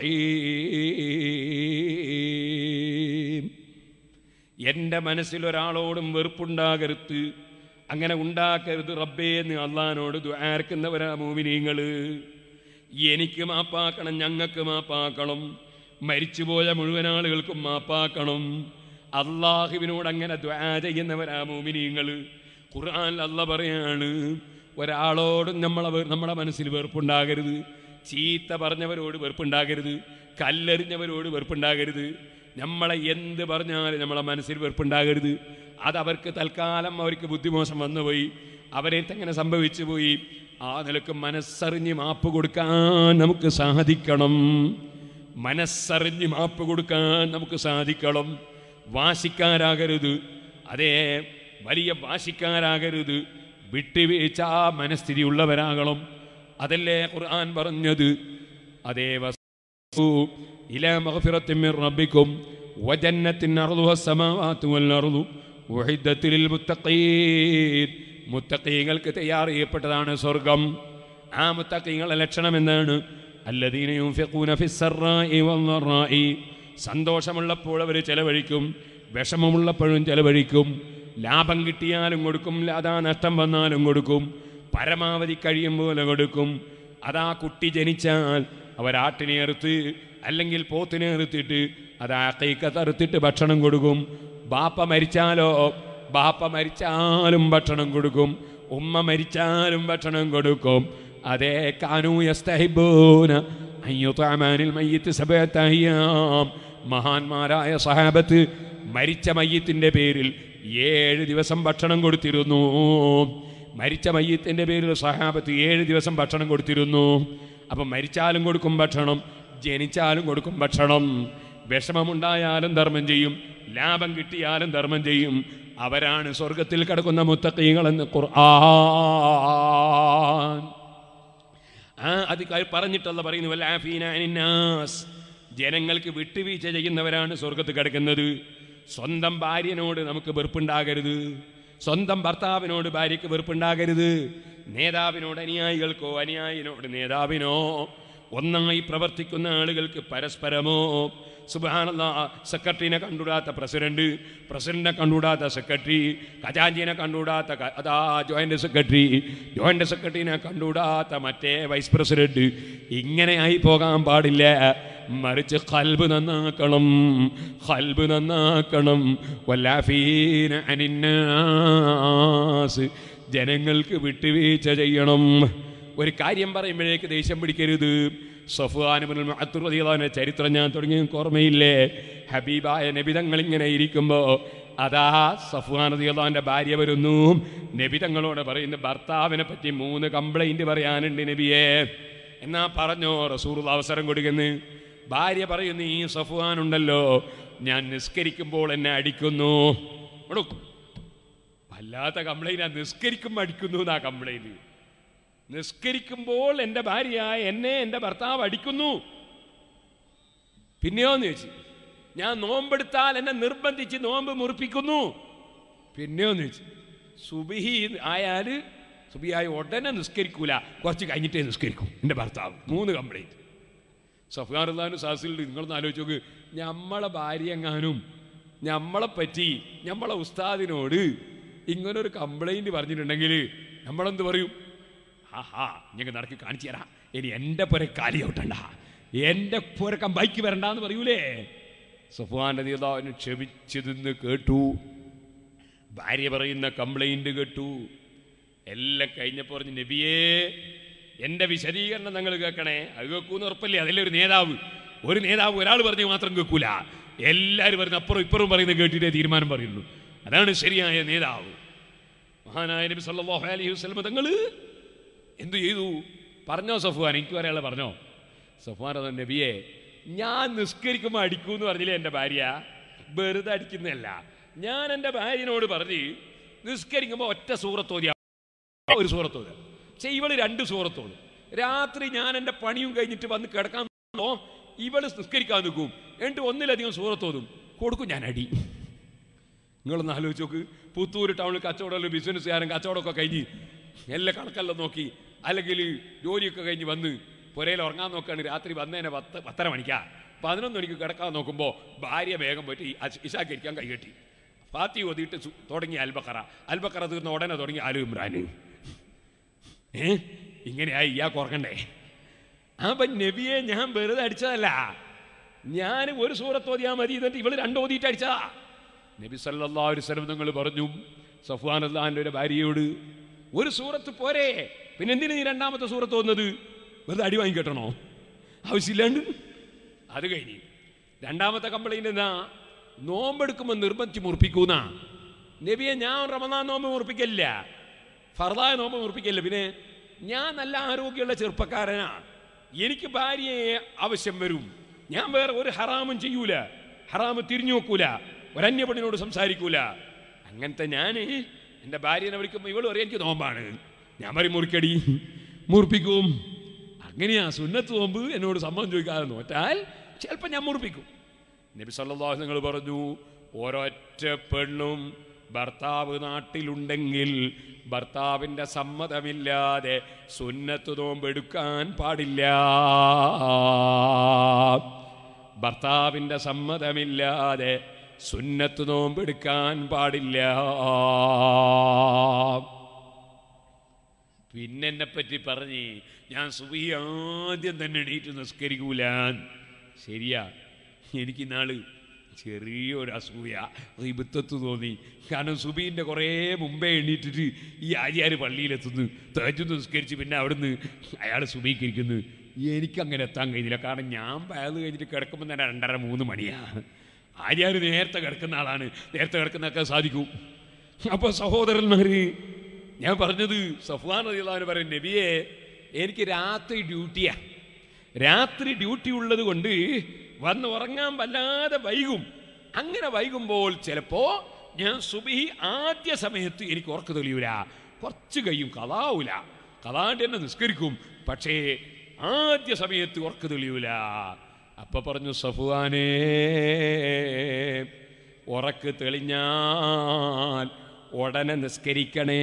رحيم എൻ്റെ മനസ്സിൽ ഒരാളോടും വെറുപ്പുണ്ടാകരുത് അങ്ങനെ ഉണ്ടാക്കരുത് റബ്ബേ എന്ന് അള്ളഹാനോട് ദ്വാർക്കുന്നവരാ മോമിനീങ്ങള് എനിക്ക് മാപ്പാക്കണം ഞങ്ങൾക്ക് മാപ്പാക്കണം മരിച്ചുപോയ മുഴുവൻ ആളുകൾക്കും മാപ്പാക്കണം അള്ളാഹുവിനോട് അങ്ങനെ ദ്വാ ചെയ്യുന്നവരാ മോമിനീങ്ങള് ഖുർആൻ അല്ല പറയാണ് ഒരാളോടും നമ്മളെ വെ- നമ്മുടെ മനസ്സിൽ വെറുപ്പുണ്ടാകരുത് ചീത്ത പറഞ്ഞവരോട് വെറുപ്പുണ്ടാകരുത് കല്ലെറിഞ്ഞവരോട് വെറുപ്പുണ്ടാകരുത് നമ്മളെ എന്ത് പറഞ്ഞാലും നമ്മളെ മനസ്സിൽ വെറുപ്പുണ്ടാകരുത് അത് അവർക്ക് തൽക്കാലം അവർക്ക് ബുദ്ധിമോശം വന്നുപോയി അവരെ അങ്ങനെ സംഭവിച്ചു പോയി ആ നിലക്ക് മനസ്സറിഞ്ഞ് മാപ്പ് കൊടുക്കാൻ നമുക്ക് സാധിക്കണം മനസ്സറിഞ്ഞ് മാപ്പ് കൊടുക്കാൻ നമുക്ക് സാധിക്കണം വാശിക്കാരാകരുത് അതേ വലിയ വാശിക്കാരാകരുത് വിട്ടുവീഴ്ച മനസ്ഥിതി ഉള്ളവരാകണം അതല്ലേ ഖുർആൻ പറഞ്ഞത് അതേ وسارعوا إلى مغفرة من ربكم وجنة أرضها السماوات والأرض أعدت للمتقين മുത്തക്കീങ്ങൾക്ക് തയ്യാർ ചെയ്യപ്പെട്ടതാണ് സ്വർഗം ആ മുത്തക്കീങ്ങളുടെ ലക്ഷണം എന്താണ് الذين ينفقون في السراء والضراء സന്തോഷമുള്ളപ്പോൾ അവർ ചെലവഴിക്കും വിഷമമുള്ളപ്പോഴും ചെലവഴിക്കും ലാഭം കിട്ടിയാലും കൊടുക്കും അതാ നഷ്ടം വന്നാലും കൊടുക്കും പരമാവധി കഴിയും പോലെ കൊടുക്കും അതാ കുട്ടി ജനിച്ചാൽ അവരാട്ടിനെ അറുത്ത് അല്ലെങ്കിൽ പോത്തിനെ അറുത്തിട്ട് അത് ആക്കൈക്കത്ത് അറുത്തിട്ട് ഭക്ഷണം കൊടുക്കും ബാപ്പ മരിച്ചാലോ ബാപ്പ മരിച്ചാലും ഭക്ഷണം കൊടുക്കും ഉമ്മ മരിച്ചാലും ഭക്ഷണം കൊടുക്കും അതേ കാനൂ യസ്തഹിബൂന അയ്യുതാമാനിൽ മയ്യത്ത് സബത്തയ്യാം മഹാന്മാരായ സഹാബത്ത് മരിച്ച മയ്യത്തിൻ്റെ പേരിൽ ഏഴ് ദിവസം ഭക്ഷണം കൊടുത്തിരുന്നു മരിച്ച മയ്യത്തിൻ്റെ പേരിൽ സഹാബത്ത് ഏഴ് ദിവസം ഭക്ഷണം കൊടുത്തിരുന്നു അപ്പം മരിച്ചാലും കൊടുക്കും ഭക്ഷണം ജനിച്ചാലും കൊടുക്കും ഭക്ഷണം വിഷമമുണ്ടായാലും ധർമ്മം ചെയ്യും ലാഭം കിട്ടിയാലും ധർമ്മം ചെയ്യും അവരാണ് സ്വർഗത്തിൽ കിടക്കുന്ന മുത്തക്കീങ്ങളെന്ന് ഖുർആൻ ആ അത് ക- പറഞ്ഞിട്ടല്ല പറയുന്നു വല്ലാഫീന അനിന്നാസ് ജനങ്ങൾക്ക് വിട്ടുവീഴ്ച ചെയ്യുന്നവരാണ് സ്വർഗത്ത് കിടക്കുന്നത് സ്വന്തം ഭാര്യനോട് നമുക്ക് വെറുപ്പുണ്ടാകരുത് സ്വന്തം ഭർത്താവിനോട് ഭാര്യയ്ക്ക് വെറുപ്പുണ്ടാകരുത് നേതാവിനോട് അനുയായികൾക്കോ അനുയായിനോട് നേതാവിനോ ഒന്നായി പ്രവർത്തിക്കുന്ന ആളുകൾക്ക് പരസ്പരമോ സുബാനല്ല സെക്രട്ടറിനെ കണ്ടുകൂടാത്ത പ്രസിഡന്റ് പ്രസിഡന്റിനെ കണ്ടുകൂടാത്ത സെക്രട്ടറി ഖജാഞ്ചിനെ കണ്ടുകൂടാത്ത ക- അതാ ജോയിന്റ് സെക്രട്ടറി ജോയിന്റ് സെക്രട്ടറിനെ കണ്ടുകൂടാത്ത മറ്റേ വൈസ് പ്രസിഡന്റ് ഇങ്ങനെ ആയി പോകാൻ പാടില്ല മറിച്ച് കൽബ് നന്നാക്കണം കൽബ് നന്നാക്കണം വല്ലാഫീന അനിന്നാസ് ജനങ്ങൾക്ക് വിട്ടുവീഴ്ച ചെയ്യണം ഒരു കാര്യം പറയുമ്പോഴേക്ക് ദേഷ്യം പിടിക്കരുത് സഫുവാനുബിനെ ചരിത്രം ഞാൻ തുടങ്ങി നിങ്ങൾക്ക് ഓർമ്മയില്ലേ ഹബീബായ നബിതങ്ങൾ ഇങ്ങനെ ഇരിക്കുമ്പോൾ അതാ സഫുവാൻ റളിയല്ലാഹുവിന്റെ ഭാര്യ വരുന്നു നബിതങ്ങളോട് പറയുന്ന ഭർത്താവിനെ പറ്റി മൂന്ന് കംപ്ലൈന്റ് പറയാനുണ്ട് നബിയെ എന്നാ പറഞ്ഞോ റസൂർ അവസരം കൊടുക്കുന്നു ഭാര്യ പറയുന്നു ഈ സഫുവാൻ ഉണ്ടല്ലോ ഞാൻ നിസ്കരിക്കുമ്പോൾ എന്നെ അടിക്കുന്നു എടോ, വല്ലാത്ത കംപ്ലൈന്റ് നിസ്കരിക്കുമ്പോൾ അടിക്കുന്നു എന്നാ കംപ്ലൈന്റ് നിസ്കരിക്കുമ്പോൾ എൻ്റെ ഭാര്യ എന്നെ എൻ്റെ ഭർത്താവ് അടിക്കുന്നു പിന്നെയോന്ന് ചോദിച്ചു ഞാൻ നോമ്പെടുത്താൽ എന്നെ നിർബന്ധിച്ച് നോമ്പ് മുറിപ്പിക്കുന്നു പിന്നെയോന്ന് ചോദിച്ചു സുബിഹി ആയാൽ സുബിയായ ഉടനെ നിസ്കരിക്കൂല കുറച്ച് കഴിഞ്ഞിട്ടേ നിസ്കരിക്കും എൻ്റെ ഭർത്താവ് മൂന്ന് കംപ്ലൈൻറ്റ് സഫ്ഗാനുല്ലാനും സാസിൽ നിങ്ങളൊന്ന് ആലോചിച്ച് നോക്ക് നമ്മളെ ഭാര്യ എങ്ങാനും നമ്മളെ പറ്റി നമ്മളെ ഉസ്താദിനോട് ഇങ്ങനൊരു കംപ്ലൈൻറ്റ് പറഞ്ഞിട്ടുണ്ടെങ്കിൽ നമ്മളെന്ത് പറയും ആഹാ ഞങ്ങൾ നടക്കി കാണിച്ചു തരാം ഇനി എൻ്റെ പുര കാലി ഔട്ടണ്ട എൻ്റെ പുരക്കം ബൈക്ക് വരണ്ടെന്ന് പറയൂലേ സഫ്വാൻ്റെ നേതാവിന് ക്ഷമിച്ചു നിന്ന് കേട്ടു ഭാര്യ പറയുന്ന കംപ്ലൈൻറ്റ് കേട്ടു എല്ലാം കഴിഞ്ഞപ്പോൾ പറഞ്ഞു നബിയേ എൻ്റെ വിശദീകരണം നിങ്ങൾ കേൾക്കണേ അത് കേൾക്കൂന്ന് ഉറപ്പല്ലേ അതല്ലേ ഒരു നേതാവ് ഒരു നേതാവ് ഒരാൾ പറഞ്ഞ് മാത്രം കേൾക്കൂല എല്ലാവരും പറയുന്ന അപ്പുറം ഇപ്പുറം പറയുന്നത് കേട്ടിട്ടേ തീരുമാനം പറയുള്ളൂ അതാണ് ശരിയായ നേതാവ് മഹാനായ നബി സല്ലല്ലാഹു അലൈഹി വസല്ലം തങ്ങൾ എന്തു ചെയ്തു പറഞ്ഞോ സഫ്വാൻ എനിക്ക് പറയാനുള്ള പറഞ്ഞോ സഫ്വാൻ അതാ നബിയെ ഞാൻ നിസ്കരിക്കുമ്പോൾ അടിക്കൂ എന്ന് പറഞ്ഞില്ലേ എൻ്റെ ഭാര്യ വെറുതെ അടിക്കുന്നതല്ല ഞാൻ എൻ്റെ ഭാര്യനോട് പറഞ്ഞ് നിസ്കരിക്കുമ്പോൾ ഒറ്റ സൂറത്തോതിയാ ഒരു സൂറത്തോത് പക്ഷെ ഇവള് രണ്ട് സൂറത്തോട് രാത്രി ഞാൻ എൻ്റെ പണിയും കഴിഞ്ഞിട്ട് വന്ന് കിടക്കാൻ നോക്കുമ്പോ ഇവള് നിസ്കരിക്കാൻ നിൽക്കും എന്നിട്ട് ഒന്നിലധികം സൂറത്തോതും കൊടുക്കും ഞാൻ അടി നിങ്ങളൊന്ന് ആലോചിച്ച് നോക്ക് പുത്തൂർ ടൗണിൽ കച്ചവടമല്ലോ ബിസിനസ്സുകാരൻ കച്ചവടമൊക്കെ കഴിഞ്ഞ് എല്ലാ കണക്കെല്ലാം നോക്കി അല്ലെങ്കിൽ ജോലിയൊക്കെ കഴിഞ്ഞ് വന്ന് പുരയിൽ ഉറങ്ങാൻ നോക്കുകയാണ് രാത്രി വന്നതിനെ പത്ത് പത്തര മണിക്കാ പതിനൊന്ന് മണിക്ക് കിടക്കാൻ നോക്കുമ്പോൾ ഭാര്യ വേഗം പറ്റി ഇഷാക്കരിക്കാൻ കൈകെട്ടി ഫാത്തി ഓതിയിട്ട് സു- തുടങ്ങി അൽബക്കറ അൽബക്കറ തീർന്ന ഉടനെ തുടങ്ങി ആലു ഇമ്രാന് ഏ ഇങ്ങനെയായി ഇയാൾക്ക് ഓർക്കണ്ടേ അപ്പൊ നബിയെ ഞാൻ വെറുതെ അടിച്ചതല്ല ഞാൻ ഒരു സൂറത്ത് ഓതിയാ മതി എന്നിട്ട് ഇവള് രണ്ട് ഓതിയിട്ട് അടിച്ചതാ നബി സല്ലല്ലാഹു അലൈഹി വസല്ലം നിങ്ങൾ പറഞ്ഞു സഫ്വാൻ അള്ളാഹിൻ്റെ ഒരു ഭാര്യയോട് ഒരു സൂറത്ത് പോരെ പിന്നെ എന്തിനു നീ രണ്ടാമത്തെ സൂറത്ത് വന്നത് വെറുതെ അടി വാങ്ങിക്കെട്ടണോ ആവശ്യമില്ലാണ്ട് അത് കഴിഞ്ഞ് രണ്ടാമത്തെ കംപ്ലൈന്റ് എന്നാ നോമ്പെടുക്കുമ്പോൾ നിർബന്ധിച്ച് മുറിപ്പിക്കൂന്ന നബിയെ ഞാൻ റമദാൻ നോമ്പ് മുറിപ്പിക്കലില്ല ഫർദായ നോമ്പ് മുറിപ്പിക്കലില്ല പിന്നെ ഞാൻ നല്ല ആരോഗ്യമുള്ള ചെറുപ്പക്കാരനാ എനിക്ക് ഭാര്യയെ ആവശ്യം വരും ഞാൻ വേറെ ഒരു ഹറാമും ചെയ്യൂല ഹറാമ് തിരിഞ്ഞു നോക്കൂല ഒരന്യപണിനോട് സംസാരിക്കൂല അങ്ങനത്തെ ഞാൻ എൻ്റെ ഭാര്യനെ വിളിക്കുമ്പോൾ ഇവള് പറയും എനിക്ക് നോമ്പാണ് ഞാൻ പറയും മുറിക്കടി മുറിപ്പിക്കും അങ്ങനെയാ സുന്നത്ത് നോമ്പ് എന്നോട് സമ്മതം ചോദിക്കാതെ നോറ്റാൽ ചിലപ്പോൾ ഞാൻ മുറിപ്പിക്കും നബി സല്ലല്ലാഹു നിങ്ങൾ പറഞ്ഞു ഒരൊറ്റ പെണ്ണും ഭർത്താവ് നാട്ടിലുണ്ടെങ്കിൽ ഭർത്താവിൻ്റെ സമ്മതമില്ലാതെ സുന്നത്ത് നോമ്പെടുക്കാൻ പാടില്ല ഭർത്താവിൻ്റെ സമ്മതമില്ലാതെ സുന്നത്ത് നോമ്പെടുക്കാൻ പാടില്ല പിന്നെ എന്നെ പറ്റി പറഞ്ഞ് ഞാൻ സുബി ആദ്യം തന്നെ എണീറ്റ് നിസ്കരിക്കൂല ശരിയാ എനിക്ക് നാള് ചെറിയൊരു അസൂയ റിബിത്തത്ത് തോന്നി കാരണം സുബീൻ്റെ കുറേ മുമ്പേ എണ്ണീറ്റിട്ട് ഈ ആര്യാർ പള്ളിയിലെത്തുന്നു തേച്ചു നിസ്കരിച്ച് പിന്നെ അവിടുന്ന് അയാൾ സുബീക്കിരിക്കുന്നു എനിക്കങ്ങനെ എത്താൻ കഴിഞ്ഞില്ല കാരണം ഞാൻ വയത് കഴിഞ്ഞിട്ട് കിടക്കുമ്പോൾ തന്നെ രണ്ടര മൂന്ന് മണിയാണ് ആര്യാർ നേരത്തെ കിടക്കുന്ന ആളാണ് നേരത്തെ കിടക്കുന്നൊക്കെ സാധിക്കും അപ്പോൾ സഹോദരന്മാര് ഞാൻ പറഞ്ഞത് സഫ്വാൻ റളിയല്ലാഹു പറയും നബിയെ എനിക്ക് രാത്രി ഡ്യൂട്ടിയാ രാത്രി ഡ്യൂട്ടി ഉള്ളത് കൊണ്ട് വന്ന് ഉറങ്ങാൻ വല്ലാതെ വൈകും അങ്ങനെ വൈകുമ്പോൾ ചിലപ്പോ ഞാൻ സുബി ആദ്യ സമയത്ത് എനിക്ക് ഉറക്ക തെളിയൂല കുറച്ച് കഴിയും കഥാവൂല കഥാണ്ട് തന്നെ നിസ്കരിക്കും പക്ഷേ ആദ്യ സമയത്ത് ഉറക്ക തെളിയൂല അപ്പൊ പറഞ്ഞു സഫുവാനേ ഉറക്ക് തെളിഞ്ഞാൽ ഉടനെ നിസ്കരിക്കണേ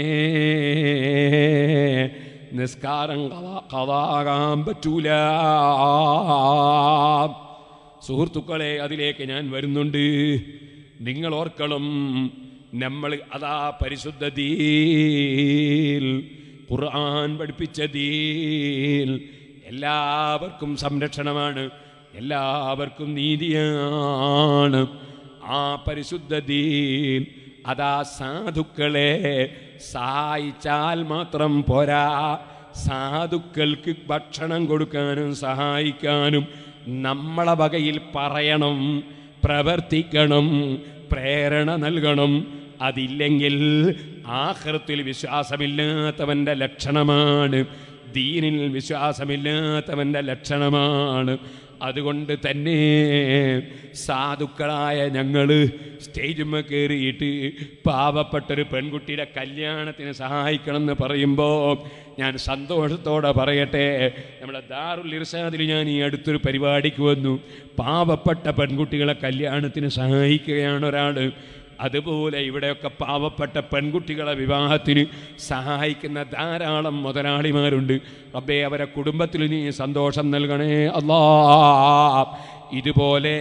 നിസ്കാരം കഥാ കഥാകാൻ പറ്റൂല സുഹൃത്തുക്കളെ അതിലേക്ക് ഞാൻ വരുന്നുണ്ട് നിങ്ങൾ ഓർക്കണം നമ്മൾ അതാ പരിശുദ്ധ ദീൽ ഖുർആൻ പഠിപ്പിച്ച ദീൽ എല്ലാവർക്കും സംരക്ഷണമാണ് എല്ലാവർക്കും നീതിയാണ് ആ പരിശുദ്ധ ദീൻ അതാ സാധുക്കളെ സഹായിച്ചാൽ മാത്രം പോരാ സാധുക്കൾക്ക് ഭക്ഷണം കൊടുക്കാനും സഹായിക്കാനും നമ്മളെ വകയിൽ പറയണം പ്രവർത്തിക്കണം പ്രേരണ നൽകണം അതില്ലെങ്കിൽ ആഹൃത്തിൽ വിശ്വാസമില്ലാത്തവന്റെ ലക്ഷണമാണ് ദീനിൽ വിശ്വാസമില്ലാത്തവന്റെ ലക്ഷണമാണ് അതുകൊണ്ട് തന്നെ സാധുക്കളായ ഞങ്ങൾ സ്റ്റേജുമ്മ കയറിയിട്ട് പാവപ്പെട്ടൊരു പെൺകുട്ടിയുടെ കല്യാണത്തിന് സഹായിക്കണം എന്ന് പറയുമ്പോൾ ഞാൻ സന്തോഷത്തോടെ പറയട്ടെ നമ്മളെ ദാറുൽ ഇർസാദിൽ ഞാൻ ഈ അടുത്തൊരു പരിപാടിക്ക് വന്നു പാവപ്പെട്ട പെൺകുട്ടികളെ കല്യാണത്തിന് സഹായിക്കുകയാണ് ഒരാൾ അതുപോലെ ഇവിടെയൊക്കെ പാവപ്പെട്ട പെൺകുട്ടികളെ വിവാഹത്തിന് സഹായിക്കുന്ന ധാരാളം മുതലാളിമാരുണ്ട് റബ്ബേ അവരെ കുടുംബത്തിൽ നീ സന്തോഷം നൽകണേ അല്ലാ ഇതുപോലെ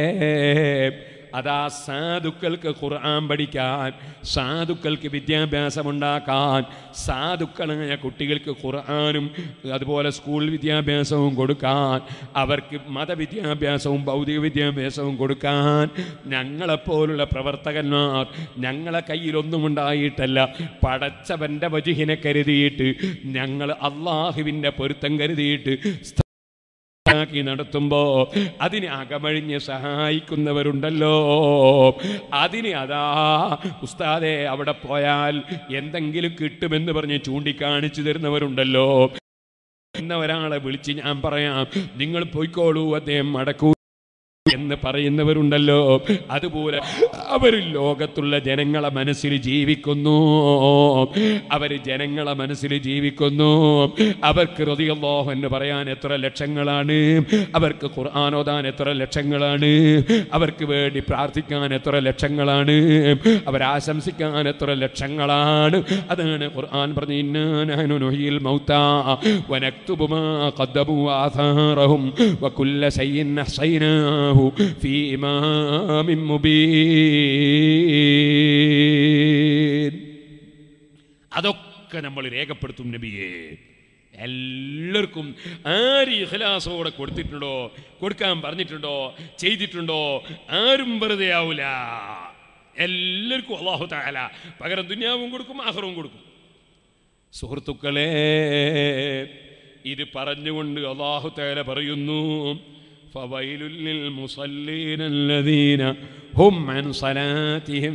അതാ സാധുക്കൾക്ക് ഖുർആൻ പഠിക്കാൻ സാധുക്കൾക്ക് വിദ്യാഭ്യാസം ഉണ്ടാക്കാൻ സാധുക്കളായ കുട്ടികൾക്ക് ഖുർആനും അതുപോലെ സ്കൂൾ വിദ്യാഭ്യാസവും കൊടുക്കാൻ അവർക്ക് മതവിദ്യാഭ്യാസവും ഭൗതിക വിദ്യാഭ്യാസവും കൊടുക്കാൻ ഞങ്ങളെപ്പോലുള്ള പ്രവർത്തകന്മാർ ഞങ്ങളെ കയ്യിലൊന്നും ഉണ്ടായിട്ടല്ല പടച്ചവന്റെ വജുഹിനെ കരുതിയിട്ട് ഞങ്ങൾ അള്ളാഹുവിൻ്റെ പൊരുത്തം കരുതിയിട്ട് ാക്കി നടത്തുമ്പോ അതിനെ അകമഴിഞ്ഞ് സഹായിക്കുന്നവരുണ്ടല്ലോ അതിന് അതാ ഉസ്താദെ അവിടെ പോയാൽ എന്തെങ്കിലും കിട്ടുമെന്ന് പറഞ്ഞ് ചൂണ്ടിക്കാണിച്ചു തരുന്നവരുണ്ടല്ലോ എന്ന ഒരാളെ വിളിച്ച് ഞാൻ പറയാം നിങ്ങൾ പോയിക്കോളൂ അദ്ദേഹം മടക്കൂ എന്ന് പറയുന്നവരുണ്ടല്ലോ അതുപോലെ അവർ ലോകത്തുള്ള ജനങ്ങളെ മനസ്സിൽ ജീവിക്കുന്നു അവർ ജനങ്ങളെ മനസ്സിൽ ജീവിക്കുന്നു അവർക്ക് റതിയല്ലാഹു എന്ന് പറയാൻ എത്ര ലക്ഷങ്ങളാണ് അവർക്ക് ഖുർആൻ ഓതാൻ എത്ര ലക്ഷങ്ങളാണ് അവർക്ക് വേണ്ടി പ്രാർത്ഥിക്കാൻ എത്ര ലക്ഷങ്ങളാണ് അവരാശംസിക്കാൻ എത്ര ലക്ഷങ്ങളാണ് അതാണ് ഖുർആൻ പറഞ്ഞു ഇന്നാനു നുഹിയിൽ മൗത്താ വനക്തുബു മാ ഖദ്ദമു ആഥാറഹും വകുല്ല ശൈഇൻ അഹ്സൈനാഹു ഫീ ഇമാമിൻ മുബീൻ അതൊക്കെ നമ്മൾ രേഖപ്പെടുത്തും നബിയെ എല്ലാവർക്കും ആര് ഇഖലാസോടെ കൊടുത്തിട്ടുണ്ടോ കൊടുക്കാൻ പറഞ്ഞിട്ടുണ്ടോ ചെയ്തിട്ടുണ്ടോ ആരും വെറുതെ ആവൂല എല്ലാവർക്കും അള്ളാഹു താല പകരം ദുന്യാവും കൊടുക്കും ആഹ്റവും കൊടുക്കും സുഹൃത്തുക്കളെ ഇത് പറഞ്ഞുകൊണ്ട് അള്ളാഹു താല പറയുന്നു فويل للمصلين الذين هم عن صلاتهم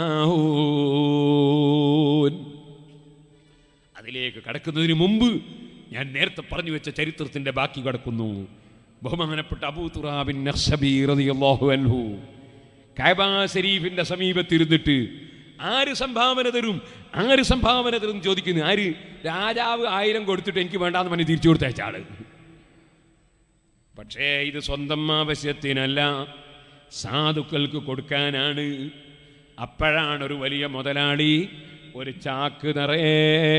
ساهون അതിലേക്ക് കടക്കുന്നതിന് മുമ്പ് ഞാൻ നേരത്തെ പറഞ്ഞു വെച്ച ചരിത്രത്തിന്റെ ബാക്കി കടക്കുന്നു ബഹുമാനപ്പെട്ട അബൂ തുറാബിൻ നഖ്ശബി റളിയല്ലാഹു അൻഹു കഅബ ശരീഫിന്റെ സമീപത്തിരുന്നിട്ട് ആര് സംഭാവന തരും ആര് സംഭാവന തരും എന്ന് ചോദിക്കുന്നു ആര് രാജാവ് ആയിരം കൊടുത്തിട്ട് എനിക്ക് വേണ്ടാന്ന് പറഞ്ഞ് തിരിച്ചു കൊടുത്തയച്ച ആള് പക്ഷേ ഇത് സ്വന്തം ആവശ്യത്തിനല്ല സാധുക്കൾക്ക് കൊടുക്കാനാണ് അപ്പോഴാണ് ഒരു വലിയ മുതലാളി ഒരു ചാക്ക് നിറയെ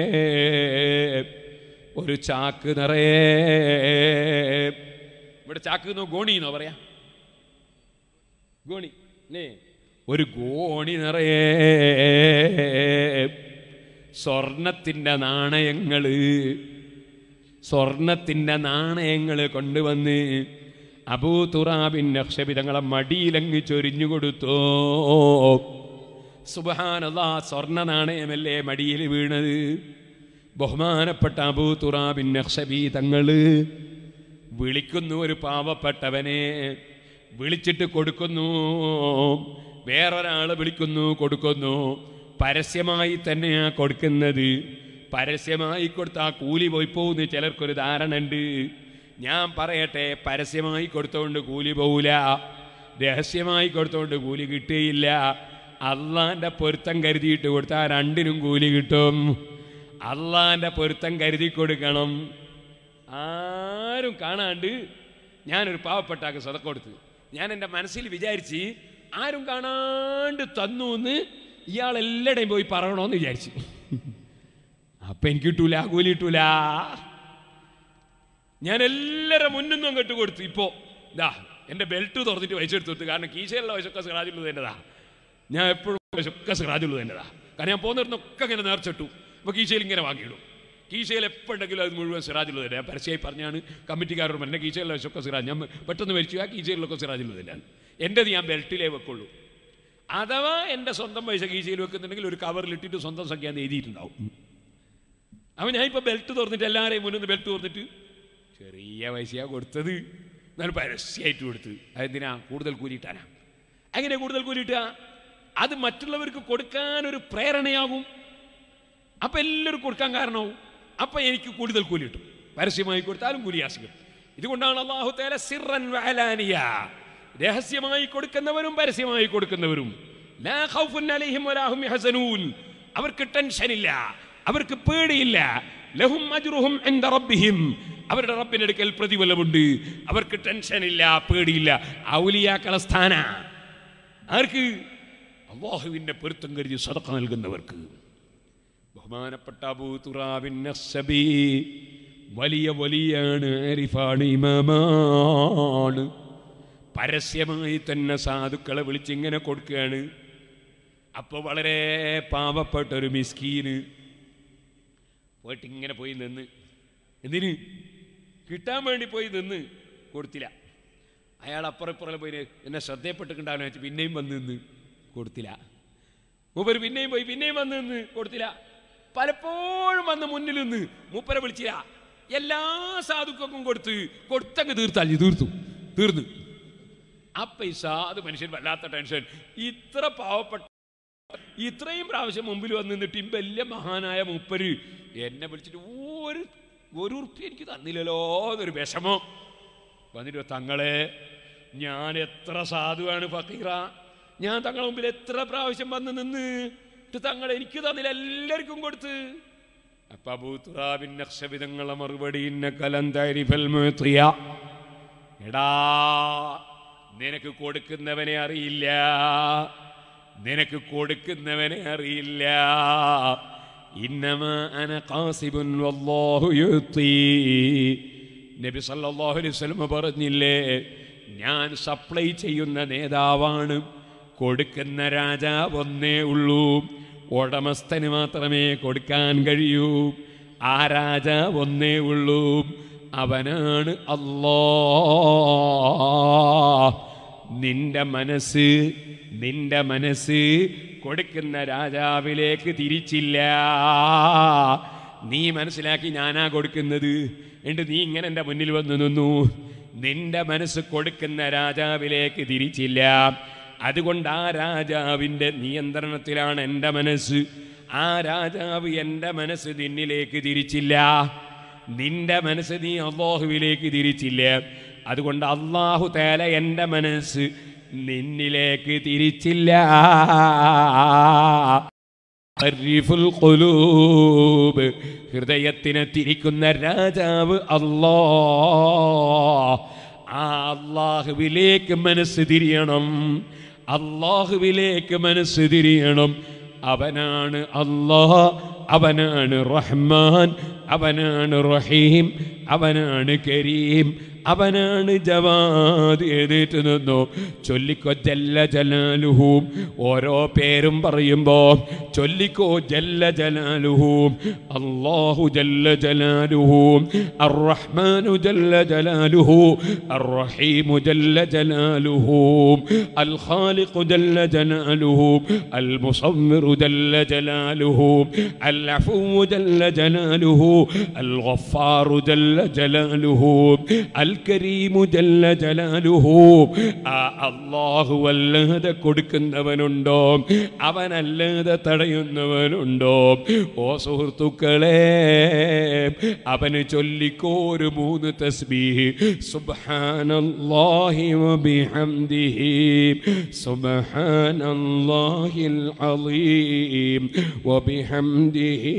ഒരു ചാക്ക് നിറയെ ഇവിടെ ചാക്ക് എന്നോ ഗോണി എന്നോ പറയാ ഗോണി അല്ലേ ഒരു ഗോണി നിറയെ സ്വർണത്തിൻ്റെ നാണയങ്ങള് സ്വർണത്തിൻ്റെ നാണയങ്ങൾ കൊണ്ടുവന്ന് അബൂ തുറാബിൻ നക്ഷബി തങ്ങളെ മടിയിലങ്ങ് ചൊരിഞ്ഞു കൊടുത്തു സുബഹാനല്ലാ സ്വർണ്ണ നാണയമല്ലേ മടിയിൽ വീണത് ബഹുമാനപ്പെട്ട അബൂ തുറാബിൻ നക്ഷബി തങ്ങള് വിളിക്കുന്നു ഒരു പാവപ്പെട്ടവനെ വിളിച്ചിട്ട് കൊടുക്കുന്നു വേറൊരാൾ വിളിക്കുന്നു കൊടുക്കുന്നു പരസ്യമായി തന്നെയാ കൊടുക്കുന്നത് പരസ്യമായി കൊടുത്താൽ കൂലി പോയി പോകുന്ന ചിലർക്കൊരു ധാരണ ഉണ്ട് ഞാൻ പറയട്ടെ പരസ്യമായി കൊടുത്തോണ്ട് കൂലി പോവില്ല രഹസ്യമായി കൊടുത്തോണ്ട് കൂലി കിട്ടുകയില്ല അള്ളാന്റെ പൊരുത്തം കരുതിയിട്ട് കൊടുത്താൽ രണ്ടിനും കൂലി കിട്ടും അള്ളാന്റെ പൊരുത്തം കരുതി കൊടുക്കണം ആരും കാണാണ്ട് ഞാനൊരു പാവപ്പെട്ടാക്ക് സ്വതക്ക കൊടുത്തു ഞാൻ എൻ്റെ മനസ്സിൽ വിചാരിച്ച് ആരും കാണാണ്ട് തന്നു എന്ന് ഇയാൾ എല്ലായിടെയും പോയി പറയണമെന്ന് വിചാരിച്ചു അപ്പൊ എനിക്ക് കിട്ടൂല കൂലി കിട്ടൂല ഞാൻ എല്ലാവരുടെ മുന്നിന്നും അങ്ങോട്ട് കൊടുത്തു ഇപ്പോ ഇതാ എൻ്റെ ബെൽറ്റ് തുറന്നിട്ട് വയസ്സെടുത്ത് കൊടുത്തു കാരണം കീശയിലുള്ള വയസ്സൊക്കെ സിറാജുള്ളത് എൻ്റെതാ ഞാൻ എപ്പോഴും വയസ്സൊക്കെ സിറാജുള്ളത് എൻ്റെതാ കാരണം ഞാൻ പോകുന്നിടത്തൊക്കെ ഇങ്ങനെ നേർച്ചിട്ടു അപ്പോൾ കീശയിൽ ഇങ്ങനെ വാങ്ങിയിടും കീശയിൽ എപ്പോഴെങ്കിലും അത് മുഴുവൻ സിറാജുള്ളത് തന്നെ പരസ്യമായി പറഞ്ഞാണ് കമ്മിറ്റിക്കാരോട് എൻ്റെ കീശയിലുള്ള വയസ്സൊക്കെ സിറാജ് ഞാൻ പെട്ടെന്ന് മരിച്ചു ആ കീശയിലൊക്കെ സിറാജുള്ളത് തന്നെയാണ് എൻ്റെത് ഞാൻ ബെൽറ്റിലേ വെക്കുള്ളൂ അഥവാ എൻ്റെ സ്വന്തം പൈസ കീശയിൽ വെക്കുന്നുണ്ടെങ്കിൽ ഒരു കവറിലിട്ടിട്ട് സ്വന്തം സംഖ്യ എന്ന് എഴുതിയിട്ടുണ്ടാവും അപ്പം ഞാൻ ഇപ്പോൾ ബെൽറ്റ് തുറന്നിട്ട് എല്ലാവരെയും മുന്നിൽ ബെൽറ്റ് തുറന്നിട്ട് ചെറിയ പൈസയാണ് കൊടുത്തത് എന്നാലും പരസ്യമായിട്ട് കൊടുത്ത് അതെന്തിനാ കൂടുതൽ കൂലിയിട്ടാനാ എങ്ങനെ കൂടുതൽ കൂലിയിട്ടാ അത് മറ്റുള്ളവർക്ക് കൊടുക്കാൻ ഒരു പ്രേരണയാകും അപ്പം എല്ലാവർക്കും കൊടുക്കാൻ കാരണമാവും അപ്പം എനിക്ക് കൂടുതൽ കൂലി കിട്ടും പരസ്യമായി കൊടുത്താലും കൂലി ആശിക്കും ഇതുകൊണ്ടാണ് അള്ളാഹു തേല സിറൻ വഅലാനിയ രഹസ്യമായി കൊടുക്കുന്നവരും പരസ്യമായി കൊടുക്കുന്നവരും ലാ ഖൗഫുൻ അലൈഹിം വലാ ഹും യഹ്സനൂൻ അവർക്ക് ടെൻഷനില്ല അവർക്ക് പേടിയില്ല ലഹും അജ്റുഹും ഇൻദ റബ്ബിഹിം അവരുടെ റബ്ബിന്റെ അടുക്കൽ പ്രതിഫലമുണ്ട് അവർക്ക് ടെൻഷനില്ല പേടിയില്ല ഔലിയാക്കള സ്ഥാന ആർക്ക് അള്ളാഹുവിന്റെ പൊരുത്തം കരുതി സദക്ക നൽകുന്നവർക്ക് ബഹുമാനപ്പെട്ട അബൂ തുറാബിൻ നസ്സബി വലിയ വലിയാണ് ആരിഫാണ് ഇമാമാണ് പരസ്യമായി തന്നെ സാധുക്കളെ വിളിച്ചിങ്ങനെ കൊടുക്കുകയാണ് അപ്പോൾ വളരെ പാവപ്പെട്ട ഒരു മിസ്കീന് പോയിട്ട് ഇങ്ങനെ പോയി നിന്ന് എന്തിന് കിട്ടാൻ വേണ്ടി പോയി നിന്ന് കൊടുത്തില്ല അയാൾ അപ്പുറം ഇപ്പുറം പോയി എന്നെ ശ്രദ്ധയപ്പെട്ടിട്ടുണ്ടാവുന്ന വെച്ച് പിന്നെയും വന്ന് നിന്ന് കൊടുത്തില്ല മൂപ്പര് പിന്നെയും പോയി പിന്നെയും വന്ന് നിന്ന് കൊടുത്തില്ല പലപ്പോഴും വന്ന് മുന്നിൽ നിന്ന് മൂപ്പരെ വിളിച്ചില്ല എല്ലാ സാധുക്കൾക്കും കൊടുത്ത് കൊടുത്തങ്ങ് തീർത്താൽ തീർത്തു തീർന്നു അപ്പൊ ഈ സാധു മനുഷ്യൻ വല്ലാത്ത ടെൻഷൻ ഇത്ര പാവപ്പെട്ട ഇത്രയും പ്രാവശ്യം മുമ്പിൽ വന്ന് നിന്നിട്ട് ഈ വലിയ മഹാനായ മൂപ്പര് എന്നെ വിളിച്ചിട്ട് ഒരു ഒരു ഉറുപ്പ്യ എനിക്ക് തന്നില്ലല്ലോ എന്നൊരു വിഷമം വന്നിട്ട് തങ്ങളെ ഞാൻ എത്ര സാധുവാണ് ഫക്കീറ ഞാൻ തങ്ങളുടെ മുമ്പിൽ എത്ര പ്രാവശ്യം വന്ന് നിന്ന് എന്നിട്ട് തങ്ങൾ എനിക്ക് തന്നില്ല എല്ലാവർക്കും കൊടുത്ത് അപ്പൊ അബൂത്തുറാബിൻ നക്ഷവിധങ്ങളെ മറുപടി ഇന്ന കലന്തരിഫൽ മുഅ്തിയ. എടാ നിനക്ക് കൊടുക്കുന്നവനെ അറിയില്ല നിനക്ക് കൊടുക്കുന്നവനെ അറിയില്ല ഇന്നമ അന ഖാസിബുൻ വല്ലാഹു യുത്തി നബി സല്ലല്ലാഹു അലൈഹി വസല്ലം പറഞ്ഞില്ലേ ഞാൻ സപ്ലൈ ചെയ്യുന്ന നേതാവാണ് കൊടുക്കുന്ന രാജാവ് ഒന്നേ ഉള്ളൂ ഉടമസ്ഥന് മാത്രമേ കൊടുക്കാൻ കഴിയൂ ആ രാജാവ് ഒന്നേ ഉള്ളൂ അവനാണ് അല്ലോ നിന്റെ മനസ്സ് നിന്റെ മനസ്സ് കൊടുക്കുന്ന രാജാവിലേക്ക് തിരിച്ചില്ല നീ മനസ്സിലാക്കി ഞാനാ കൊടുക്കുന്നത് എന്നിട്ട് നീ ഇങ്ങനെ എൻ്റെ മുന്നിൽ വന്നു നിന്നു നിന്റെ മനസ്സ് കൊടുക്കുന്ന രാജാവിലേക്ക് തിരിച്ചില്ല അതുകൊണ്ട് ആ രാജാവിൻ്റെ നിയന്ത്രണത്തിലാണ് എൻ്റെ മനസ്സ് ആ രാജാവ് എൻ്റെ മനസ്സ് നിന്നിലേക്ക് തിരിച്ചില്ല നിന്റെ മനസ്സ് നീ അള്ളാഹുവിലേക്ക് തിരിച്ചില്ല അതുകൊണ്ട് അള്ളാഹു തേല എൻ്റെ മനസ്സ് നിന്നിലേക്ക് തിരിച്ചില്ല അറിഫുൽ ഖുലൂബ് ഹൃദയത്തിനെ തിരിക്കുന്ന രാജാവ് അല്ലാ ആ അള്ളാഹുവിലേക്ക് മനസ്സ് തിരിയണം അള്ളാഹുവിലേക്ക് മനസ്സ് തിരിയണം അവനാണ് അല്ലാഹ് അവനാണ് റഹ്മാൻ അവനാണ് റഹീം അവനാണ് കരീം അവനാണ് ജവാദ് എഴുന്നേറ്റ് നിന്നു ചൊല്ലിക്കോ ജല്ല ജലാലുഹൂം ഓരോ പേരും പറയുമ്പോ ചൊല്ലിക്കോ ജല്ല ജലാലുഹൂം അല്ലാഹു ജല്ല ജലാലുഹൂം അർറഹ്മാനു ജല്ല ജലാലുഹു അർറഹീമു ജല്ല ജലാലുഹൂം അൽ ഖാലിഖു ജല്ല ജലാലുഹു അൽ മുസവ്വിറു ജല്ല ജലാലുഹു അൽ അഫൂ ജല്ല ജലാലുഹു അൽ ഗഫാറു ജല്ല ജലാലുഹു അൽ കരീമു ജല്ല ജലാലുഹു ആ അല്ലാഹു അല്ലാതെ കൊടുക്കുന്നവനുണ്ടോ അവനല്ലാതെ തടയുന്നവനുണ്ടോ ഓ സുഹൃത്തുക്കളെ അവന് ചൊല്ലിക്കോ ഒരു മൂന്ന് തസ്ബീഹ് സുബ്ഹാനല്ലാഹി വബിഹംദിഹി സുബ്ഹാനല്ലാഹിൽ അളീം വബിഹംദിഹി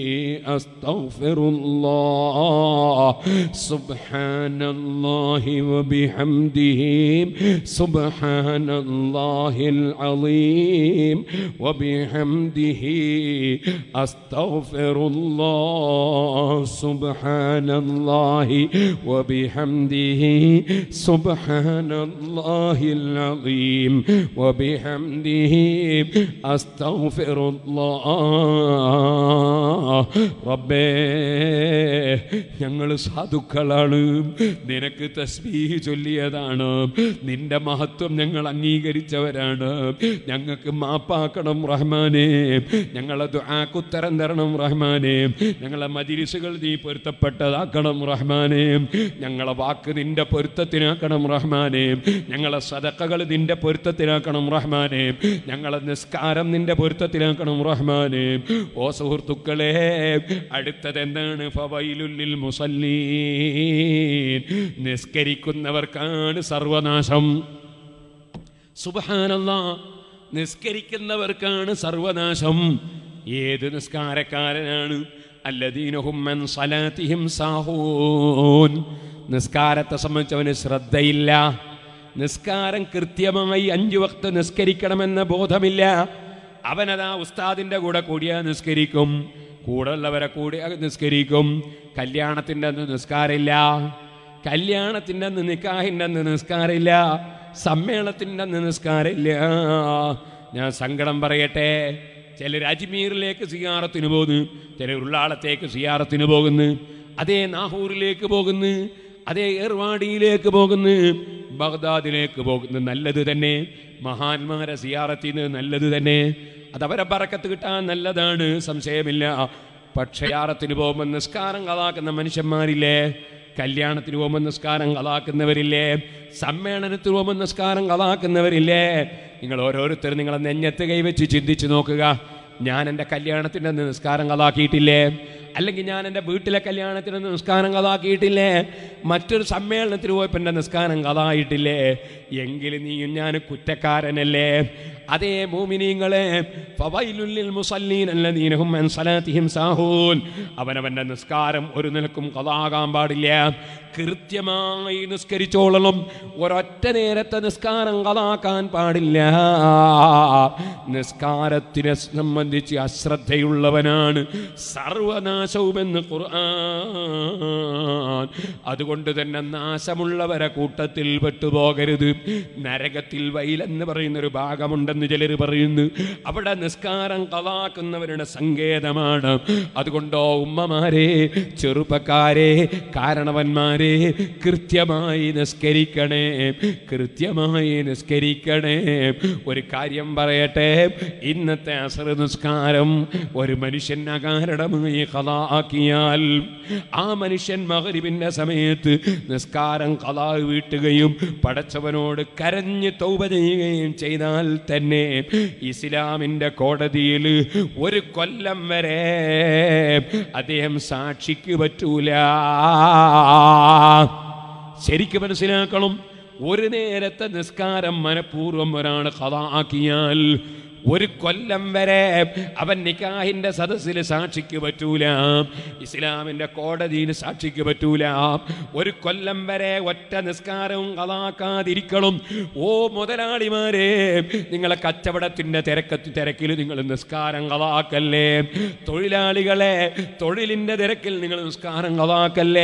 അസ്തഗ്ഫിറുല്ലാഹ് സുബ്ഹാനല്ലാഹി വബിഹംദിഹി സുബ്ഹാനല്ലാഹിൽ അളീം വബിഹംദിഹി അസ്തഗ്ഫിറുല്ലാഹ് സുബ്ഹാനല്ലാഹി വബിഹംദിഹി സുബ്ഹാനല്ലാഹിൽ അളീം വബിഹംദിഹി അസ്തഗ്ഫിറുല്ലാഹ് റബ്ബേ ഞങ്ങൾ സാധുക്കളാണ് നിനക്ക് തസ്ബീഹ് ചൊല്ലിയതാണ് നിന്റെ മഹത്വം ഞങ്ങൾ അംഗീകരിച്ചവരാണ് ഞങ്ങൾക്ക് മാപ്പാക്കണം റഹ്മാനെ ഞങ്ങളെ ദുആക്കുത്തരം തരണം റഹ്മാനെ ഞങ്ങളെ മജിലിസുകൾ നീ പൊരുത്തപ്പെട്ടതാക്കണം റഹ്മാനെ ഞങ്ങളെ വാക്ക് നിന്റെ പൊരുത്തത്തിനാക്കണം റഹ്മാനെ ഞങ്ങളെ സദക്കകൾ നിന്റെ പൊരുത്തത്തിനാക്കണം റഹ്മാനെ ഞങ്ങളെ നിസ്കാരം നിന്റെ പൊരുത്തത്തിനാക്കണം റഹ്മാനെ ഓ സുഹൃത്തുക്കളെ അടുത്തത് എന്താണ് ഫവൈലുല്ലിൽ മുസല്ലീൻ നിസ്കരിക്കുന്നവർക്കാണ് സർവനാശം സുബഹാനല്ല നിസ്കരിക്കുന്നവർക്കാണ് സർവനാശം ഏത് നിസ്കാരക്കാരനാണ് അല്ലദീനഹും മൻ സലാത്തിഹിം സാഹൂൻ നിസ്കാരത്തെ സംബന്ധിച്ചവന് ശ്രദ്ധയില്ല നിസ്കാരം കൃത്യമായി അഞ്ചു വക്ത് നിസ്കരിക്കണമെന്ന ബോധമില്ല അവനതാ ഉസ്താദിന്റെ കൂടെ കൂടിയാ നിസ്കരിക്കും കൂടെ ഉള്ളവരെ കൂടി നിസ്കരിക്കും കല്യാണത്തിൻ്റെ അന്ന് നിസ്കാരമില്ല കല്യാണത്തിൻ്റെ അന്ന് നിക്കാഹിൻ്റെ അന്ന് നിസ്കാരമില്ല സമ്മേളനത്തിൻ്റെ അന്ന് നിസ്കാരമില്ല ഞാൻ സങ്കടം പറയട്ടെ ചിലർ അജ്മീറിലേക്ക് സിയാറത്തിന് പോകുന്നു ചിലർ ഉള്ളാളത്തേക്ക് സിയാറത്തിന് പോകുന്നു അതേ നാഹൂറിലേക്ക് പോകുന്നു അതേ ഏർവാടിയിലേക്ക് പോകുന്നു ബഗ്ദാദിലേക്ക് പോകുന്നു നല്ലത് തന്നെ മഹാന്മാരെ സിയാറത്തിന് നല്ലത് തന്നെ അതവരെ പറക്കത്ത് കിട്ടാൻ നല്ലതാണ് സംശയമില്ല പക്ഷേ യാറത്തിന് പോകുമ്പോൾ നിസ്കാരം കലാക്കുന്ന മനുഷ്യന്മാരില്ലേ കല്യാണത്തിന് പോകുമ്പോൾ നിസ്കാരം കലാക്കുന്നവരില്ലേ സമ്മേളനത്തിന് പോകുമ്പോൾ നിസ്കാരം കലാക്കുന്നവരില്ലേ നിങ്ങൾ ഓരോരുത്തരും നിങ്ങളെ നെഞ്ഞത്ത് കൈവച്ച് ചിന്തിച്ചു നോക്കുക ഞാൻ എൻ്റെ കല്യാണത്തിൻ്റെ അന്ന് നിസ്കാരം കലാക്കിയിട്ടില്ലേ അല്ലെങ്കിൽ ഞാൻ എൻ്റെ വീട്ടിലെ കല്യാണത്തിന് നിസ്കാരം കഥാക്കിയിട്ടില്ലേ മറ്റൊരു സമ്മേളനത്തിന് പോയപ്പോൾ എൻ്റെ നിസ്കാരം കഥായിട്ടില്ലേ എങ്കിലും നീയും ഞാൻ കുറ്റക്കാരനല്ലേ അതേ മൂമിനീങ്ങളെ ഫവൈലുല്ലിൽ മുസല്ലീൻ അല്ലദീനഹും അൻ സലാത്തിഹിം സാഹൂൻ അവനവൻ്റെ നിസ്കാരം ഒരു നിലക്കും കഥാകാൻ പാടില്ല കൃത്യമായി നിസ്കരിച്ചോളണം ഒരൊറ്റ നേരത്തെ നിസ്കാരം കഥാക്കാൻ പാടില്ല നിസ്കാരത്തിനെ സംബന്ധിച്ച് അശ്രദ്ധയുള്ളവനാണ് സർവനാശവുമെന്ന് ഖുർആൻ അതുകൊണ്ട് തന്നെ നാശമുള്ളവരെ കൂട്ടത്തിൽ പെട്ടുപോകരുത് നരകത്തിൽ വൈലെന്ന് പറയുന്ന ഒരു ഭാഗമുണ്ടെന്ന് ചിലർ പറയുന്നു അവിടെ നിസ്കാരം കലാക്കുന്നവരുടെ സങ്കേതമാണ് അതുകൊണ്ടോ ഉമ്മമാരെ ചെറുപ്പക്കാരെ കാരണവന്മാരെ കൃത്യമായി നിസ്കരിക്കണേ കൃത്യമായി നിസ്കരിക്കണേ ഒരു കാര്യം പറയട്ടെ ഇന്നത്തെ അസർ നിസ്കാരം ഒരു മനുഷ്യൻ അകാരണമായി കലാക്കിയാൽ ആ മനുഷ്യൻ മകരിവിൻ്റെ സമയത്ത് നിസ്കാരം കലാ വീട്ടുകയും പടച്ചവനോട് കരഞ്ഞ് തൗപ ചെയ്യുകയും ചെയ്താൽ തന്നെ ഇസ്ലാമിൻ്റെ കോടതിയിൽ ഒരു കൊല്ലം വരെ അദ്ദേഹം സാക്ഷിക്ക് പറ്റൂല ശരിക്കും മനസ്സിലാക്കണം ഒരു നേരത്തെ നിസ്കാരം മനഃപൂർവ്വം ഒരാൾ കഥ ആക്കിയാൽ ഒരു കൊല്ലം വരെ അവൻ നിക്കാഹിന്റെ സദസ്സിൽ സാക്ഷിക്ക് പറ്റൂല ഇസ്ലാമിന്റെ കോടതിയിൽ സാക്ഷിക്ക് പറ്റൂല ഒരു കൊല്ലം വരെ ഒറ്റ നിസ്കാരവും കളാക്കാതിരിക്കണം ഓ മുതലാളിമാരെ നിങ്ങളെ കച്ചവടത്തിന്റെ തിരക്കത്ത് തിരക്കിൽ നിങ്ങൾ നിസ്കാരം കളാക്കല്ലേ തൊഴിലാളികളെ തൊഴിലിന്റെ തിരക്കിൽ നിങ്ങൾ നിസ്കാരം കളാക്കല്ലേ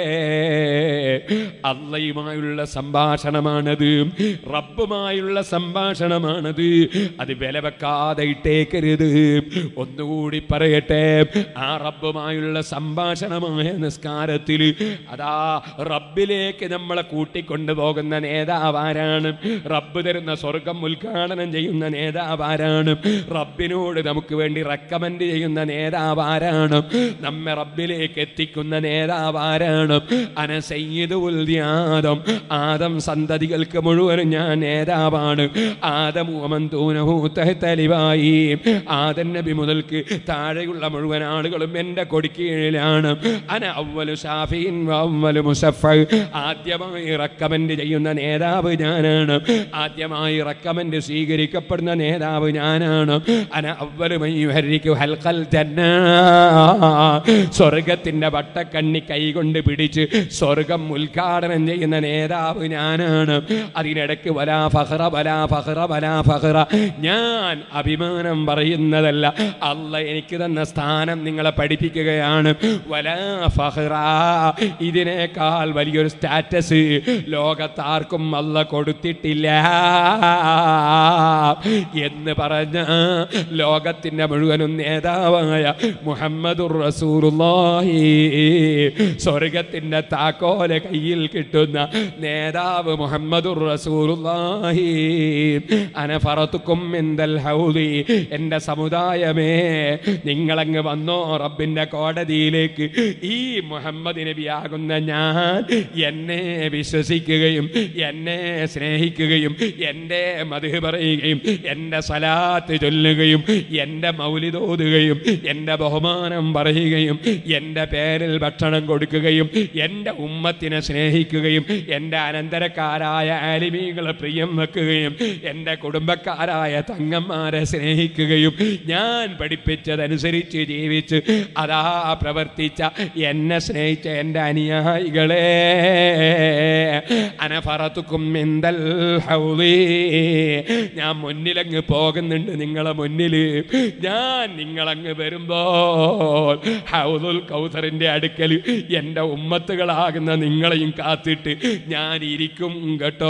അള്ളയുമായുള്ള സംഭാഷണമാണത് റബ്ബുമായുള്ള സംഭാഷണമാണത് അത് വില വെക്കാതെ ഇട്ടേക്കരുത് ഒന്നുകൂടി പറയട്ടെ ആ റബ്ബുമായുള്ള സംഭാഷണമായ നിസ്കാരത്തിൽ അതാ റബ്ബിലേക്ക് നമ്മളെ കൂട്ടിക്കൊണ്ടു പോകുന്ന നേതാവാരാണ് റബ്ബ് തരുന്ന സ്വർഗം ഉദ്ഘാടനം ചെയ്യുന്ന നേതാവാരാണ് റബ്ബിനോട് നമുക്ക് വേണ്ടി റെക്കമെൻഡ് ചെയ്യുന്ന നേതാവാരാണ് നമ്മെ റബ്ബിലേക്ക് എത്തിക്കുന്ന നേതാവാരാണ് അന സയ്യിദ് ആദം ആദം സന്തതികൾക്ക് മുഴുവനും ഞാൻ നേതാവാണ് ആദം തലിവായി ആദം നബി മുതൽക്ക് താഴെയുള്ള മുഴുവൻ ആളുകളും എൻ്റെ കൊടിക്കീഴിലാണ് അന അവലു ഷാഫിൻ അവലു മുസഫ ആദ്യമായി റെക്കമെൻഡ് ചെയ്യുന്ന നേതാവ് ഞാനാണ് ആദ്യമായി റെക്കമെൻഡ് സ്വീകരിക്കപ്പെടുന്ന നേതാവ് ഞാനാണ് അന അവലു മയ്യുഹരിക്കു ഹൽഖൽ ജന്ന സ്വർഗത്തിന്റെ വട്ടക്കണ്ണി കൈകൊണ്ട് പിടിച്ച് സ്വർഗം ഉദ്ഘാടനം ചെയ്യുന്ന നേതാവ് ഞാനാണ് അതിനിടയ്ക്ക് വലാ ഫഹ്റ വലാ ഫഹ്റ വലാ ഫഹ്റ ഞാൻ അഭിമാനം പറയുന്നതല്ല അല്ല എനിക്ക് തന്ന സ്ഥാനം നിങ്ങളെ പഠിപ്പിക്കുകയാണ് വലാ ഫഹ്റ ഇതിനേക്കാൾ വലിയൊരു സ്റ്റാറ്റസ് ലോകത്താർക്കും അല്ല കൊടുത്തിട്ടില്ല എന്ന് പറഞ്ഞ ലോകത്തിന്റെ മുഴുവനും നേതാവായ മുഹമ്മദുർ റസൂലുള്ളാഹി സ്വർഗത്തിന്റെ താക്കോല കയ്യിൽ കിട്ടുന്ന നേതാവ് മുഹമ്മദുർ റസൂലുള്ളാഹി അനഫറത്തുക്കും എന്തൽ ഹൗദി എൻ്റെ സമുദായമേ നിങ്ങളങ്ങ് വന്നോ റബ്ബിൻ്റെ കോടതിയിലേക്ക് ഈ മുഹമ്മദ് നബിയാകുന്ന ഞാൻ എന്നെ വിശ്വസിക്കുകയും എന്നെ സ്നേഹിക്കുകയും എൻ്റെ മധു പറയുകയും എൻ്റെ സലാത്ത് ചൊല്ലുകയും എൻ്റെ മൗലിതോതുകയും എൻ്റെ ബഹുമാനം പറയുകയും എൻ്റെ പേരിൽ ഭക്ഷണം കൊടുക്കുകയും എൻ്റെ ഉമ്മത്തിനെ സ്നേഹിക്കുകയും എൻ്റെ അനന്തരക്കാരായ ആലിമീകളെ പ്രിയം വെക്കുകയും എൻ്റെ കുടുംബക്കാരായ തങ്ങന്മാരെ സ്നേഹിക്കുകയും ഞാൻ പഠിപ്പിച്ചതനുസരിച്ച് ജീവിച്ച് അതാ പ്രവർത്തിച്ച എന്നെ സ്നേഹിച്ച എൻ്റെ അനുയായികളെ അനഫറത്തുക്കും എന്തൽ ഹൗലി ഞാൻ മുന്നിലങ്ങ് പോകുന്നുണ്ട് നിങ്ങളെ മുന്നിൽ ഞാൻ നിങ്ങളങ്ങ് വരുമ്പോൾ ഹൗദുൽ കൗസറിന്റെ അടുക്കൽ എൻ്റെ ഉമ്മത്തുകളാകുന്ന നിങ്ങളെയും കാത്തിട്ട് ഞാൻ ഇരിക്കും കേട്ടോ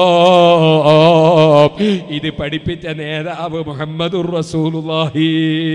ഇത് പഠിപ്പിച്ച നേതാവ് മുഹമ്മദുർ റസൂലുള്ളാഹി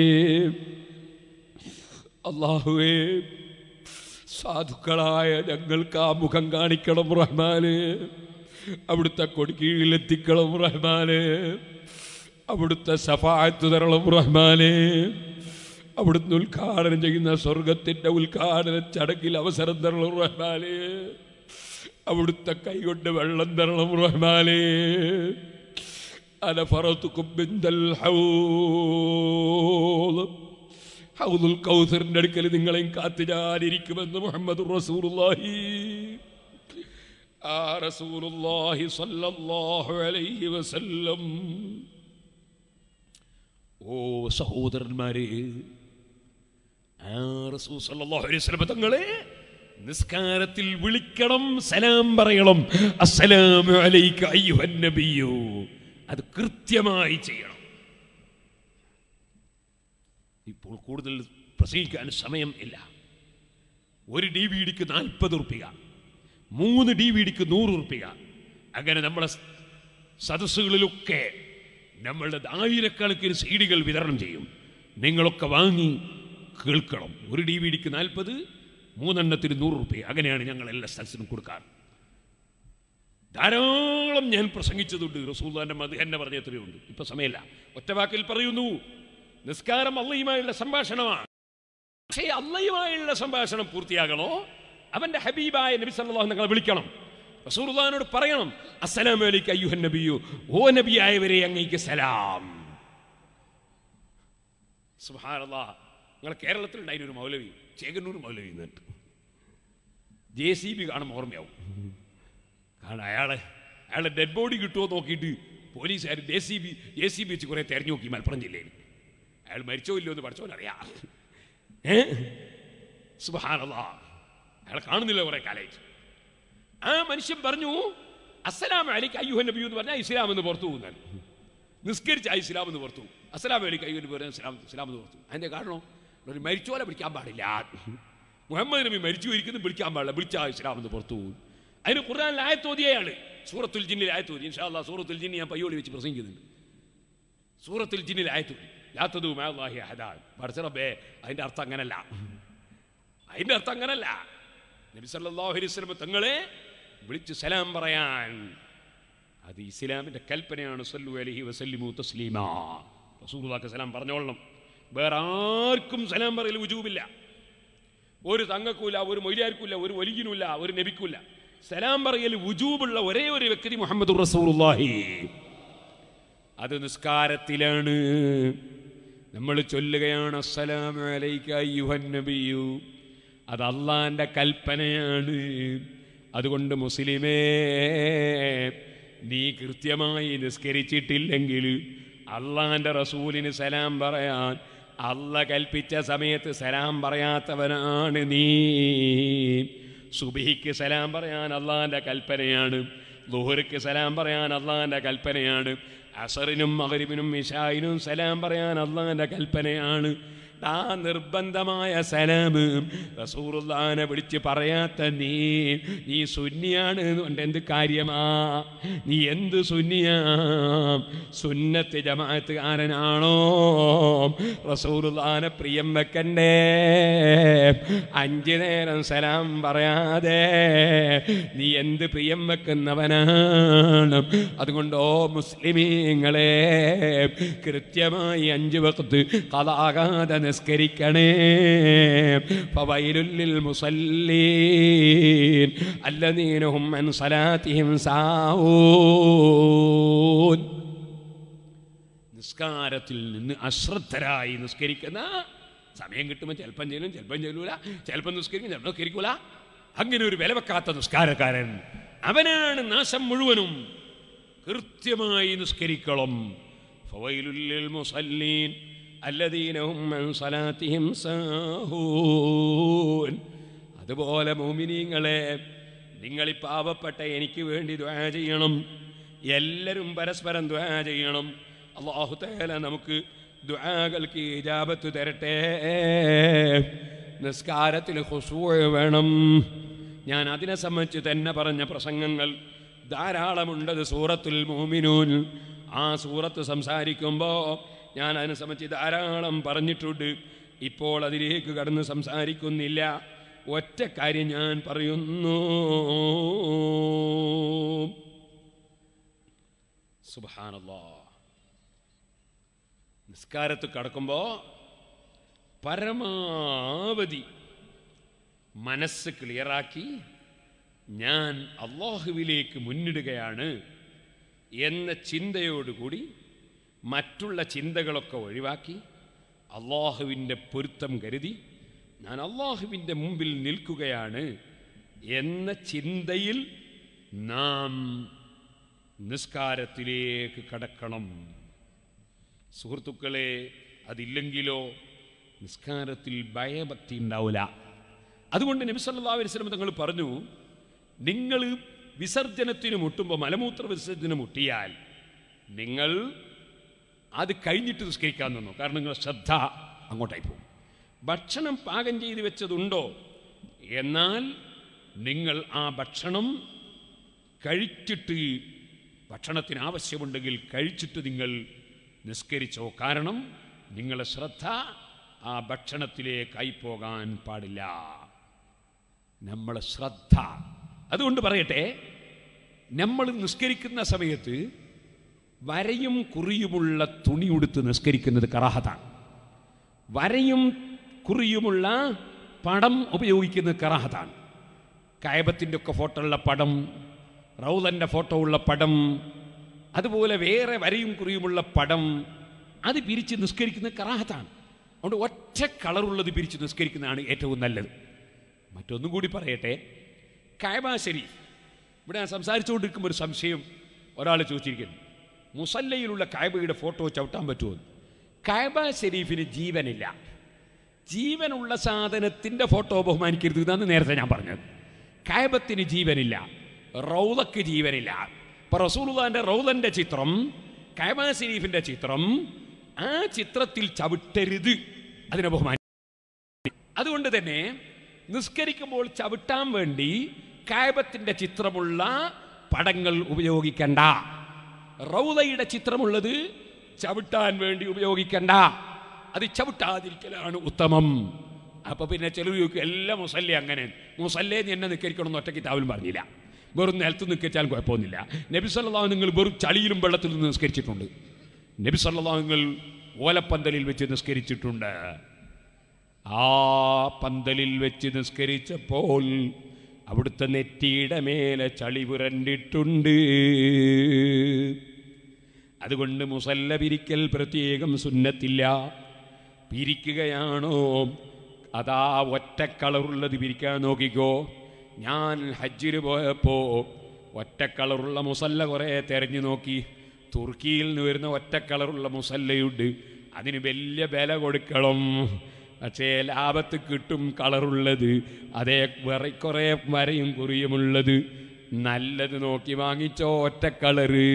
അള്ളാഹുവേ സാധുക്കളായ ഞങ്ങൾക്ക് ആ മുഖം കാണിക്കണം റഹ്മാന് അവിടുത്തെ കൊടിക്കീഴിലെത്തിക്കണം റഹ്മാന് അവിടുത്തെ സഫായത്ത് തരണം റഹ്മാനെ അവിടുന്ന് ഉദ്ഘാടനം ചെയ്യുന്ന സ്വർഗത്തിന്റെ ഉദ്ഘാടന ചടങ്ങിൽ അവസരം തരണം റഹ്മാനെ അവിടുത്തെ കൈകൊണ്ട് വെള്ളം തരണം റഹ്മാനെ അനഫറത്തുക്കും ബിന്ദൽ ഹൗദ് ഹൗദുൽ കൗസറിന്റെ അടുക്കൽ നിങ്ങളെയും കാത്തു ഞാനിരിക്കുമെന്ന് മുഹമ്മദ് റസൂലുള്ളാഹി ആ റസൂലുള്ളാഹി സ്വല്ലല്ലാഹു അലൈഹി വസല്ലം ഓ സഹോദരന്മാരെ ആ റസൂൽ സല്ലല്ലാഹു അലൈഹി വസല്ലം തങ്ങളെ നിസ്കാരത്തിൽ വിളിക്കണം സലാം പറയണം അസ്സലാമു അലൈക അയ്യുഹൻ നബിയു അത് കൃത്യമായി ചെയ്യണം ഇപ്പോൾ കൂടുതൽ പ്രസംഗിക്കാൻ സമയം ഇല്ല ഒരു ഡി വി ഡിക്ക് നാൽപ്പത് ഉറുപ്പിക മൂന്ന് ഡി വി ഡിക്ക് നൂറ് ഉറുപ്പിക അങ്ങനെ നമ്മളെ സ് സദസ്സുകളിലൊക്കെ നമ്മളുടെ ആയിരക്കണക്കിന് സി ഡികൾ വിതരണം ചെയ്യും നിങ്ങളൊക്കെ വാങ്ങി കേൾക്കണം ഒരു ഡി വി ഡിക്ക് നാൽപ്പത് മൂന്നെണ്ണത്തിന് നൂറ് റുപ്യ അങ്ങനെയാണ് ഞങ്ങൾ എല്ലാ സ്ഥലത്തിനും കൊടുക്കാറ് ധാരാളം ഞാൻ പ്രസംഗിച്ചതുണ്ട് റസൂല്ലാന്റെ മത് എന്നെ പറഞ്ഞ എത്രയുണ്ട് ഇപ്പൊ സമയമില്ല ഒറ്റ വാക്കിൽ പറയുന്നു നിസ്കാരം അള്ളയുമായുള്ള സംഭാഷണമാണ് പക്ഷേ അള്ളയുമായുള്ള സംഭാഷണം പൂർത്തിയാകണോ അവന്റെ ഹബീബായ നബി സല്ലല്ലാഹു നിങ്ങളെ വിളിക്കണം റസൂലുള്ളാഹിനോട് പറയണം അസ്സലാമു അലൈക അയ്യുഹൻ നബിയു ഓ നബിയായവരെ അങ്ങേക്ക് സലാം സുബ്ഹാനല്ലാഹ് നിങ്ങൾ കേരളത്തിലുണ്ടായിരുന്ന ഒരു മൗലവി ചേകന്നൂർ മൗലവി എന്നിട്ട് ജെ സി ബി കാണുമ്പോൾ ഓർമ്മയാവും കാരണം അയാളെ അയാളെ ഡെഡ് ബോഡി കിട്ടുമോ നോക്കിയിട്ട് പോലീസുകാർ J C B J C B വെച്ച് കുറേ തെരഞ്ഞു നോക്കി മലപ്പുറം ജില്ലയിൽ അയാൾ മരിച്ചോ ഇല്ലയോ എന്ന് പഠിച്ചോനറിയാം ഏ സുബഹാനല്ലാ അയാളെ കാണുന്നില്ല കുറേ കാലമായിട്ട് ആ മനുഷ്യൻ പറഞ്ഞു അസ്സലാം അലിക്ക് അയ്യുഹ നബി എന്ന് പറഞ്ഞാൽ ഇസ്ലാം എന്ന് പുറത്തു പോകുന്നതാണ് നിസ്കരിച്ച ആ ഇസ്ലാം എന്ന് പുറത്തു അസ്സലാം അലിക്ക് അയ്യുഹ നബി പറഞ്ഞാൽ ഇസ്ലാം ഇസ്ലാം എന്ന് പുറത്തു അതിൻ്റെ കാരണം ഒരു മരിച്ചോലെ വിളിക്കാൻ പാടില്ല മുഹമ്മദ് നബി മരിച്ചു ഇരിക്കുന്നു വിളിക്കാൻ പാടില്ല വിളിച്ച ആ ഇസ്ലാം എന്ന് പുറത്തു പോകും അതിന് ഖുർആനിൽ ആയത്തോതിയയാള് സൂറത്തുൽ ജിന്നിൽ ആയത്തോതി ഇൻഷാ അല്ലാ സൂറത്തുൽ ജിന്നി ഞാൻ പയ്യോളി വെച്ച് പ്രസംഗിക്കുന്നുണ്ട് സൂറത്തുൽ ജിന്നിൽ ആയത്തോതി യാത്തതു മാഹി ഹദാൻ പഠിച്ചറബേ അതിൻ്റെ അർത്ഥം അങ്ങനല്ല അതിൻ്റെ അർത്ഥം അങ്ങനല്ല നബി സല്ലല്ലാഹു അലൈഹി വസല്ലം തങ്ങളെ വിളിച്ച് സലാം പറയാൻ അത് ഇസ്ലാമിൻ്റെ കൽപ്പനയാണ് സല്ലു അലൈഹി വസല്ലിമു തസ്ലീമാ റസൂലുള്ളാഹിക്ക് സലാം പറഞ്ഞോളണം വേറെ ആർക്കും സലാം പറയൽ ഉജൂബില്ല ഒരു തങ്ങൾക്കുമില്ല ഒരു മൊയ്ലാർക്കുമില്ല ഒരു വലിയനുമില്ല ഒരു നബിക്കുമില്ല സലാം പറയൽ ഉജൂബുള്ള ഒരേ ഒരു വ്യക്തി മുഹമ്മദ് റസൂലുള്ളാഹി അത് നിസ്കാരത്തിലാണ് നമ്മൾ ചൊല്ലുകയാണ് അസ്സലാമു അലൈക അയ്യുഹൻ നബിയു അത് അള്ളാന്റെ കൽപ്പനയാണ് അതുകൊണ്ട് മുസ്ലിമേ നീ കൃത്യമായി നിസ്കരിച്ചിട്ടില്ലെങ്കിൽ അള്ളാന്റെ റസൂലിന് സലാം പറയാൻ അല്ല കൽപ്പിച്ച സമയത്ത് സലാം പറയാത്തവനാണ് നീ സുബിഹിക്ക് സലാം പറയാൻ അള്ളാന്റെ കൽപ്പനയാണ് ലുഹർക്ക് സലാം പറയാൻ അള്ളാന്റെ കൽപ്പനയാണ് അസറിനും മകരിബിനും ഇഷായിനും സലാം പറയാൻ അള്ളാന്റെ കൽപ്പനയാണ് ആ നിർബന്ധമായ സലാം റസൂറുല്ലാനെ വിളിച്ച് പറയാത്ത നീ നീ സുന്നിയാണ് കൊണ്ട് എന്ത് കാര്യമാ നീ എന്ത് സുന്നിയാ സുന്നത്ത് ജമാഅത്തുകാരനാണോ റസൂറുല്ലാനെ പ്രിയം വെക്കണ്ടേ അഞ്ചു നേരം സലാം പറയാതെ നീ എന്ത് പ്രിയം വെക്കുന്നവനാണ് അതുകൊണ്ട് ഓ മുസ്ലിമീങ്ങളെ കൃത്യമായി അഞ്ചു വക്കത്ത് കഥാകാതെ നിസ്കരിക്കണേ ഫവൈലുല്ലിൽ മുസല്ലീൻ അല്ലദീനഹും അൻ സലാത്തിഹിം സാഊൻ നിസ്കാരത്തിൽ നിന്ന് അശ്രദ്ധരായി നിസ്കരിക്കുന്ന സമയം കിട്ടുമ്പോൾ ചിലപ്പം ചെല്ലും ചിലപ്പം ചെല്ലൂല ചിലപ്പം നിസ്കരിക്കും ചിലപ്പോൾ നിസ്കരിക്കൂല അങ്ങനെ ഒരു വില വെക്കാത്ത നിസ്കാരക്കാരൻ അവനാണ് നാശം മുഴുവനും കൃത്യമായി നിസ്കരിക്കണം ഫവൈലുല്ലിൽ മുസല്ലീൻ അല്ലദീനഹും അൻ സലാത്തിഹിം സാഹൂൻ അതുപോലെ മോമിനീങ്ങളെ നിങ്ങൾ ഈ പാവപ്പെട്ട എനിക്ക് വേണ്ടി ദ്വാ ചെയ്യണം എല്ലാവരും പരസ്പരം ദ്വാ ചെയ്യണം അള്ളാഹു തേല നമുക്ക് ദ്വാകൾക്ക് ഇജാബത്ത് തരട്ടെ നിസ്കാരത്തിൽ ഹുസൂ വേണം ഞാൻ അതിനെ സംബന്ധിച്ച് തന്നെ പറഞ്ഞ പ്രസംഗങ്ങൾ ധാരാളമുണ്ടത് സൂറത്തുൽ മോമിനൂൻ ആ സൂറത്ത് സംസാരിക്കുമ്പോൾ ഞാൻ അതിനെ സംബന്ധിച്ച് ധാരാളം പറഞ്ഞിട്ടുണ്ട് ഇപ്പോൾ അതിലേക്ക് കടന്ന് സംസാരിക്കുന്നില്ല ഒറ്റ കാര്യം ഞാൻ പറയുന്നു സുബാനല്ലോ നിസ്കാരത്ത് കടക്കുമ്പോൾ പരമാവധി മനസ്സ് ക്ലിയറാക്കി ഞാൻ അള്ളാഹുവിലേക്ക് മുന്നിടുകയാണ് എന്ന ചിന്തയോടുകൂടി മറ്റുള്ള ചിന്തകളൊക്കെ ഒഴിവാക്കി അള്ളാഹുവിൻ്റെ പൊരുത്തം കരുതി ഞാൻ അള്ളാഹുവിൻ്റെ മുമ്പിൽ നിൽക്കുകയാണ് എന്ന ചിന്തയിൽ നാം നിസ്കാരത്തിലേക്ക് കടക്കണം സുഹൃത്തുക്കളെ അതില്ലെങ്കിലോ നിസ്കാരത്തിൽ ഭയഭക്തി ഉണ്ടാവില്ല അതുകൊണ്ട് നബി സല്ലല്ലാഹു അലൈഹി വസല്ലം തങ്ങൾ പറഞ്ഞു നിങ്ങൾ വിസർജനത്തിന് മുട്ടുമ്പോൾ മലമൂത്ര വിസർജനം മുട്ടിയാൽ നിങ്ങൾ അത് കഴിഞ്ഞിട്ട് നിസ്കരിക്കാൻ നിന്നു കാരണം നിങ്ങളുടെ ശ്രദ്ധ അങ്ങോട്ടായി പോകും ഭക്ഷണം പാകം ചെയ്ത് വെച്ചതുണ്ടോ എന്നാൽ നിങ്ങൾ ആ ഭക്ഷണം കഴിച്ചിട്ട് ഭക്ഷണത്തിന് ആവശ്യമുണ്ടെങ്കിൽ കഴിച്ചിട്ട് നിങ്ങൾ നിസ്കരിച്ചോ കാരണം നിങ്ങളുടെ ശ്രദ്ധ ആ ഭക്ഷണത്തിലേക്കായി പോകാൻ പാടില്ല നമ്മളെ ശ്രദ്ധ അതുകൊണ്ട് പറയട്ടെ നമ്മൾ നിസ്കരിക്കുന്ന സമയത്ത് വരയും കുറിയുമുള്ള തുണി ഉടുത്ത് നിസ്കരിക്കുന്നത് കറാഹത്താണ് വരയും കുറിയുമുള്ള പടം ഉപയോഗിക്കുന്നത് കറാഹത്താണ് കായബത്തിൻ്റെ ഒക്കെ ഫോട്ടോ ഉള്ള പടം റൗലൻ്റെ ഫോട്ടോ ഉള്ള പടം അതുപോലെ വേറെ വരയും കുറിയുമുള്ള പടം അത് പിരിച്ച് നിസ്കരിക്കുന്നത് കറാഹത്താണ് അതുകൊണ്ട് ഒറ്റ കളറുള്ളത് പിരിച്ച് നിസ്കരിക്കുന്നതാണ് ഏറ്റവും നല്ലത് മറ്റൊന്നും കൂടി പറയട്ടെ കായബ ശരീഫ് ഇവിടെ ഞാൻ സംസാരിച്ചുകൊണ്ടിരിക്കുമ്പോൾ ഒരു സംശയം ഒരാൾ ചോദിച്ചിരിക്കുന്നു മുസല്ലയിലുള്ള കായബയുടെ ഫോട്ടോ ചവിട്ടാൻ പറ്റുമോ കായബ ഷെരീഫിന് ജീവനില്ല ജീവനുള്ള സാധനത്തിൻ്റെ ഫോട്ടോ ബഹുമാനിക്കരുത് എന്നാണ് നേരത്തെ ഞാൻ പറഞ്ഞത് കായബത്തിന് ജീവനില്ല റൗലക്ക് ജീവനില്ല ഇപ്പൊ റസൂലുള്ളാന്റെ റൗലന്റെ ചിത്രം കായബ ഷെരീഫിന്റെ ചിത്രം ആ ചിത്രത്തിൽ ചവിട്ടരുത് അതിനെ ബഹുമാനി അതുകൊണ്ട് തന്നെ നിസ്കരിക്കുമ്പോൾ ചവിട്ടാൻ വേണ്ടി കായബത്തിന്റെ ചിത്രമുള്ള പടങ്ങൾ ഉപയോഗിക്കണ്ട റൗലയുടെ ചിത്രമുള്ളത് ചവിട്ടാൻ വേണ്ടി ഉപയോഗിക്കണ്ട അത് ചവിട്ടാതിരിക്കലാണ് ഉത്തമം അപ്പൊ പിന്നെ ചിലർ ചോദിക്കും എല്ലാ മുസല്ലേ അങ്ങനെ മുസല്ലേ നീ എന്നെ നിസ്കരിക്കണമെന്ന് ഒറ്റ കിതാബിലും പറഞ്ഞില്ല വെറും നിലത്ത് നിൽക്കിച്ചാൽ കുഴപ്പമൊന്നുമില്ല നബി സല്ലല്ലാഹു നിങ്ങൾ വെറും ചളിയിലും വെള്ളത്തിലും നിസ്കരിച്ചിട്ടുണ്ട് നബി സല്ലല്ലാഹു നിങ്ങൾ ഓലപ്പന്തലിൽ വെച്ച് നിസ്കരിച്ചിട്ടുണ്ട് ആ പന്തലിൽ വെച്ച് നിസ്കരിച്ചപ്പോൾ അവിടുത്തെ നെറ്റിയുടെ മേലെ ചളി പുരണ്ടിട്ടുണ്ട് അതുകൊണ്ട് മുസല്ല പിരിക്കൽ പ്രത്യേകം സുന്നത്തില്ല പിരിക്കുകയാണോ അതാ ഒറ്റ കളറുള്ളത് പിരിക്കാൻ നോക്കിക്കോ ഞാൻ ഹജ്ജിന് പോയപ്പോൾ ഒറ്റ കളറുള്ള മുസല്ല കുറേ തെരഞ്ഞു നോക്കി തുർക്കിയിൽ നിന്ന് വരുന്ന ഒറ്റ കളറുള്ള മുസല്ലയുണ്ട് അതിന് വലിയ വില കൊടുക്കണം പക്ഷേ ലാഭത്ത് കിട്ടും കളറുള്ളത് അതേ വേറെ കുറേ വരയും കുറിയുമുള്ളത് നല്ലത് നോക്കി വാങ്ങിച്ചോ ഒറ്റ കളറ്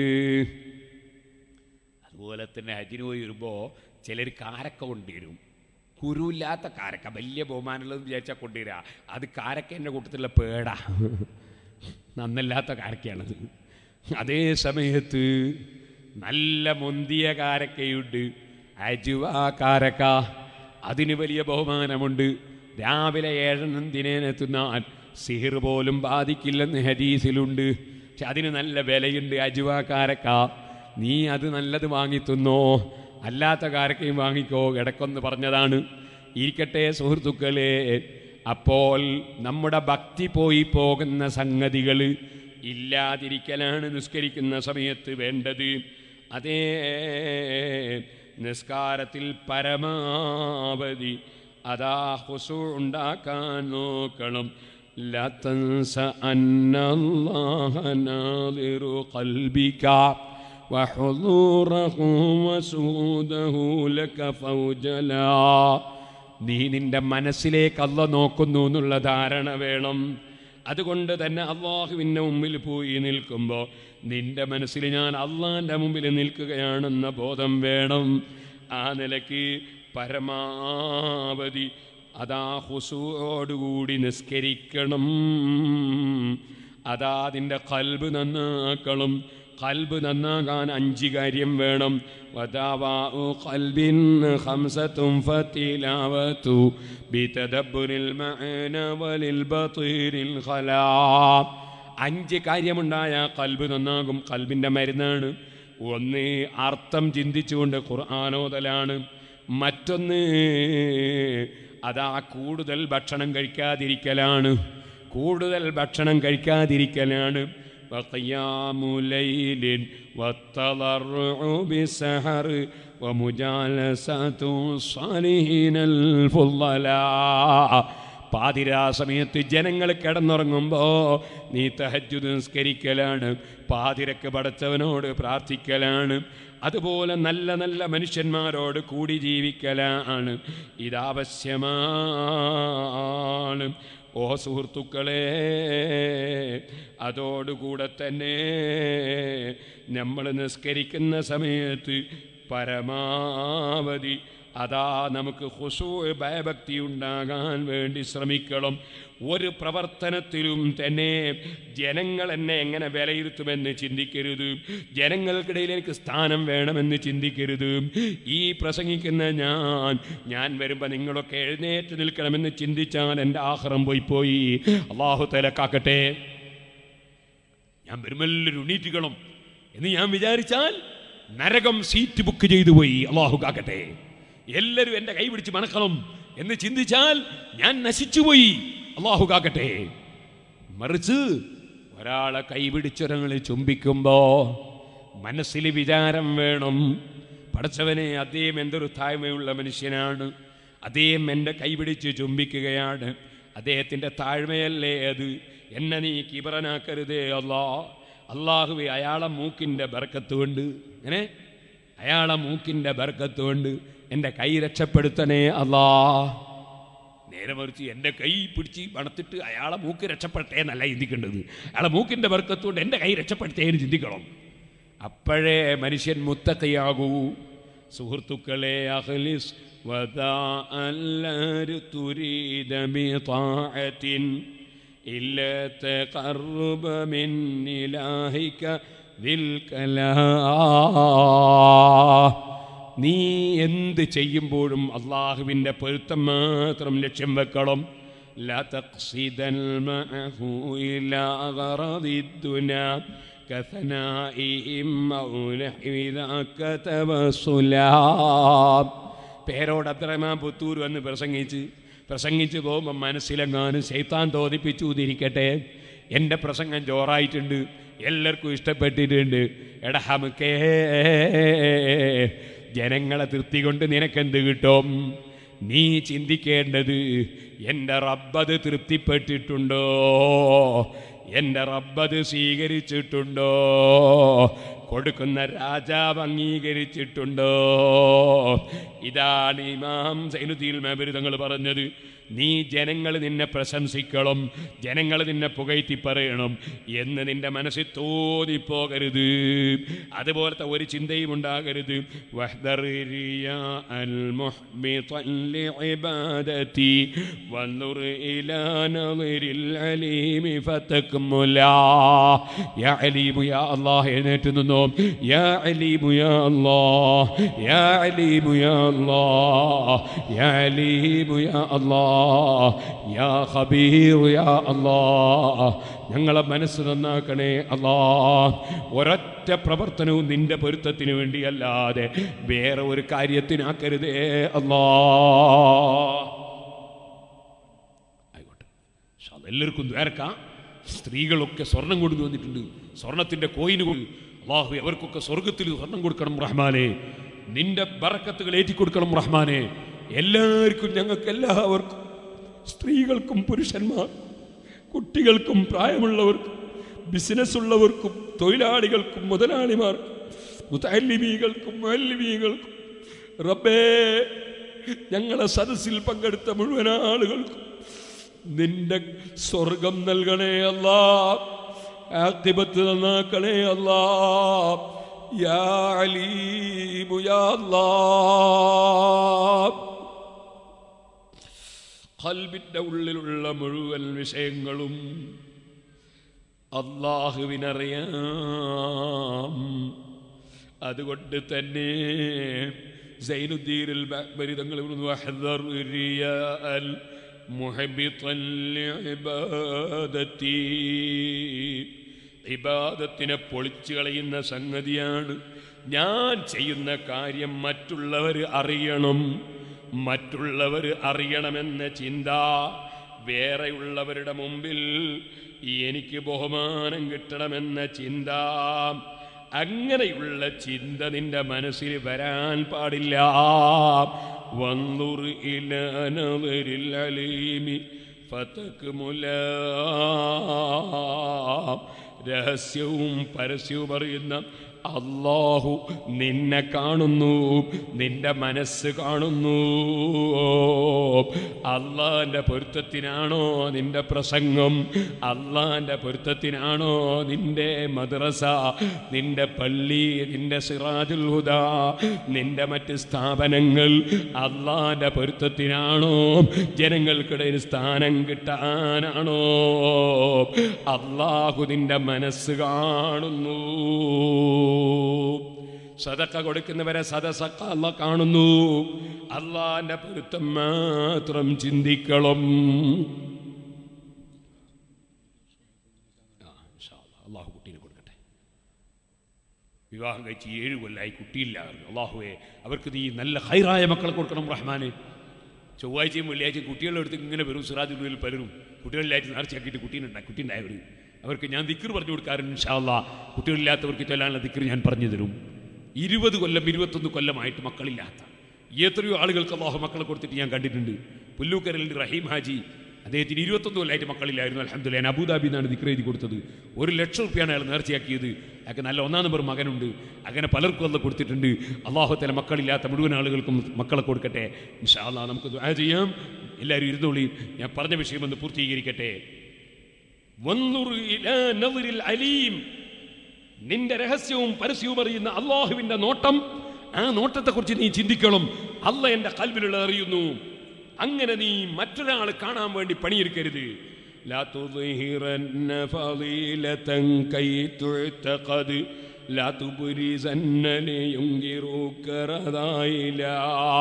അതുപോലെ തന്നെ ഹജ്ജിന് പോയി വരുമ്പോൾ ചിലർ കാരക്ക കൊണ്ടുവരും കുരുവില്ലാത്ത കാരക്ക വലിയ ബഹുമാനമുള്ളത് വിചാരിച്ചാൽ കൊണ്ടുവരിക അത് കാരക്കേൻ്റെ കൂട്ടത്തിലുള്ള പേട നന്നല്ലാത്ത കാരക്കയാണത് അതേ സമയത്ത് നല്ല മുന്തിയ കാരക്കയുണ്ട് അജുവ കാരക്ക അതിന് വലിയ ബഹുമാനമുണ്ട് രാവിലെ ഏഴെണ്ണം ദിനേനെ തിന്നാൻ സിഹിർ പോലും ബാധിക്കില്ലെന്ന് ഹദീസിലുണ്ട് പക്ഷെ അതിന് നല്ല വിലയുണ്ട് അജുവ കാരക്ക നീ അത് നല്ലത് വാങ്ങി തിന്നോ അല്ലാത്ത കാരക്കയും വാങ്ങിക്കോ കിടക്കൊന്ന് പറഞ്ഞതാണ് ഇരിക്കട്ടെ സുഹൃത്തുക്കളെ അപ്പോൾ നമ്മുടെ ഭക്തി പോയി പോകുന്ന സംഗതികൾ ഇല്ലാതിരിക്കലാണ് നിസ്കരിക്കുന്ന സമയത്ത് വേണ്ടത് അതേ നിസ്കാരത്തിൽ പരമാവധി അതാ ഹുസു ഉണ്ടാക്കാൻ നോക്കണം لا تنس أن الله ناظر قلبك وحضوره وسوده لك فوجلا നീ നിന്റെ മനസ്സിലേക്ക് അല്ല നോക്കുന്നു എന്നുള്ള ധാരണ വേണം അതുകൊണ്ട് തന്നെ അള്ളാഹുവിൻ്റെ മുമ്പിൽ പോയി നിൽക്കുമ്പോൾ നിന്റെ മനസ്സിൽ ഞാൻ അള്ളാഹിൻ്റെ മുമ്പിൽ നിൽക്കുകയാണെന്ന ബോധം വേണം ആ നിലയ്ക്ക് പരമാവധി അതാ ഹുസൂയോടുകൂടി നിസ്കരിക്കണം അതാ അതിൻ്റെ കൽബ് നന്നാക്കണം കൽബ് നന്നാകാൻ അഞ്ച് കാര്യം വേണം വദാവാഉ ഖൽബിൻ ഖംസത്തും ഫതിലാവതു ബിതദബ്ബുരിൽ മഅന വലിൽ ബതീരിൽ ഖലാ അഞ്ച് കാര്യമുണ്ടായ കൽബ് നന്നാകും കൽബിൻ്റെ മരുന്നാണ് ഒന്ന് അർത്ഥം ചിന്തിച്ചുകൊണ്ട് ഖുർആാനോദലാണ് മറ്റൊന്ന് അതാ കൂടുതൽ ഭക്ഷണം കഴിക്കാതിരിക്കലാണ് കൂടുതൽ ഭക്ഷണം കഴിക്കാതിരിക്കലാണ് وقيام ليل والتضرع بالسحر ومجالسة الصالحين الفضلاء പാതിരാ സമയത്ത് ജനങ്ങൾ കിടന്നുറങ്ങുമ്പോൾ നീ തഹജു നിസ്കരിക്കലാണ് പാതിരക്ക് പടച്ചവനോട് പ്രാർത്ഥിക്കലാണ് അതുപോലെ നല്ല നല്ല മനുഷ്യന്മാരോട് കൂടി ജീവിക്കലാണ് ഇതാവശ്യമാണ് ഓ സുഹൃത്തുക്കളെ അതോടുകൂടെ തന്നെ നമ്മൾ നിസ്കരിക്കുന്ന സമയത്ത് പരമാവധി അതാ നമുക്ക് ഹുസൂ ഭയഭക്തി ഉണ്ടാകാൻ വേണ്ടി ശ്രമിക്കണം ഒരു പ്രവർത്തനത്തിലും തന്നെ ജനങ്ങൾ എന്നെ എങ്ങനെ വിലയിരുത്തുമെന്ന് ചിന്തിക്കരുത് ജനങ്ങൾക്കിടയിൽ എനിക്ക് സ്ഥാനം വേണമെന്ന് ചിന്തിക്കരുത് ഈ പ്രസംഗിക്കുന്ന ഞാൻ ഞാൻ വരുമ്പോൾ നിങ്ങളൊക്കെ എഴുന്നേറ്റ് നിൽക്കണമെന്ന് ചിന്തിച്ചാൽ എൻ്റെ ആഹ്റം പോയി പോയി അള്ളാഹു തലക്കാക്കട്ടെ ഞാൻ വരുമെല്ലാവരും എണീറ്റുകളും എന്ന് ഞാൻ വിചാരിച്ചാൽ നരകം സീറ്റ് ബുക്ക് ചെയ്തു പോയി അള്ളാഹു കാക്കട്ടെ എല്ലാവരും എൻ്റെ കൈ പിടിച്ച് മണക്കണം എന്ന് ചിന്തിച്ചാൽ ഞാൻ നശിച്ചുപോയി അള്ളാഹു കാക്കട്ടെ മറിച്ച് ഒരാളെ കൈപിടിച്ചൊരങ്ങൾ ചുംബിക്കുമ്പോ മനസ്സിൽ വിചാരം വേണം പടച്ചവനെ അദ്ദേഹം എന്തൊരു താഴ്മയുള്ള മനുഷ്യനാണ് അദ്ദേഹം എൻ്റെ കൈപിടിച്ച് ചുംബിക്കുകയാണ് അദ്ദേഹത്തിൻ്റെ താഴ്മയല്ലേ അത് എന്നെ നീ കിബറനാക്കരുതേ അല്ലാ അള്ളാഹുവെ അയാളെ മൂക്കിൻ്റെ ബർക്കത്ത് കൊണ്ട് അങ്ങനെ അയാളെ മൂക്കിൻ്റെ ബർക്കത്ത് കൊണ്ട് എൻ്റെ കൈ രക്ഷപ്പെടുത്തണേ അല്ലാ നേരെ മറിച്ച് എൻ്റെ കൈ പിടിച്ച് മണത്തിട്ട് അയാളെ മൂക്ക് രക്ഷപ്പെട്ടേ എന്നല്ല ചിന്തിക്കേണ്ടത് അയാളെ മൂക്കിൻ്റെ ബർക്കത്ത് കൊണ്ട് എൻ്റെ കൈ രക്ഷപ്പെടുത്തേ എന്ന് ചിന്തിക്കണം അപ്പോഴേ മനുഷ്യൻ മുത്തക്കയാകൂ സുഹൃത്തുക്കളെ അഖ്ലിസ് വദാഅൻ ലാ തുരീദ ബിതാഅത്തിൻ إلا تقرب من إلهك ذي الكلام നീ എന്ത് ചെയ്യുമ്പോഴും അള്ളാഹുവിൻ്റെ പൊരുത്തം മാത്രം ലക്ഷ്യം വെക്കണം لا تقصدا معه إلى أغراض الدنيا كثنائهم أو نحو ذاك توصلا പേരോട് അബ്ദുറഹ്മാൻ പുത്തൂർ വന്ന് പ്രസംഗിച്ച് പ്രസംഗിച്ച് പോകുമ്പോൾ മനസ്സിലെങ്ങാനും ശൈത്താൻ തോന്നിപ്പിച്ചു എന്നിരിക്കട്ടെ എൻ്റെ പ്രസംഗം ജോറായിട്ടുണ്ട് എല്ലാവർക്കും ഇഷ്ടപ്പെട്ടിട്ടുണ്ട് എടാ ഹമുക്കേ ജനങ്ങളെ തൃപ്തി കൊണ്ട് നിനക്കെന്ത് കിട്ടും നീ ചിന്തിക്കേണ്ടത് എൻ്റെ റബ്ബത് തൃപ്തിപ്പെട്ടിട്ടുണ്ടോ എൻ്റെ റബ്ബത് സ്വീകരിച്ചിട്ടുണ്ടോ കൊടുക്കുന്ന രാജാവ് അംഗീകരിച്ചിട്ടുണ്ടോ ഇതാണ് ഇമാം സൈനുദ്ദീൻ മബിരുദങ്ങൾ പറഞ്ഞത് നീ ജനങ്ങൾ നിന്നെ പ്രശംസിക്കണം ജനങ്ങൾ നിന്നെ പുകഴ്ത്തി പറയണം എന്ന് നിന്റെ മനസ്സിൽ തോന്നിപ്പോകരുത് അതുപോലത്തെ ഒരു ചിന്തയും ഉണ്ടാകരുത് വഹ്ദർ റിയാഅൽ മുഹ്ബിതൻ ലിഇബാദതി വൻദുർ ഇലാ നളിരിൽ അലീമി ഫതക്മുലാ യാ അലീമു യാ അല്ലാഹ് എഴുന്നേറ്റ് നിന്നോ യാ അലീമു യാ അല്ലാഹ് യാ അലീമു യാ അല്ലാഹ് യാ അലീമു യാ അല്ലാഹ് യാ ഖബീർ യാ അല്ലാഹ് ഞങ്ങളെ മനസ്സ് നന്നാക്കണേ അല്ലാ ഒരൊറ്റ പ്രവർത്തനവും നിന്റെ പൊരുത്തത്തിന് വേണ്ടിയല്ലാതെ വേറെ ഒരു കാര്യത്തിനാക്കരുതേ അല്ലാ ആയിക്കോട്ടെ പക്ഷെ അതെല്ലാവർക്കും ദ്വാരക്കാം സ്ത്രീകളൊക്കെ സ്വർണം കൊണ്ടു വന്നിട്ടുണ്ട് സ്വർണത്തിന്റെ കോയിനുകൾ അള്ളാഹു അവർക്കൊക്കെ സ്വർഗത്തിൽ സ്വർണം കൊടുക്കണം റഹ്മാനെ നിന്റെ ബറക്കത്തുകൾ ഏറ്റിക്കൊടുക്കണം റഹ്മാനെ എല്ലാവർക്കും ഞങ്ങൾക്ക് എല്ലാവർക്കും സ്ത്രീകൾക്കും പുരുഷന്മാർ കുട്ടികൾക്കും പ്രായമുള്ളവർക്കും ബിസിനസ് ഉള്ളവർക്കും തൊഴിലാളികൾക്കും മുതലാളിമാർക്കും മുത്തല്ലിമീകൾക്കും മല്ലിമീകൾക്കും റബ്ബേ ഞങ്ങളെ സദസ്സിൽ പങ്കെടുത്ത മുഴുവൻ ആളുകൾക്കും നിന്റെ സ്വർഗം നൽകണേ അല്ലാ ആക്തിപത്ത് നന്നാക്കണേ അല്ലാ യാ അലീമു യാ അല്ലാ ഖൽബിന്റെ ഉള്ളിലുള്ള മുഴുവൻ വിഷയങ്ങളും അള്ളാഹുവിനറിയാം അതുകൊണ്ട് തന്നെ സൈനുദ്ദീനിൽ ബരിതങ്ങൾ ഇബാദത്തിനെ പൊളിച്ചു കളയുന്ന സംഗതിയാണ് ഞാൻ ചെയ്യുന്ന കാര്യം മറ്റുള്ളവർ അറിയണം മറ്റുള്ളവർ അറിയണമെന്ന ചിന്ത വേറെയുള്ളവരുടെ മുമ്പിൽ എനിക്ക് ബഹുമാനം കിട്ടണമെന്ന ചിന്ത അങ്ങനെയുള്ള ചിന്ത നിന്റെ മനസ്സിൽ വരാൻ പാടില്ല വന്നുർ ഇലനവരിൽ അലീമി ഫതക്മുല രഹസ്യവും പരസ്യവും അറിയുന്ന അള്ളാഹു നിന്നെ കാണുന്നു നിന്റെ മനസ്സ് കാണുന്നു അള്ളാന്റെ പൊരുത്തത്തിനാണോ നിന്റെ പ്രസംഗം അള്ളാന്റെ പൊരുത്തത്തിനാണോ നിന്റെ മദ്രസ നിന്റെ പള്ളി നിന്റെ സിറാജുൽ ഹുദ നിന്റെ മറ്റ് സ്ഥാപനങ്ങൾ അള്ളാന്റെ പൊരുത്തത്തിനാണോ ജനങ്ങൾക്കിടയിൽ സ്ഥാനം കിട്ടാനാണോ അള്ളാഹു നിന്റെ മനസ്സ് കാണുന്നു സദക്ക കൊടുക്കുന്നവരെ സദസക്ക അല്ല കാണുന്നു അള്ളാന്റെ പൊരുത്തം മാത്രം ചിന്തിക്കണം ആ, ഇൻഷാ അല്ലാ. അള്ളാഹു കുട്ടീനെ കൊടുക്കട്ടെ വിവാഹം കഴിച്ച് ഏഴ് കൊല്ലായി കുട്ടിയില്ലായിരുന്നു അള്ളാഹുവെ അവർക്ക് നീ നല്ല ഹൈറായ മക്കളെ കൊടുക്കണം റഹ്മാനെ ചൊവ്വാഴ്ചയും വെള്ളിയാഴ്ചയും കുട്ടികളുടെ അടുത്ത് ഇങ്ങനെ വരും സിറാജുള്ളിൽ പലരും കുട്ടികളിലായിട്ട് നേർച്ചയാക്കിയിട്ട് കുട്ടീനുണ്ടായി കുട്ടിയുണ്ടായവർ അവർക്ക് ഞാൻ ദിക്കർ പറഞ്ഞു കൊടുക്കാറുണ്ട് ഇൻഷാല്ല കുട്ടികളില്ലാത്തവർക്ക് ചൊല്ലാനുള്ള ദിക്കർ ഞാൻ പറഞ്ഞു തരും ഇരുപത് കൊല്ലം ഇരുപത്തൊന്ന് കൊല്ലമായിട്ട് മക്കളില്ലാത്ത എത്രയോ ആളുകൾക്ക് അള്ളാഹു മക്കളെ കൊടുത്തിട്ട് ഞാൻ കണ്ടിട്ടുണ്ട് പുല്ലൂക്കരലിൽ റഹീം ഹാജി അദ്ദേഹത്തിന് ഇരുപത്തൊന്ന് കൊല്ലമായിട്ട് മക്കളില്ലായിരുന്നു അലഹമ്മദില്ല ഞാൻ അബുദാബി എന്നാണ് ദിക്ര എഴുതി കൊടുത്തത് ഒരു ലക്ഷം റുപ്യാണ് അയാൾ നേർച്ചയാക്കിയത് അയാൾക്ക് നല്ല ഒന്നാം നമ്പർ മകനുണ്ട് അങ്ങനെ പലർക്കും അത് കൊടുത്തിട്ടുണ്ട് അള്ളാഹുത്തല മക്കളില്ലാത്ത മുഴുവൻ ആളുകൾക്കും മക്കളെ കൊടുക്കട്ടെ ഇൻഷാ അല്ലാ നമുക്ക് ദുആ ചെയ്യാം എല്ലാവരും ഇരുന്നോളി ഞാൻ പറഞ്ഞ വിഷയം ഒന്ന് പൂർത്തീകരിക്കട്ടെ വന്നുർ ഇലാ നദറിൽ അലീം നിന്റെ രഹസ്യവും പരസ്യവും അറിയുന്ന അള്ളാഹുവിന്റെ നോട്ടം ആ നോട്ടത്തെക്കുറിച്ച് നീ ചിന്തിക്കണം അല്ല എൻ്റെ കൽവിലുള്ള അറിയുന്നു അങ്ങനെ നീ മറ്റൊരാൾ കാണാൻ വേണ്ടി പണിയെടുക്കരുത് لا تظهرن فضيلة كي تعتقد لا تبرزن لينكروك رذائلا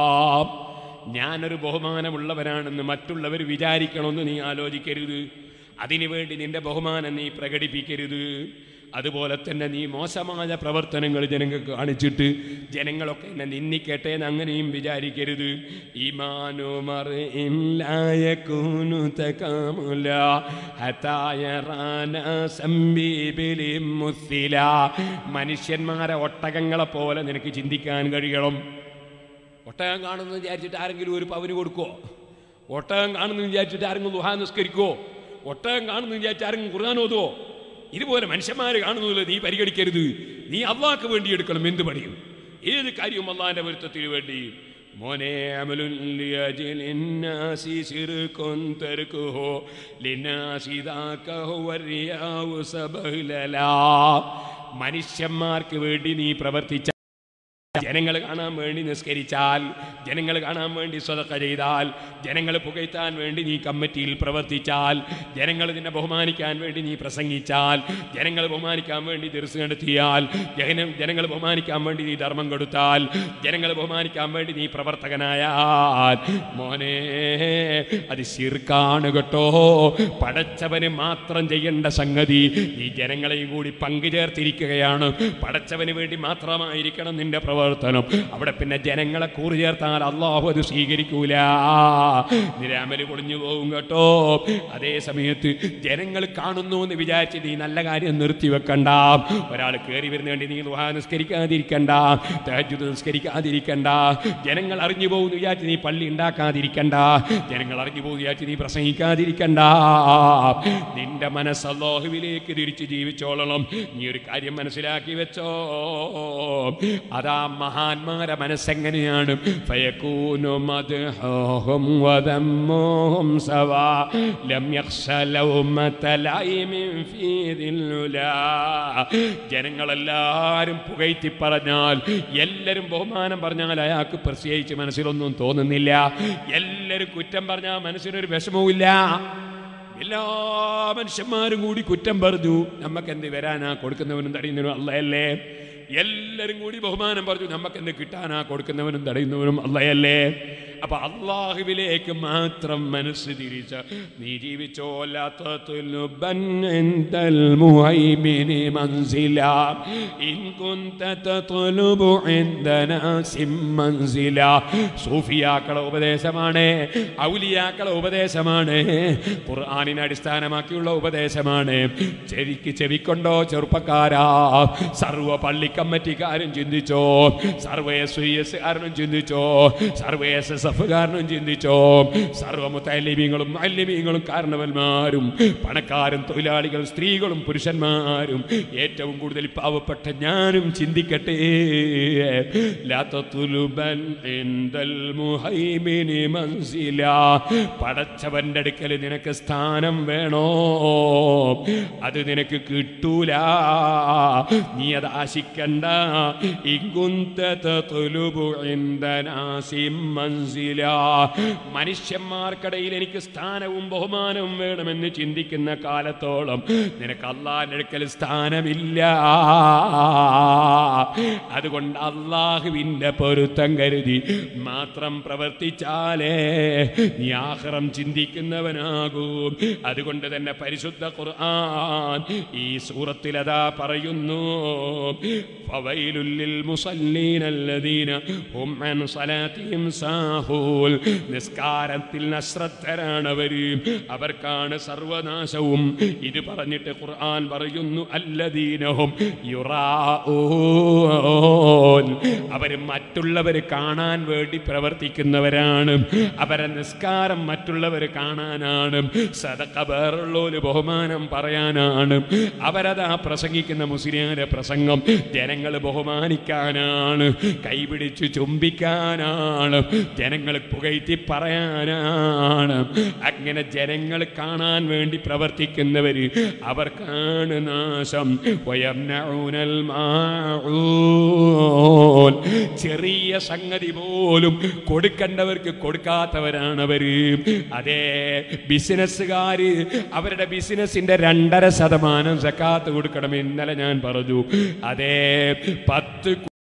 ഞാനൊരു ബഹുമാനമുള്ളവനാണെന്ന് മറ്റുള്ളവർ വിചാരിക്കണമെന്ന് നീ ആലോചിക്കരുത് അതിനുവേണ്ടി നിന്റെ ബഹുമാനം നീ പ്രകടിപ്പിക്കരുത് അതുപോലെ തന്നെ നീ മോശമായ പ്രവർത്തനങ്ങൾ ജനങ്ങൾക്ക് കാണിച്ചിട്ട് ജനങ്ങളൊക്കെ എന്നെ നിന്ദിക്കട്ടെ എന്ന് അങ്ങനെയും വിചാരിക്കരുത് ഈമാനു മറിയില്ലായകൂനു തകാമുല ഹതായറാന സംബീബിലി മുസ്സില മനുഷ്യന്മാരെ ഒട്ടകങ്ങളെ പോലെ നിനക്ക് ചിന്തിക്കാൻ കഴിയണം ഒട്ടകം കാണുന്നു വിചാരിച്ചിട്ട് ആരെങ്കിലും ഒരു പവന് കൊടുക്കുമോ ഒട്ടകം കാണുന്നു വിചാരിച്ചിട്ട് ആരെങ്കിലും ദുഹാ നിസ്കരിക്കുമോ ഒട്ടകം കാണുന്നു വിചാരിച്ച് ആരെങ്കിലും ഖുർആൻ ഓതുവോ ഇതുപോലെ മനുഷ്യന്മാർ കാണുന്നില്ല നീ പരിഗണിക്കരുത് നീ അള്ളാഹ്ക്ക് വേണ്ടി എടുക്കണം എന്ത് പണിയും ഏത് കാര്യവും അള്ളാഹിന്റെ പൊരുത്തത്തിന് വേണ്ടി മോനെ അമലുൻ ലിയജിലിൻ നാസി ശിർകുൻ തർക്കുഹു ലിനാസി ദാക ഹുവ റിയാഉ സബഹലലാ മനുഷ്യന്മാർക്ക് വേണ്ടി നീ പ്രവർത്തിച്ച ജനങ്ങൾ കാണാൻ വേണ്ടി നിസ്കരിച്ചാൽ ജനങ്ങൾ കാണാൻ വേണ്ടി സ്വതക്ക ചെയ്താൽ ജനങ്ങൾ പുകഴ്ത്താൻ വേണ്ടി നീ കമ്മിറ്റിയിൽ പ്രവർത്തിച്ചാൽ ജനങ്ങൾ നിന്നെ ബഹുമാനിക്കാൻ വേണ്ടി നീ പ്രസംഗിച്ചാൽ ജനങ്ങൾ ബഹുമാനിക്കാൻ വേണ്ടി ദിർസ് നടത്തിയാൽ ജന ജനങ്ങൾ ബഹുമാനിക്കാൻ വേണ്ടി നീ ധർമ്മം കൊടുത്താൽ ജനങ്ങൾ ബഹുമാനിക്കാൻ വേണ്ടി നീ പ്രവർത്തകനായാൽ മോനെ അത് ശിർക്കാണ് കേട്ടോ പടച്ചവന് മാത്രം ചെയ്യേണ്ട സംഗതി നീ ജനങ്ങളെയും കൂടി പങ്കുചേർത്തിരിക്കുകയാണ് പടച്ചവന് വേണ്ടി മാത്രമായിരിക്കണം നിന്റെ പ്രവർത്തനം അവിടെ പിന്നെ ജനങ്ങളെ കൂറി ചേർത്താൽ അള്ളാഹു അത് സ്വീകരിക്കൂല നിരാമല് പൊളിഞ്ഞു പോകും കേട്ടോ അതേ സമയത്ത് ജനങ്ങൾ കാണുന്നു എന്ന് വിചാരിച്ച് നീ നല്ല കാര്യം നിർത്തി വെക്കണ്ട ഒരാൾ കയറി വരുന്ന വേണ്ടി നീ ദുഹാ നിസ്കരിക്കാതിരിക്കണ്ട തഹജ്ജുദ് നിസ്കരിക്കാതിരിക്കണ്ട ജനങ്ങൾ അറിഞ്ഞു പോകുന്നു വിചാരിച്ച് നീ പള്ളി ഉണ്ടാക്കാതിരിക്കണ്ട ജനങ്ങൾ അറിഞ്ഞു പോകുന്നു വിചാരിച്ച് നീ പ്രസംഗിക്കാതിരിക്കണ്ട നിന്റെ മനസ്സ് അള്ളാഹുവിലേക്ക് തിരിച്ച് ജീവിച്ചോളണം നീ ഒരു കാര്യം മനസ്സിലാക്കി വെച്ചോ അതാ മഹാന്മാരെ മനസ്സെങ്ങനെയാണ് ഫയക്കൂനു മദ്ഹും വദമ്മുഹും സവാ ലം യഖ്ശ ലൗമത ലൈമിൻ ഫീ ദില്ലുലാ ജനങ്ങളെല്ലാവരും പുകഴ്ത്തി പറഞ്ഞാൽ എല്ലാവരും ബഹുമാനം പറഞ്ഞാൽ അയാൾക്ക് പ്രത്യേകിച്ച് മനസ്സിലൊന്നും തോന്നുന്നില്ല എല്ലാവരും കുറ്റം പറഞ്ഞാൽ മനസ്സിനൊരു വിഷമവുമില്ല എല്ലാ മനുഷ്യന്മാരും കൂടി കുറ്റം പറഞ്ഞു നമുക്ക് എന്ത് വരാനാ കൊടുക്കുന്നവനും തടയുന്നവനും അല്ലയല്ലേ എല്ലാവരും കൂടി ബഹുമാനം പറഞ്ഞു നമുക്ക് എന്ത് കിട്ടാനാ കൊടുക്കുന്നവനും തടയുന്നവനും അല്ലയല്ലേ അപ്പൊ അള്ളാഹുവിലേക്ക് മാത്രം മനസ്സ് തിരിച്ച നീ ജീവിച്ചോല്ലാത്ത സൂഫിയാക്കളെ ഉപദേശമാണ് ഔലിയാക്കളെ ഉപദേശമാണ് ഖുർആാനിനെ അടിസ്ഥാനമാക്കിയുള്ള ഉപദേശമാണ് ചെവിക്ക് ചെവിക്കൊണ്ടോ ചെറുപ്പക്കാരാ സർവ പള്ളിക്കമ്മറ്റിക്കാരും ചിന്തിച്ചോ സർവ എസ് ഐ എസ് കാരനും ചിന്തിച്ചോ സർവ എസ് എസ് എഫ് കാരനും ചിന്തിച്ചോ സർവ മുത്തലിമീങ്ങളും അല്ലിമീങ്ങളും കാരണവന്മാരും പണക്കാരും തൊഴിലാളികളും സ്ത്രീകളും പുരുഷന്മാരും ഏറ്റവും കൂടുതൽ പാവപ്പെട്ട ഞാനും ചിന്തിക്കട്ടെ ലാ തത്ലുബൻ ഇൻദൽ മുഹൈമിനി മൻസില പടച്ചവന്റെ അടുക്കൽ നിനക്ക് സ്ഥാനം വേണോ അത് നിനക്ക് കിട്ടൂല നീ അത് ആശിക്കണ്ട ഇങ്കുന്ത തത്ലുബു ഇൻദനാസി മൻസില മനുഷ്യന്മാർക്കിടയിൽ എനിക്ക് സ്ഥാനവും ബഹുമാനവും വേണമെന്ന് ചിന്തിക്കുന്ന കാലത്തോളം നിനക്ക് അള്ളാഹിന്റെ അടുക്കൽ സ്ഥാനമില്ല അതുകൊണ്ട് അള്ളാഹുവിൻ്റെ പൊരുത്തം കരുതി മാത്രം പ്രവർത്തിച്ചാലേ നീ ആഹ്റം ചിന്തിക്കുന്നവനാകും അതുകൊണ്ട് തന്നെ പരിശുദ്ധ ഖുർആൻ ഈ സൂറത്തിൽ അതാ പറയുന്നു فويل للمصلين الذين هم عن صلاتهم ساهون സാഹൂൽ നിസ്കാരത്തിൽ അശ്രദ്ധരാണവര് അവർക്കാണ് സർവനാശവും ഇത് പറഞ്ഞിട്ട് ഖുർആൻ പറയുന്നു അല്ലദീനഹും യുറാഊൻ അവര് മറ്റുള്ളവർ കാണാൻ വേണ്ടി പ്രവർത്തിക്കുന്നവരാണ് അവരെ നിസ്കാരം മറ്റുള്ളവർ കാണാനാണ് സദക്ക വേറുള്ളൊരു ബഹുമാനം പറയാനാണ് അവരതാ പ്രസംഗിക്കുന്ന മുസ്ലിയാരെ പ്രസംഗം ജനങ്ങൾ ബഹുമാനിക്കാനാണ് കൈപിടിച്ച് ചുംബിക്കാനാണ് ജനങ്ങൾ പുകഴ്ത്തി പറയാനാണ് അങ്ങനെ ജനങ്ങൾ കാണാൻ വേണ്ടി പ്രവർത്തിക്കുന്നവർ അവർക്കാണ് നാശം വയംനഊനൽ മാഊൻ. ചെറിയ സംഗതി പോലും കൊടുക്കേണ്ടവർക്ക് കൊടുക്കാത്തവരാണവര് അതേ ബിസിനസ്സുകാര് അവരുടെ ബിസിനസിന്റെ രണ്ടര ശതമാനം സക്കാത്ത് കൊടുക്കണം ഇന്നലെ ഞാൻ പറഞ്ഞു അതേ പത്ത്